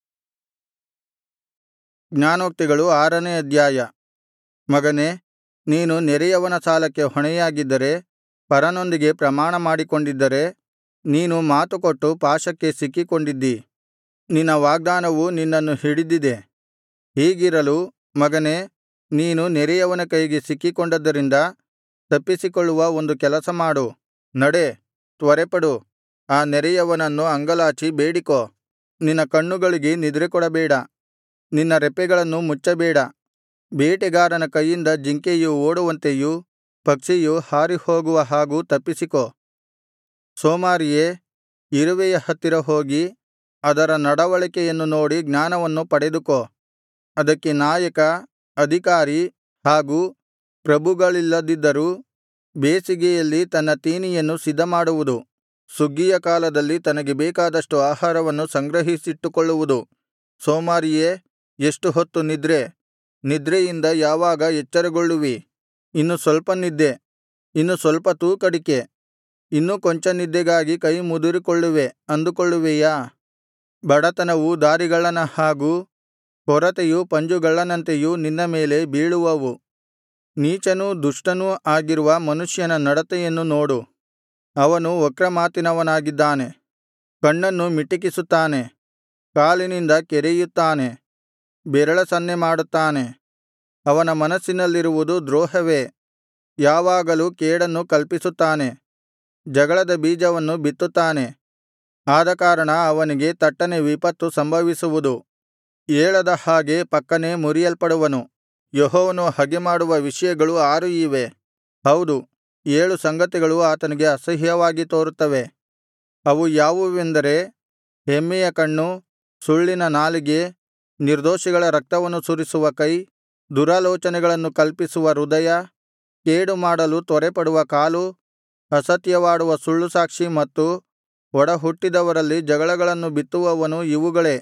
ಜ್ಞಾನೋಕ್ತಿಗಳು ಆರನೇ ಅಧ್ಯಾಯ ಮಗನೇ ನೀನು ನೆರೆಯವನ ಸಾಲಕ್ಕೆ ಹೊಣೆಯಾಗಿದ್ದರೆ ಪರನೊಂದಿಗೆ ಪ್ರಮಾಣ ಮಾಡಿಕೊಂಡಿದ್ದರೆ ನೀನು ಮಾತುಕೊಟ್ಟು ಪಾಶಕ್ಕೆ ಸಿಕ್ಕಿಕೊಂಡಿದ್ದಿ ನಿನ್ನ ವಾಗ್ದಾನವು ನಿನ್ನನ್ನು ಹಿಡಿದಿದೆ ಹೀಗಿರಲು ಮಗನೇ ನೀನು ನೆರೆಯವನ ಕೈಗೆ ಸಿಕ್ಕಿಕೊಂಡದ್ದರಿಂದ ತಪ್ಪಿಸಿಕೊಳ್ಳುವ ಒಂದು ಕೆಲಸ ಮಾಡು ನಡೆ ತ್ವರೆಪಡು ಆ ನೆರೆಯವನನ್ನು ಅಂಗಲಾಚಿ ಬೇಡಿಕೋ ನಿನ್ನ ಕಣ್ಣುಗಳಿಗೆ ನಿದ್ರೆಕೊಡಬೇಡ ನಿನ್ನ ರೆಪ್ಪೆಗಳನ್ನು ಮುಚ್ಚಬೇಡ ಬೇಟೆಗಾರನ ಕೈಯಿಂದ ಜಿಂಕೆಯು ಓಡುವಂತೆಯೂ ಪಕ್ಷಿಯು ಹಾರಿಹೋಗುವ ಹಾಗೂ ತಪ್ಪಿಸಿಕೋ ಸೋಮಾರಿಯೇ ಇರುವೆಯ ಹತ್ತಿರ ಹೋಗಿ ಅದರ ನಡವಳಿಕೆಯನ್ನು ನೋಡಿ ಜ್ಞಾನವನ್ನು ಪಡೆದುಕೋ ಅದಕ್ಕೆ ನಾಯಕ ಅಧಿಕಾರಿ ಹಾಗೂ ಪ್ರಭುಗಳಿಲ್ಲದಿದ್ದರೂ ಬೇಸಿಗೆಯಲ್ಲಿ ತನ್ನ ತೀನಿಯನ್ನು ಸಿದ್ಧಮಾಡುವುದು ಸುಗ್ಗಿಯ ಕಾಲದಲ್ಲಿ ತನಗೆ ಬೇಕಾದಷ್ಟು ಆಹಾರವನ್ನು ಸಂಗ್ರಹಿಸಿಟ್ಟುಕೊಳ್ಳುವುದು ಸೋಮಾರಿಯೇ ಎಷ್ಟು ಹೊತ್ತು ನಿದ್ರೆ ನಿದ್ರೆಯಿಂದ ಯಾವಾಗ ಎಚ್ಚರಗೊಳ್ಳುವಿ ಇನ್ನು ಸ್ವಲ್ಪ ನಿದ್ದೆ ಇನ್ನು ಸ್ವಲ್ಪ ತೂಕಡಿಕೆ ಇನ್ನೂ ಕೊಂಚ ನಿದ್ದೆಗಾಗಿ ಕೈ ಮುದುರಿಕೊಳ್ಳುವೆ ಅಂದುಕೊಳ್ಳುವಿಯಾ ಬಡತನವು ದಾರಿಗಳ್ಳನ ಹಾಗೂ ಕೊರತೆಯು ಪಂಜುಗಳ್ಳನಂತೆಯೂ ನಿನ್ನ ಮೇಲೆ ಬೀಳುವವು ನೀಚನೂ ದುಷ್ಟನೂ ಆಗಿರುವ ಮನುಷ್ಯನ ನಡತೆಯನ್ನು ನೋಡು ಅವನು ವಕ್ರಮಾತಿನವನಾಗಿದ್ದಾನೆ ಕಣ್ಣನ್ನು ಮಿಟಕಿಸುತ್ತಾನೆ ಕಾಲಿನಿಂದ ಕೆರೆಯುತ್ತಾನೆ ಬೆರಳ ಸನ್ನೆ ಮಾಡುತ್ತಾನೆ ಅವನ ಮನಸ್ಸಿನಲ್ಲಿರುವುದು ದ್ರೋಹವೇ ಯಾವಾಗಲೂ ಕೇಡನ್ನು ಕಲ್ಪಿಸುತ್ತಾನೆ ಜಗಳದ ಬೀಜವನ್ನು ಬಿತ್ತುತ್ತಾನೆ ಆದಕಾರಣ ಅವನಿಗೆ ತಟ್ಟನೆ ವಿಪತ್ತು ಸಂಭವಿಸುವುದು ಏಳದ ಹಾಗೆ ಪಕ್ಕನೆ ಮುರಿಯಲ್ಪಡುವನು ಯೆಹೋವನು ಹಗೆಮಾಡುವ ವಿಷಯಗಳು ಆರು ಇವೆ ಹೌದು ಏಳು ಸಂಗತಿಗಳು ಆತನಿಗೆ ಅಸಹ್ಯವಾಗಿ ತೋರುತ್ತವೆ ಅವು ಯಾವುವೆಂದರೆ ಹೆಮ್ಮೆಯ ಕಣ್ಣು ಸುಳ್ಳಿನ ನಾಲಿಗೆ ನಿರ್ದೋಷಿಗಳ ರಕ್ತವನ್ನು ಸುರಿಸುವ ಕೈ ದುರಾಲೋಚನೆಗಳನ್ನು ಕಲ್ಪಿಸುವ ಹೃದಯ ಕೇಡು ಮಾಡಲು ತ್ವರೆಪಡುವ ಕಾಲು ಅಸತ್ಯವಾಡುವ ಸುಳ್ಳುಸಾಕ್ಷಿ ಮತ್ತು ಒಡಹುಟ್ಟಿದವರಲ್ಲಿ ಜಗಳಗಳನ್ನು ಬಿತ್ತುವವನು ಇವುಗಳೇ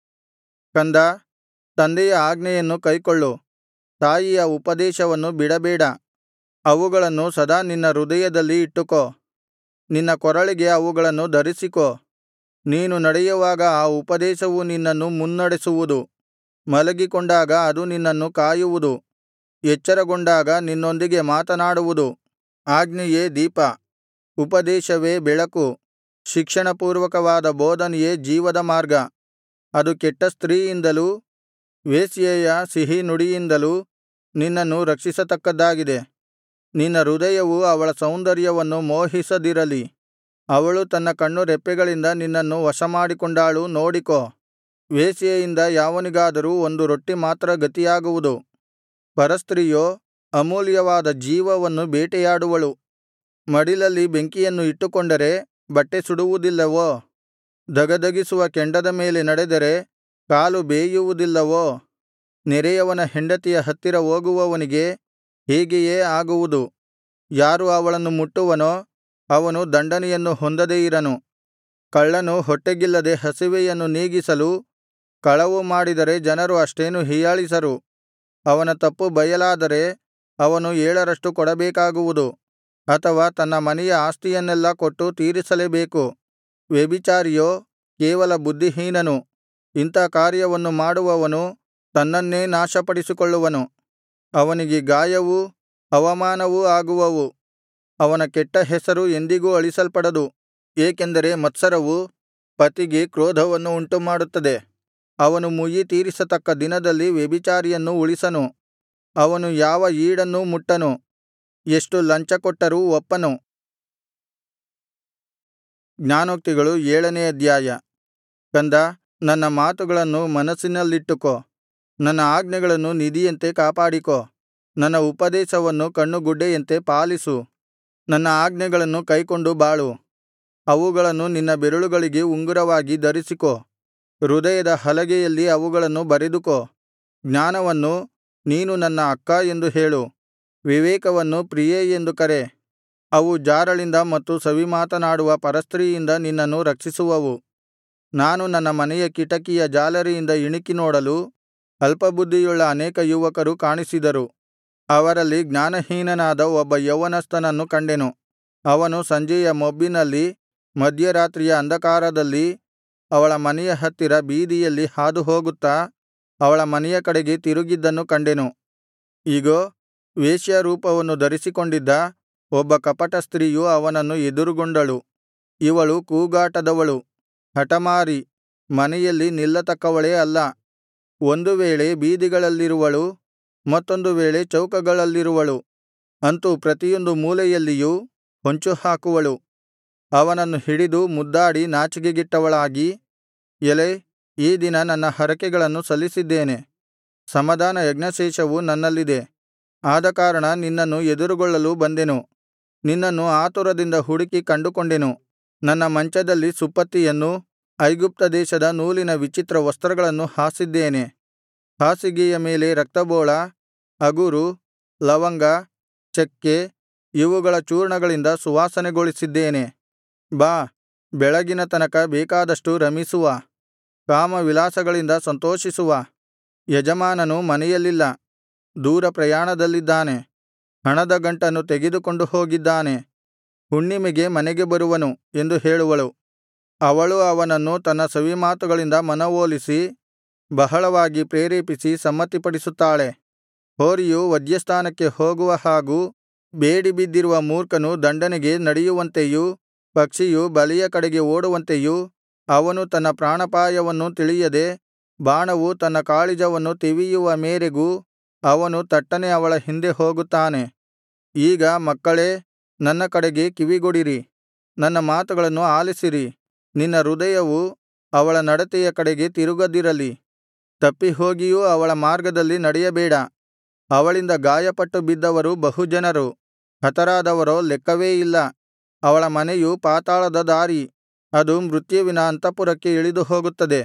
ಕಂದಾ ತಂದೆಯ ಆಜ್ಞೆಯನ್ನು ಕೈಕೊಳ್ಳು ತಾಯಿಯ ಉಪದೇಶವನ್ನು ಬಿಡಬೇಡ ಅವುಗಳನ್ನು ಸದಾ ನಿನ್ನ ಹೃದಯದಲ್ಲಿ ಇಟ್ಟುಕೋ ನಿನ್ನ ಕೊರಳಿಗೆ ಅವುಗಳನ್ನು ಧರಿಸಿಕೋ ನೀನು ನಡೆಯುವಾಗ ಆ ಉಪದೇಶವು ನಿನ್ನನ್ನು ಮುನ್ನಡೆಸುವುದು ಮಲಗಿಕೊಂಡಾಗ ಅದು ನಿನ್ನನ್ನು ಕಾಯುವುದು ಎಚ್ಚರಗೊಂಡಾಗ ನಿನ್ನೊಂದಿಗೆ ಮಾತನಾಡುವುದು ಆಜ್ಞೆಯೇ ದೀಪ ಉಪದೇಶವೇ ಬೆಳಕು ಶಿಕ್ಷಣಪೂರ್ವಕವಾದ ಬೋಧನೆಯೇ ಜೀವದ ಮಾರ್ಗ ಅದು ಕೆಟ್ಟ ಸ್ತ್ರೀಯಿಂದಲೂ ವೇಶ್ಯೆಯ ಸಿಹಿ ನುಡಿಯಿಂದಲೂ ನಿನ್ನನ್ನು ರಕ್ಷಿಸತಕ್ಕದ್ದಾಗಿದೆ ನಿನ್ನ ಹೃದಯವು ಅವಳ ಸೌಂದರ್ಯವನ್ನು ಮೋಹಿಸದಿರಲಿ ಅವಳು ತನ್ನ ಕಣ್ಣುರೆಪ್ಪೆಗಳಿಂದ ನಿನ್ನನ್ನು ವಶಮಾಡಿಕೊಂಡಾಳು ನೋಡಿಕೋ ವೇಶ್ಯೆಯಿಂದ ಯಾವನಿಗಾದರೂ ಒಂದು ರೊಟ್ಟಿ ಮಾತ್ರ ಗತಿಯಾಗುವುದು ಪರಸ್ತ್ರೀಯೋ ಅಮೂಲ್ಯವಾದ ಜೀವವನ್ನು ಬೇಟೆಯಾಡುವಳು ಮಡಿಲಲ್ಲಿ ಬೆಂಕಿಯನ್ನು ಇಟ್ಟುಕೊಂಡರೆ ಬಟ್ಟೆ ಸುಡುವುದಿಲ್ಲವೋ ಧಗಧಗಿಸುವ ಕೆಂಡದ ಮೇಲೆ ನಡೆದರೆ ಕಾಲು ಬೇಯುವುದಿಲ್ಲವೋ ನೆರೆಯವನ ಹೆಂಡತಿಯ ಹತ್ತಿರ ಹೋಗುವವನಿಗೆ ಹೀಗೆಯೇ ಆಗುವುದು ಯಾರು ಅವಳನ್ನು ಮುಟ್ಟುವನೋ ಅವನು ದಂಡನೆಯನ್ನು ಹೊಂದದೇ ಇರನು ಕಳ್ಳನು ಹೊಟ್ಟೆಗಿಲ್ಲದೆ ಹಸಿವೆಯನ್ನು ನೀಗಿಸಲು ಕಳವು ಮಾಡಿದರೆ ಜನರು ಅಷ್ಟೇನೂ ಹೀಯಾಳಿಸರು ಅವನ ತಪ್ಪು ಬಯಲಾದರೆ ಅವನು ಏಳರಷ್ಟು ಕೊಡಬೇಕಾಗುವುದು ಅಥವಾ ತನ್ನ ಮನೆಯ ಆಸ್ತಿಯನ್ನೆಲ್ಲಾ ಕೊಟ್ಟು ತೀರಿಸಲೇಬೇಕು ವ್ಯಭಿಚಾರಿಯೋ ಕೇವಲ ಬುದ್ಧಿಹೀನನು ಇಂಥಾ ಕಾರ್ಯವನ್ನು ಮಾಡುವವನು ತನ್ನನ್ನೇ ನಾಶಪಡಿಸಿಕೊಳ್ಳುವನು ಅವನಿಗೆ ಗಾಯವೂ ಅವಮಾನವೂ ಆಗುವವು ಅವನ ಕೆಟ್ಟ ಹೆಸರು ಎಂದಿಗೂ ಅಳಿಸಲ್ಪಡದು ಏಕೆಂದರೆ ಮತ್ಸರವು ಪತಿಗೆ ಕ್ರೋಧವನ್ನು ಉಂಟುಮಾಡುತ್ತದೆ ಅವನು ಮುಯ್ಯಿ ತೀರಿಸತಕ್ಕ ದಿನದಲ್ಲಿ ವ್ಯಭಿಚಾರಿಯನ್ನು ಉಳಿಸನು ಅವನು ಯಾವ ಈಡನ್ನೂ ಮುಟ್ಟನು ಎಷ್ಟು ಲಂಚ ಕೊಟ್ಟರೂ ಒಪ್ಪನು ಜ್ಞಾನೋಕ್ತಿಗಳು ಏಳನೇ ಅಧ್ಯಾಯ ಕಂದಾ ನನ್ನ ಮಾತುಗಳನ್ನು ಮನಸ್ಸಿನಲ್ಲಿಟ್ಟುಕೋ ನನ್ನ ಆಜ್ಞೆಗಳನ್ನು ನಿಧಿಯಂತೆ ಕಾಪಾಡಿಕೋ ನನ್ನ ಉಪದೇಶವನ್ನು ಕಣ್ಣುಗುಡ್ಡೆಯಂತೆ ಪಾಲಿಸು ನನ್ನ ಆಜ್ಞೆಗಳನ್ನು ಕೈಕೊಂಡು ಬಾಳು ಅವುಗಳನ್ನು ನಿನ್ನ ಬೆರಳುಗಳಿಗೆ ಉಂಗುರವಾಗಿ ಧರಿಸಿಕೋ ಹೃದಯದ ಹಲಗೆಯಲ್ಲಿ ಅವುಗಳನ್ನು ಬರೆದುಕೋ ಜ್ಞಾನವನ್ನು ನೀನು ನನ್ನ ಅಕ್ಕ ಎಂದು ಹೇಳು ವಿವೇಕವನ್ನು ಪ್ರಿಯೇ ಎಂದು ಕರೆ ಅವು ಜಾರಳಿಂದ ಮತ್ತು ಸವಿಮಾತನಾಡುವ ಪರಸ್ತ್ರೀಯಿಂದ ನಿನ್ನನ್ನು ರಕ್ಷಿಸುವವು ನಾನು ನನ್ನ ಮನೆಯ ಕಿಟಕಿಯ ಜಾಲರಿಯಿಂದ ಇಣಿಕಿ ನೋಡಲು ಅಲ್ಪಬುದ್ಧಿಯುಳ್ಳ ಅನೇಕ ಯುವಕರು ಕಾಣಿಸಿದರು ಅವರಲ್ಲಿ ಜ್ಞಾನಹೀನನಾದ ಒಬ್ಬ ಯೌವನಸ್ಥನನ್ನು ಕಂಡೆನು ಅವನು ಸಂಜೆಯ ಮೊಬ್ಬಿನಲ್ಲಿ ಮಧ್ಯರಾತ್ರಿಯ ಅಂಧಕಾರದಲ್ಲಿ ಅವಳ ಮನೆಯ ಹತ್ತಿರ ಬೀದಿಯಲ್ಲಿ ಹಾದುಹೋಗುತ್ತಾ ಅವಳ ಮನೆಯ ಕಡೆಗೆ ತಿರುಗಿದ್ದನ್ನು ಕಂಡೆನು ಇಗೋ ವೇಶ್ಯಾರೂಪವನ್ನು ಧರಿಸಿಕೊಂಡಿದ್ದ ಒಬ್ಬ ಕಪಟ ಸ್ತ್ರೀಯು ಅವನನ್ನು ಎದುರುಗೊಂಡಳು ಇವಳು ಕೂಗಾಟದವಳು ಹಠಮಾರಿ ಮನೆಯಲ್ಲಿ ನಿಲ್ಲತಕ್ಕವಳೇ ಅಲ್ಲ ಒಂದು ವೇಳೆ ಬೀದಿಗಳಲ್ಲಿರುವಳು ಮತ್ತೊಂದು ವೇಳೆ ಚೌಕಗಳಲ್ಲಿರುವಳು ಅಂತೂ ಪ್ರತಿಯೊಂದು ಮೂಲೆಯಲ್ಲಿಯೂ ಹೊಂಚುಹಾಕುವಳು ಅವನನ್ನು ಹಿಡಿದು ಮುದ್ದಾಡಿ ನಾಚಿಕೆಗೆಟ್ಟವಳಾಗಿ ಎಲೈ ಈ ದಿನ ನನ್ನ ಹರಕೆಗಳನ್ನು ಸಲ್ಲಿಸಿದ್ದೇನೆ ಸಮಾಧಾನ ಯಜ್ಞಶೇಷವು ನನ್ನಲ್ಲಿದೆ ಆದಕಾರಣ ನಿನ್ನನ್ನು ಎದುರುಗೊಳ್ಳಲು ಬಂದೆನು ನಿನ್ನನ್ನು ಆತುರದಿಂದ ಹುಡುಕಿ ಕಂಡುಕೊಂಡೆನು ನನ್ನ ಮಂಚದಲ್ಲಿ ಸುಪ್ಪತ್ತಿಯನ್ನೂ ಐಗುಪ್ತ ದೇಶದ ನೂಲಿನ ವಿಚಿತ್ರ ವಸ್ತ್ರಗಳನ್ನು ಹಾಸಿದ್ದೇನೆ ಹಾಸಿಗೆಯ ಮೇಲೆ ರಕ್ತಬೋಳ ಅಗುರು ಲವಂಗ ಚಕ್ಕೆ ಇವುಗಳ ಚೂರ್ಣಗಳಿಂದ ಸುವಾಸನೆಗೊಳಿಸಿದ್ದೇನೆ ಬಾ ಬೆಳಗಿನ ತನಕ ಬೇಕಾದಷ್ಟು ರಮಿಸುವ ಕಾಮವಿಲಾಸಗಳಿಂದ ಸಂತೋಷಿಸುವ ಯಜಮಾನನು ಮನೆಯಲ್ಲಿಲ್ಲ ದೂರ ಪ್ರಯಾಣದಲ್ಲಿದ್ದಾನೆ ಹಣದ ಗಂಟನ್ನು ತೆಗೆದುಕೊಂಡು ಹೋಗಿದ್ದಾನೆ ಹುಣ್ಣಿಮೆಗೆ ಮನೆಗೆ ಬರುವನು ಎಂದು ಹೇಳುವಳು ಅವಳು ಅವನನ್ನು ತನ್ನ ಸವಿಮಾತುಗಳಿಂದ ಮನವೊಲಿಸಿ ಬಹಳವಾಗಿ ಪ್ರೇರೇಪಿಸಿ ಸಮ್ಮತಿಪಡಿಸುತ್ತಾಳೆ ಹೋರಿಯು ವಧ್ಯಸ್ಥಾನಕ್ಕೆ ಹೋಗುವ ಹಾಗೂ ಬೇಡಿಬಿದ್ದಿರುವ ಮೂರ್ಖನು ದಂಡನೆಗೆ ನಡೆಯುವಂತೆಯೂ ಪಕ್ಷಿಯು ಬಲಿಯ ಕಡೆಗೆ ಓಡುವಂತೆಯೂ ಅವನು ತನ್ನ ಪ್ರಾಣಾಪಾಯವನ್ನು ತಿಳಿಯದೆ ಬಾಣವು ತನ್ನ ಕಾಳಿಜವನ್ನು ತಿವಿಯುವ ಮೇರೆಗೂ ಅವನು ತಟ್ಟನೆ ಅವಳ ಹಿಂದೆ ಹೋಗುತ್ತಾನೆ ಈಗ ಮಕ್ಕಳೇ ನನ್ನ ಕಡೆಗೆ ಕಿವಿಗೊಡಿರಿ ನನ್ನ ಮಾತುಗಳನ್ನು ಆಲಿಸಿರಿ ನಿನ್ನ ಹೃದಯವು ಅವಳ ನಡತೆಯ ಕಡೆಗೆ ತಿರುಗದಿರಲಿ ತಪ್ಪಿಹೋಗಿಯೂ ಅವಳ ಮಾರ್ಗದಲ್ಲಿ ನಡೆಯಬೇಡ ಅವಳಿಂದ ಗಾಯಪಟ್ಟು ಬಿದ್ದವರು ಬಹು ಜನರು ಹತರಾದವರೋ ಲೆಕ್ಕವೇ ಇಲ್ಲ ಅವಳ ಮನೆಯು ಪಾತಾಳದ ದಾರಿ ಅದು ಮೃತ್ಯುವಿನ ಅಂತಃಪುರಕ್ಕೆ ಇಳಿದು ಹೋಗುತ್ತದೆ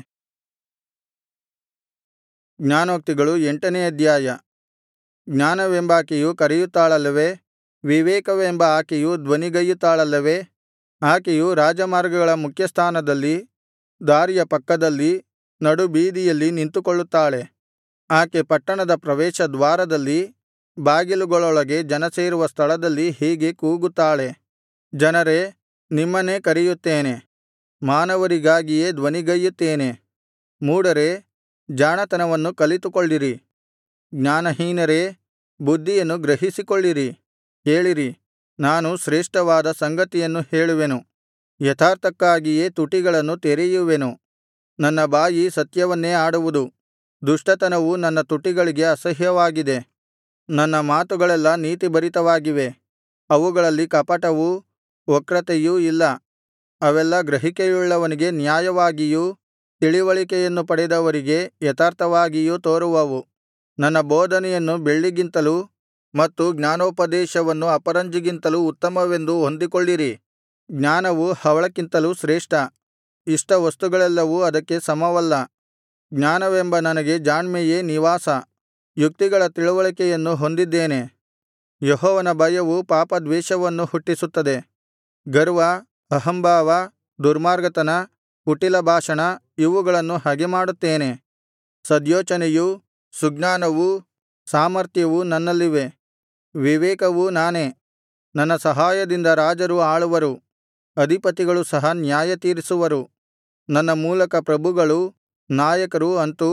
ಜ್ಞಾನೋಕ್ತಿಗಳು ಎಂಟನೇ ಅಧ್ಯಾಯ ಜ್ಞಾನವೆಂಬಾಕೆಯು ಕರೆಯುತ್ತಾಳಲ್ಲವೇ ವಿವೇಕವೆಂಬ ಆಕೆಯು ಧ್ವನಿಗೈಯುತ್ತಾಳಲ್ಲವೇ ಆಕೆಯು ರಾಜಮಾರ್ಗಗಳ ಮುಖ್ಯಸ್ಥಾನದಲ್ಲಿ ದಾರಿಯ ಪಕ್ಕದಲ್ಲಿ ನಡುಬೀದಿಯಲ್ಲಿ ನಿಂತುಕೊಳ್ಳುತ್ತಾಳೆ ಆಕೆ ಪಟ್ಟಣದ ಪ್ರವೇಶದ್ವಾರದಲ್ಲಿ ಬಾಗಿಲುಗಳೊಳಗೆ ಜನಸೇರುವ ಸ್ಥಳದಲ್ಲಿ ಹೀಗೆ ಕೂಗುತ್ತಾಳೆ ಜನರೇ ನಿಮ್ಮನ್ನೇ ಕರೆಯುತ್ತೇನೆ ಮಾನವರಿಗಾಗಿಯೇ ಧ್ವನಿಗೈಯುತ್ತೇನೆ ಮೂಢರೇ ಜಾಣತನವನ್ನು ಕಲಿತುಕೊಳ್ಳಿರಿ ಜ್ಞಾನಹೀನರೇ ಬುದ್ಧಿಯನ್ನು ಗ್ರಹಿಸಿಕೊಳ್ಳಿರಿ ಕೇಳಿರಿ ನಾನು ಶ್ರೇಷ್ಠವಾದ ಸಂಗತಿಯನ್ನು ಹೇಳುವೆನು ಯಥಾರ್ಥಕ್ಕಾಗಿಯೇ ತುಟಿಗಳನ್ನು ತೆರೆಯುವೆನು ನನ್ನ ಬಾಯಿ ಸತ್ಯವನ್ನೇ ಆಡುವುದು ದುಷ್ಟತನವು ನನ್ನ ತುಟಿಗಳಿಗೆ ಅಸಹ್ಯವಾಗಿದೆ ನನ್ನ ಮಾತುಗಳೆಲ್ಲಾ ನೀತಿಭರಿತವಾಗಿವೆ ಅವುಗಳಲ್ಲಿ ಕಪಟವೂ ವಕ್ರತೆಯೂ ಇಲ್ಲ ಅವೆಲ್ಲಾ ಗ್ರಹಿಕೆಯುಳ್ಳವನಿಗೆ ನ್ಯಾಯವಾಗಿಯೂ ತಿಳಿವಳಿಕೆಯನ್ನು ಪಡೆದವರಿಗೆ ಯಥಾರ್ಥವಾಗಿಯೂ ತೋರುವವು ನನ್ನ ಬೋಧನೆಯನ್ನು ಬೆಳ್ಳಿಗಿಂತಲೂ ಮತ್ತು ಜ್ಞಾನೋಪದೇಶವನ್ನು ಅಪರಂಜಿಗಿಂತಲೂ ಉತ್ತಮವೆಂದು ಹೊಂದಿಕೊಳ್ಳಿರಿ ಜ್ಞಾನವು ಹವಳಕ್ಕಿಂತಲೂ ಶ್ರೇಷ್ಠ ಇಷ್ಟವಸ್ತುಗಳೆಲ್ಲವೂ ಅದಕ್ಕೆ ಸಮವಲ್ಲ ಜ್ಞಾನವೆಂಬ ನನಗೆ ಜಾಣ್ಮೆಯೇ ನಿವಾಸ ಯುಕ್ತಿಗಳ ತಿಳಿವಳಿಕೆಯನ್ನು ಹೊಂದಿದ್ದೇನೆ ಯೆಹೋವನ ಭಯವು ಪಾಪದ್ವೇಷವನ್ನು ಹುಟ್ಟಿಸುತ್ತದೆ ಗರ್ವ ಅಹಂಭಾವ ದುರ್ಮಾರ್ಗತನ ಕುಟಿಲ ಭಾಷಣ ಇವುಗಳನ್ನು ಹಗೆಮಾಡುತ್ತೇನೆ ಸದ್ಯೋಚನೆಯೂ ಸುಜ್ಞಾನವೂ ಸಾಮರ್ಥ್ಯವೂ ನನ್ನಲ್ಲಿವೆ ವಿವೇಕವೂ ನಾನೇ ನನ್ನ ಸಹಾಯದಿಂದ ರಾಜರು ಆಳುವರು ಅಧಿಪತಿಗಳು ಸಹ ನ್ಯಾಯತೀರಿಸುವರು ನನ್ನ ಮೂಲಕ ಪ್ರಭುಗಳೂ ನಾಯಕರೂ ಅಂತೂ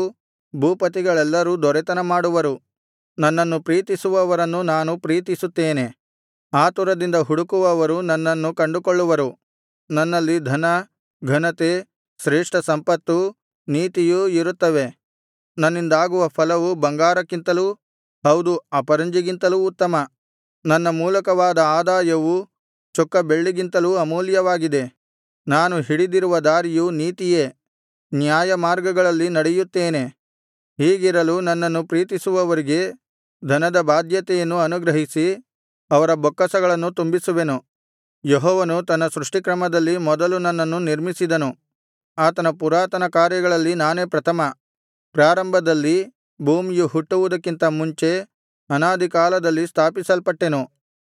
ಭೂಪತಿಗಳೆಲ್ಲರೂ ದೊರೆತನ ಮಾಡುವರು ನನ್ನನ್ನು ಪ್ರೀತಿಸುವವರನ್ನು ನಾನು ಪ್ರೀತಿಸುತ್ತೇನೆ ಆತುರದಿಂದ ಹುಡುಕುವವರು ನನ್ನನ್ನು ಕಂಡುಕೊಳ್ಳುವರು ನನ್ನಲ್ಲಿ ಧನ ಘನತೆ ಶ್ರೇಷ್ಠ ಸಂಪತ್ತೂ ನೀತಿಯೂ ಇರುತ್ತವೆ ನನ್ನಿಂದಾಗುವ ಫಲವು ಬಂಗಾರಕ್ಕಿಂತಲೂ ಹೌದು ಅಪರಂಜಿಗಿಂತಲೂ ಉತ್ತಮ ನನ್ನ ಮೂಲಕವಾದ ಆದಾಯವು ಚೊಕ್ಕ ಬೆಳ್ಳಿಗಿಂತಲೂ ಅಮೂಲ್ಯವಾಗಿದೆ ನಾನು ಹಿಡಿದಿರುವ ದಾರಿಯು ನೀತಿಯೇ ನ್ಯಾಯಮಾರ್ಗಗಳಲ್ಲಿ ನಡೆಯುತ್ತೇನೆ ಹೀಗಿರಲು ನನ್ನನ್ನು ಪ್ರೀತಿಸುವವರಿಗೆ ಧನದ ಬಾಧ್ಯತೆಯನ್ನು ಅನುಗ್ರಹಿಸಿ ಅವರ ಬೊಕ್ಕಸಗಳನ್ನು ತುಂಬಿಸುವೆನು ಯೆಹೋವನು ತನ್ನ ಸೃಷ್ಟಿಕ್ರಮದಲ್ಲಿ ಮೊದಲು ನನ್ನನ್ನು ನಿರ್ಮಿಸಿದನು ಆತನ ಪುರಾತನ ಕಾರ್ಯಗಳಲ್ಲಿ ನಾನೇ ಪ್ರಥಮ ಪ್ರಾರಂಭದಲ್ಲಿ ಭೂಮಿಯು ಹುಟ್ಟುವುದಕ್ಕಿಂತ ಮುಂಚೆ ಅನಾದಿಕಾಲದಲ್ಲಿ ಸ್ಥಾಪಿಸಲ್ಪಟ್ಟೆನು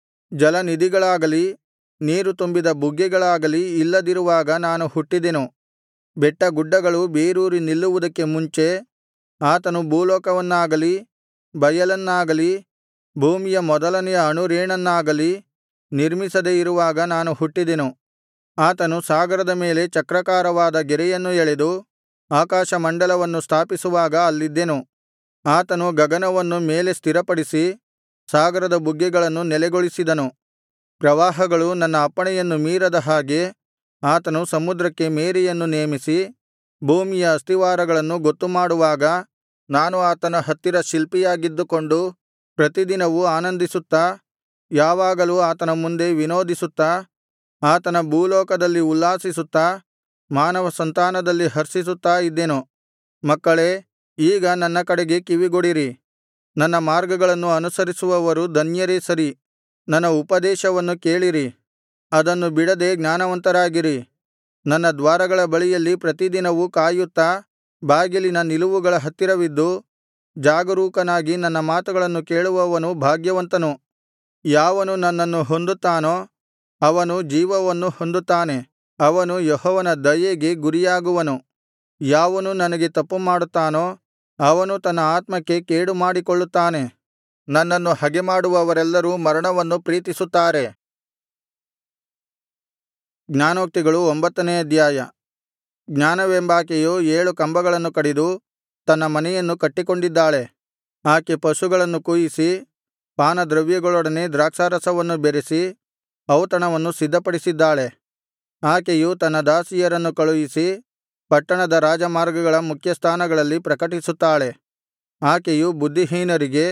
ಜಲನಿಧಿಗಳಾಗಲಿ ನೀರು ತುಂಬಿದ ಬುಗ್ಗೆಗಳಾಗಲಿ ಇಲ್ಲದಿರುವಾಗ ನಾನು ಹುಟ್ಟಿದೆನು ಬೆಟ್ಟಗುಡ್ಡಗಳು ಬೇರೂರಿ ನಿಲ್ಲುವುದಕ್ಕೆ ಮುಂಚೆ ಆತನು ಭೂಲೋಕವನ್ನಾಗಲಿ ಬಯಲನ್ನಾಗಲಿ ಭೂಮಿಯ ಮೊದಲನೆಯ ಅಣುರೇಣನ್ನಾಗಲಿ ನಿರ್ಮಿಸದೆ ಇರುವಾಗ ನಾನು ಹುಟ್ಟಿದೆನು ಆತನು ಸಾಗರದ ಮೇಲೆ ಚಕ್ರಾಕಾರವಾದ ಗೆರೆಯನ್ನು ಎಳೆದು ಆಕಾಶಮಂಡಲವನ್ನು ಸ್ಥಾಪಿಸುವಾಗ ಅಲ್ಲಿದ್ದೆನು ಆತನು ಗಗನವನ್ನು ಮೇಲೆ ಸ್ಥಿರಪಡಿಸಿ ಸಾಗರದ ಬುಗ್ಗೆಗಳನ್ನು ನೆಲೆಗೊಳಿಸಿದನು ಪ್ರವಾಹಗಳು ನನ್ನ ಅಪ್ಪಣೆಯನ್ನು ಮೀರದ ಹಾಗೆ ಆತನು ಸಮುದ್ರಕ್ಕೆ ಮೇರೆಯನ್ನು ನೇಮಿಸಿ ಭೂಮಿಯ ಅಸ್ತಿವಾರಗಳನ್ನು ಗೊತ್ತುಮಾಡುವಾಗ ನಾನು ಆತನ ಹತ್ತಿರ ಶಿಲ್ಪಿಯಾಗಿದ್ದುಕೊಂಡು ಪ್ರತಿದಿನವೂ ಆನಂದಿಸುತ್ತಾ ಯಾವಾಗಲೂ ಆತನ ಮುಂದೆ ವಿನೋದಿಸುತ್ತಾ ಆತನ ಭೂಲೋಕದಲ್ಲಿ ಉಲ್ಲಾಸಿಸುತ್ತಾ ಮಾನವ ಸಂತಾನದಲ್ಲಿ ಹರ್ಷಿಸುತ್ತಾ ಇದ್ದೆನು ಮಕ್ಕಳೇ ಈಗ ನನ್ನ ಕಡೆಗೆ ಕಿವಿಗೊಡಿರಿ ನನ್ನ ಮಾರ್ಗಗಳನ್ನು ಅನುಸರಿಸುವವರು ಧನ್ಯರೇ ಸರಿ ನನ್ನ ಉಪದೇಶವನ್ನು ಕೇಳಿರಿ ಅದನ್ನು ಬಿಡದೆ ಜ್ಞಾನವಂತರಾಗಿರಿ ನನ್ನ ದ್ವಾರಗಳ ಬಳಿಯಲ್ಲಿ ಪ್ರತಿದಿನವೂ ಕಾಯುತ್ತಾ ಬಾಗಿಲಿನ ನಿಲುವುಗಳ ಹತ್ತಿರವಿದ್ದು ಜಾಗರೂಕನಾಗಿ ನನ್ನ ಮಾತುಗಳನ್ನು ಕೇಳುವವನು ಭಾಗ್ಯವಂತನು ಯಾವನು ನನ್ನನ್ನು ಹೊಂದುತ್ತಾನೋ ಅವನು ಜೀವವನ್ನು ಹೊಂದುತ್ತಾನೆ ಅವನು ಯೆಹೋವನ ದಯೆಗೆ ಗುರಿಯಾಗುವನು ಯಾವನು ನನಗೆ ತಪ್ಪುಮಾಡುತ್ತಾನೋ ಅವನು ತನ್ನ ಆತ್ಮಕ್ಕೆ ಕೇಡು ಮಾಡಿಕೊಳ್ಳುತ್ತಾನೆ ನನ್ನನ್ನು ಹಗೆಮಾಡುವವರೆಲ್ಲರೂ ಮರಣವನ್ನು ಪ್ರೀತಿಸುತ್ತಾರೆ ಜ್ಞಾನೋಕ್ತಿಗಳು ಒಂಬತ್ತನೇ ಅಧ್ಯಾಯ ಜ್ಞಾನವೆಂಬಾಕೆಯು ಏಳು ಕಂಬಗಳನ್ನು ಕಡಿದು ತನ್ನ ಮನೆಯನ್ನು ಕಟ್ಟಿಕೊಂಡಿದ್ದಾಳೆ ಆಕೆ ಪಶುಗಳನ್ನು ಕೊಯಿಸಿ ಪಾನದ್ರವ್ಯಗಳೊಡನೆ ದ್ರಾಕ್ಷಾರಸವನ್ನು ಬೆರೆಸಿ ಔತಣವನ್ನು ಸಿದ್ಧಪಡಿಸಿದ್ದಾಳೆ ಆಕೆಯು ತನ್ನ ದಾಸಿಯರನ್ನು ಕಳುಹಿಸಿ ಪಟ್ಟಣದ ರಾಜಮಾರ್ಗಗಳ ಮುಖ್ಯಸ್ಥಾನಗಳಲ್ಲಿ ಪ್ರಕಟಿಸುತ್ತಾಳೆ ಆಕೆಯು ಬುದ್ಧಿಹೀನರಿಗೆ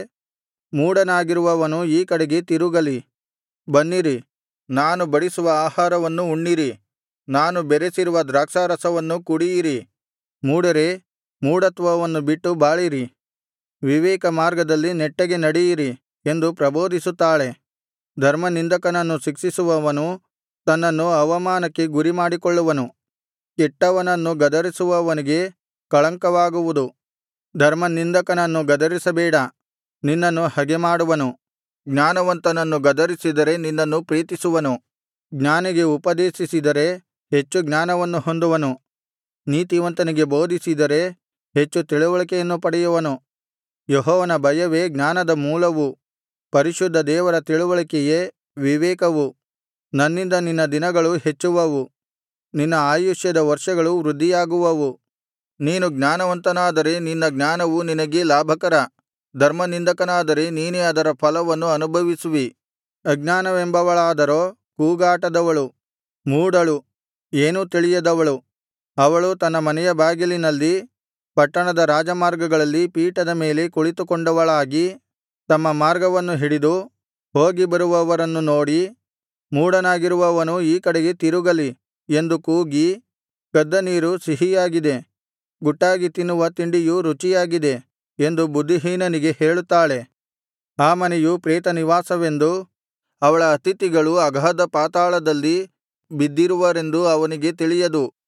ಮೂಢನಾಗಿರುವವನು ಈ ಕಡೆಗೆ ತಿರುಗಲಿ ಬನ್ನಿರಿ ನಾನು ಬಡಿಸುವ ಆಹಾರವನ್ನು ಉಣ್ಣಿರಿ ನಾನು ಬೆರೆಸಿರುವ ದ್ರಾಕ್ಷಾರಸವನ್ನು ಕುಡಿಯಿರಿ ಮೂಢರೇ ಮೂಢತ್ವವನ್ನು ಬಿಟ್ಟು ಬಾಳಿರಿ ವಿವೇಕ ಮಾರ್ಗದಲ್ಲಿ ನೆಟ್ಟಗೆ ನಡೆಯಿರಿ ಎಂದು ಪ್ರಬೋಧಿಸುತ್ತಾಳೆ ಧರ್ಮನಿಂದಕನನ್ನು ಶಿಕ್ಷಿಸುವವನು ತನ್ನನ್ನು ಅವಮಾನಕ್ಕೆ ಗುರಿಮಾಡಿಕೊಳ್ಳುವನು ಕೆಟ್ಟವನನ್ನು ಗದರಿಸುವವನಿಗೆ ಕಳಂಕವಾಗುವುದು ಧರ್ಮನಿಂದಕನನ್ನು ಗದರಿಸಬೇಡ ನಿನ್ನನ್ನು ಹಗೆಮಾಡುವನು ಜ್ಞಾನವಂತನನ್ನು ಗದರಿಸಿದರೆ ನಿನ್ನನ್ನು ಪ್ರೀತಿಸುವನು ಜ್ಞಾನಿಗೆ ಉಪದೇಶಿಸಿದರೆ ಹೆಚ್ಚು ಜ್ಞಾನವನ್ನು ಹೊಂದುವನು ನೀತಿವಂತನಿಗೆ ಬೋಧಿಸಿದರೆ ಹೆಚ್ಚು ತಿಳಿವಳಿಕೆಯನ್ನು ಪಡೆಯುವನು ಯೆಹೋವನ ಭಯವೇ ಜ್ಞಾನದ ಮೂಲವು ಪರಿಶುದ್ಧ ದೇವರ ತಿಳುವಳಿಕೆಯೇ ವಿವೇಕವು ನನ್ನಿಂದ ನಿನ್ನ ದಿನಗಳು ಹೆಚ್ಚುವವು ನಿನ್ನ ಆಯುಷ್ಯದ ವರ್ಷಗಳು ವೃದ್ಧಿಯಾಗುವವು ನೀನು ಜ್ಞಾನವಂತನಾದರೆ ನಿನ್ನ ಜ್ಞಾನವು ನಿನಗೆ ಲಾಭಕರ ಧರ್ಮನಿಂದಕನಾದರೆ ನೀನೇ ಅದರ ಫಲವನ್ನು ಅನುಭವಿಸುವಿ ಅಜ್ಞಾನವೆಂಬವಳಾದರೋ ಕೂಗಾಟದವಳು ಮೂಢಳು ಏನೂ ತಿಳಿಯದವಳು ಅವಳು ತನ್ನ ಮನೆಯ ಬಾಗಿಲಿನಲ್ಲಿ ಪಟ್ಟಣದ ರಾಜಮಾರ್ಗಗಳಲ್ಲಿ ಪೀಠದ ಮೇಲೆ ಕುಳಿತುಕೊಂಡವಳಾಗಿ ತಮ್ಮ ಮಾರ್ಗವನ್ನು ಹಿಡಿದು ಹೋಗಿ ಬರುವವರನ್ನು ನೋಡಿ ಮೂಢನಾಗಿರುವವನು ಈ ಕಡೆಗೆ ತಿರುಗಲಿ ಎಂದು ಕೂಗಿ ಕದ್ದ ನೀರು ಸಿಹಿಯಾಗಿದೆ ಗುಟ್ಟಾಗಿ ತಿನ್ನುವ ತಿಂಡಿಯು ರುಚಿಯಾಗಿದೆ ಎಂದು ಬುದ್ಧಿಹೀನನಿಗೆ ಹೇಳುತ್ತಾಳೆ ಆ ಮನೆಯು ಪ್ರೇತನಿವಾಸವೆಂದು ಅವಳ ಅತಿಥಿಗಳು ಅಗಾಧ ಪಾತಾಳದಲ್ಲಿ ಬಿದ್ದಿರುವರೆಂದು ಅವನಿಗೆ ತಿಳಿಯದು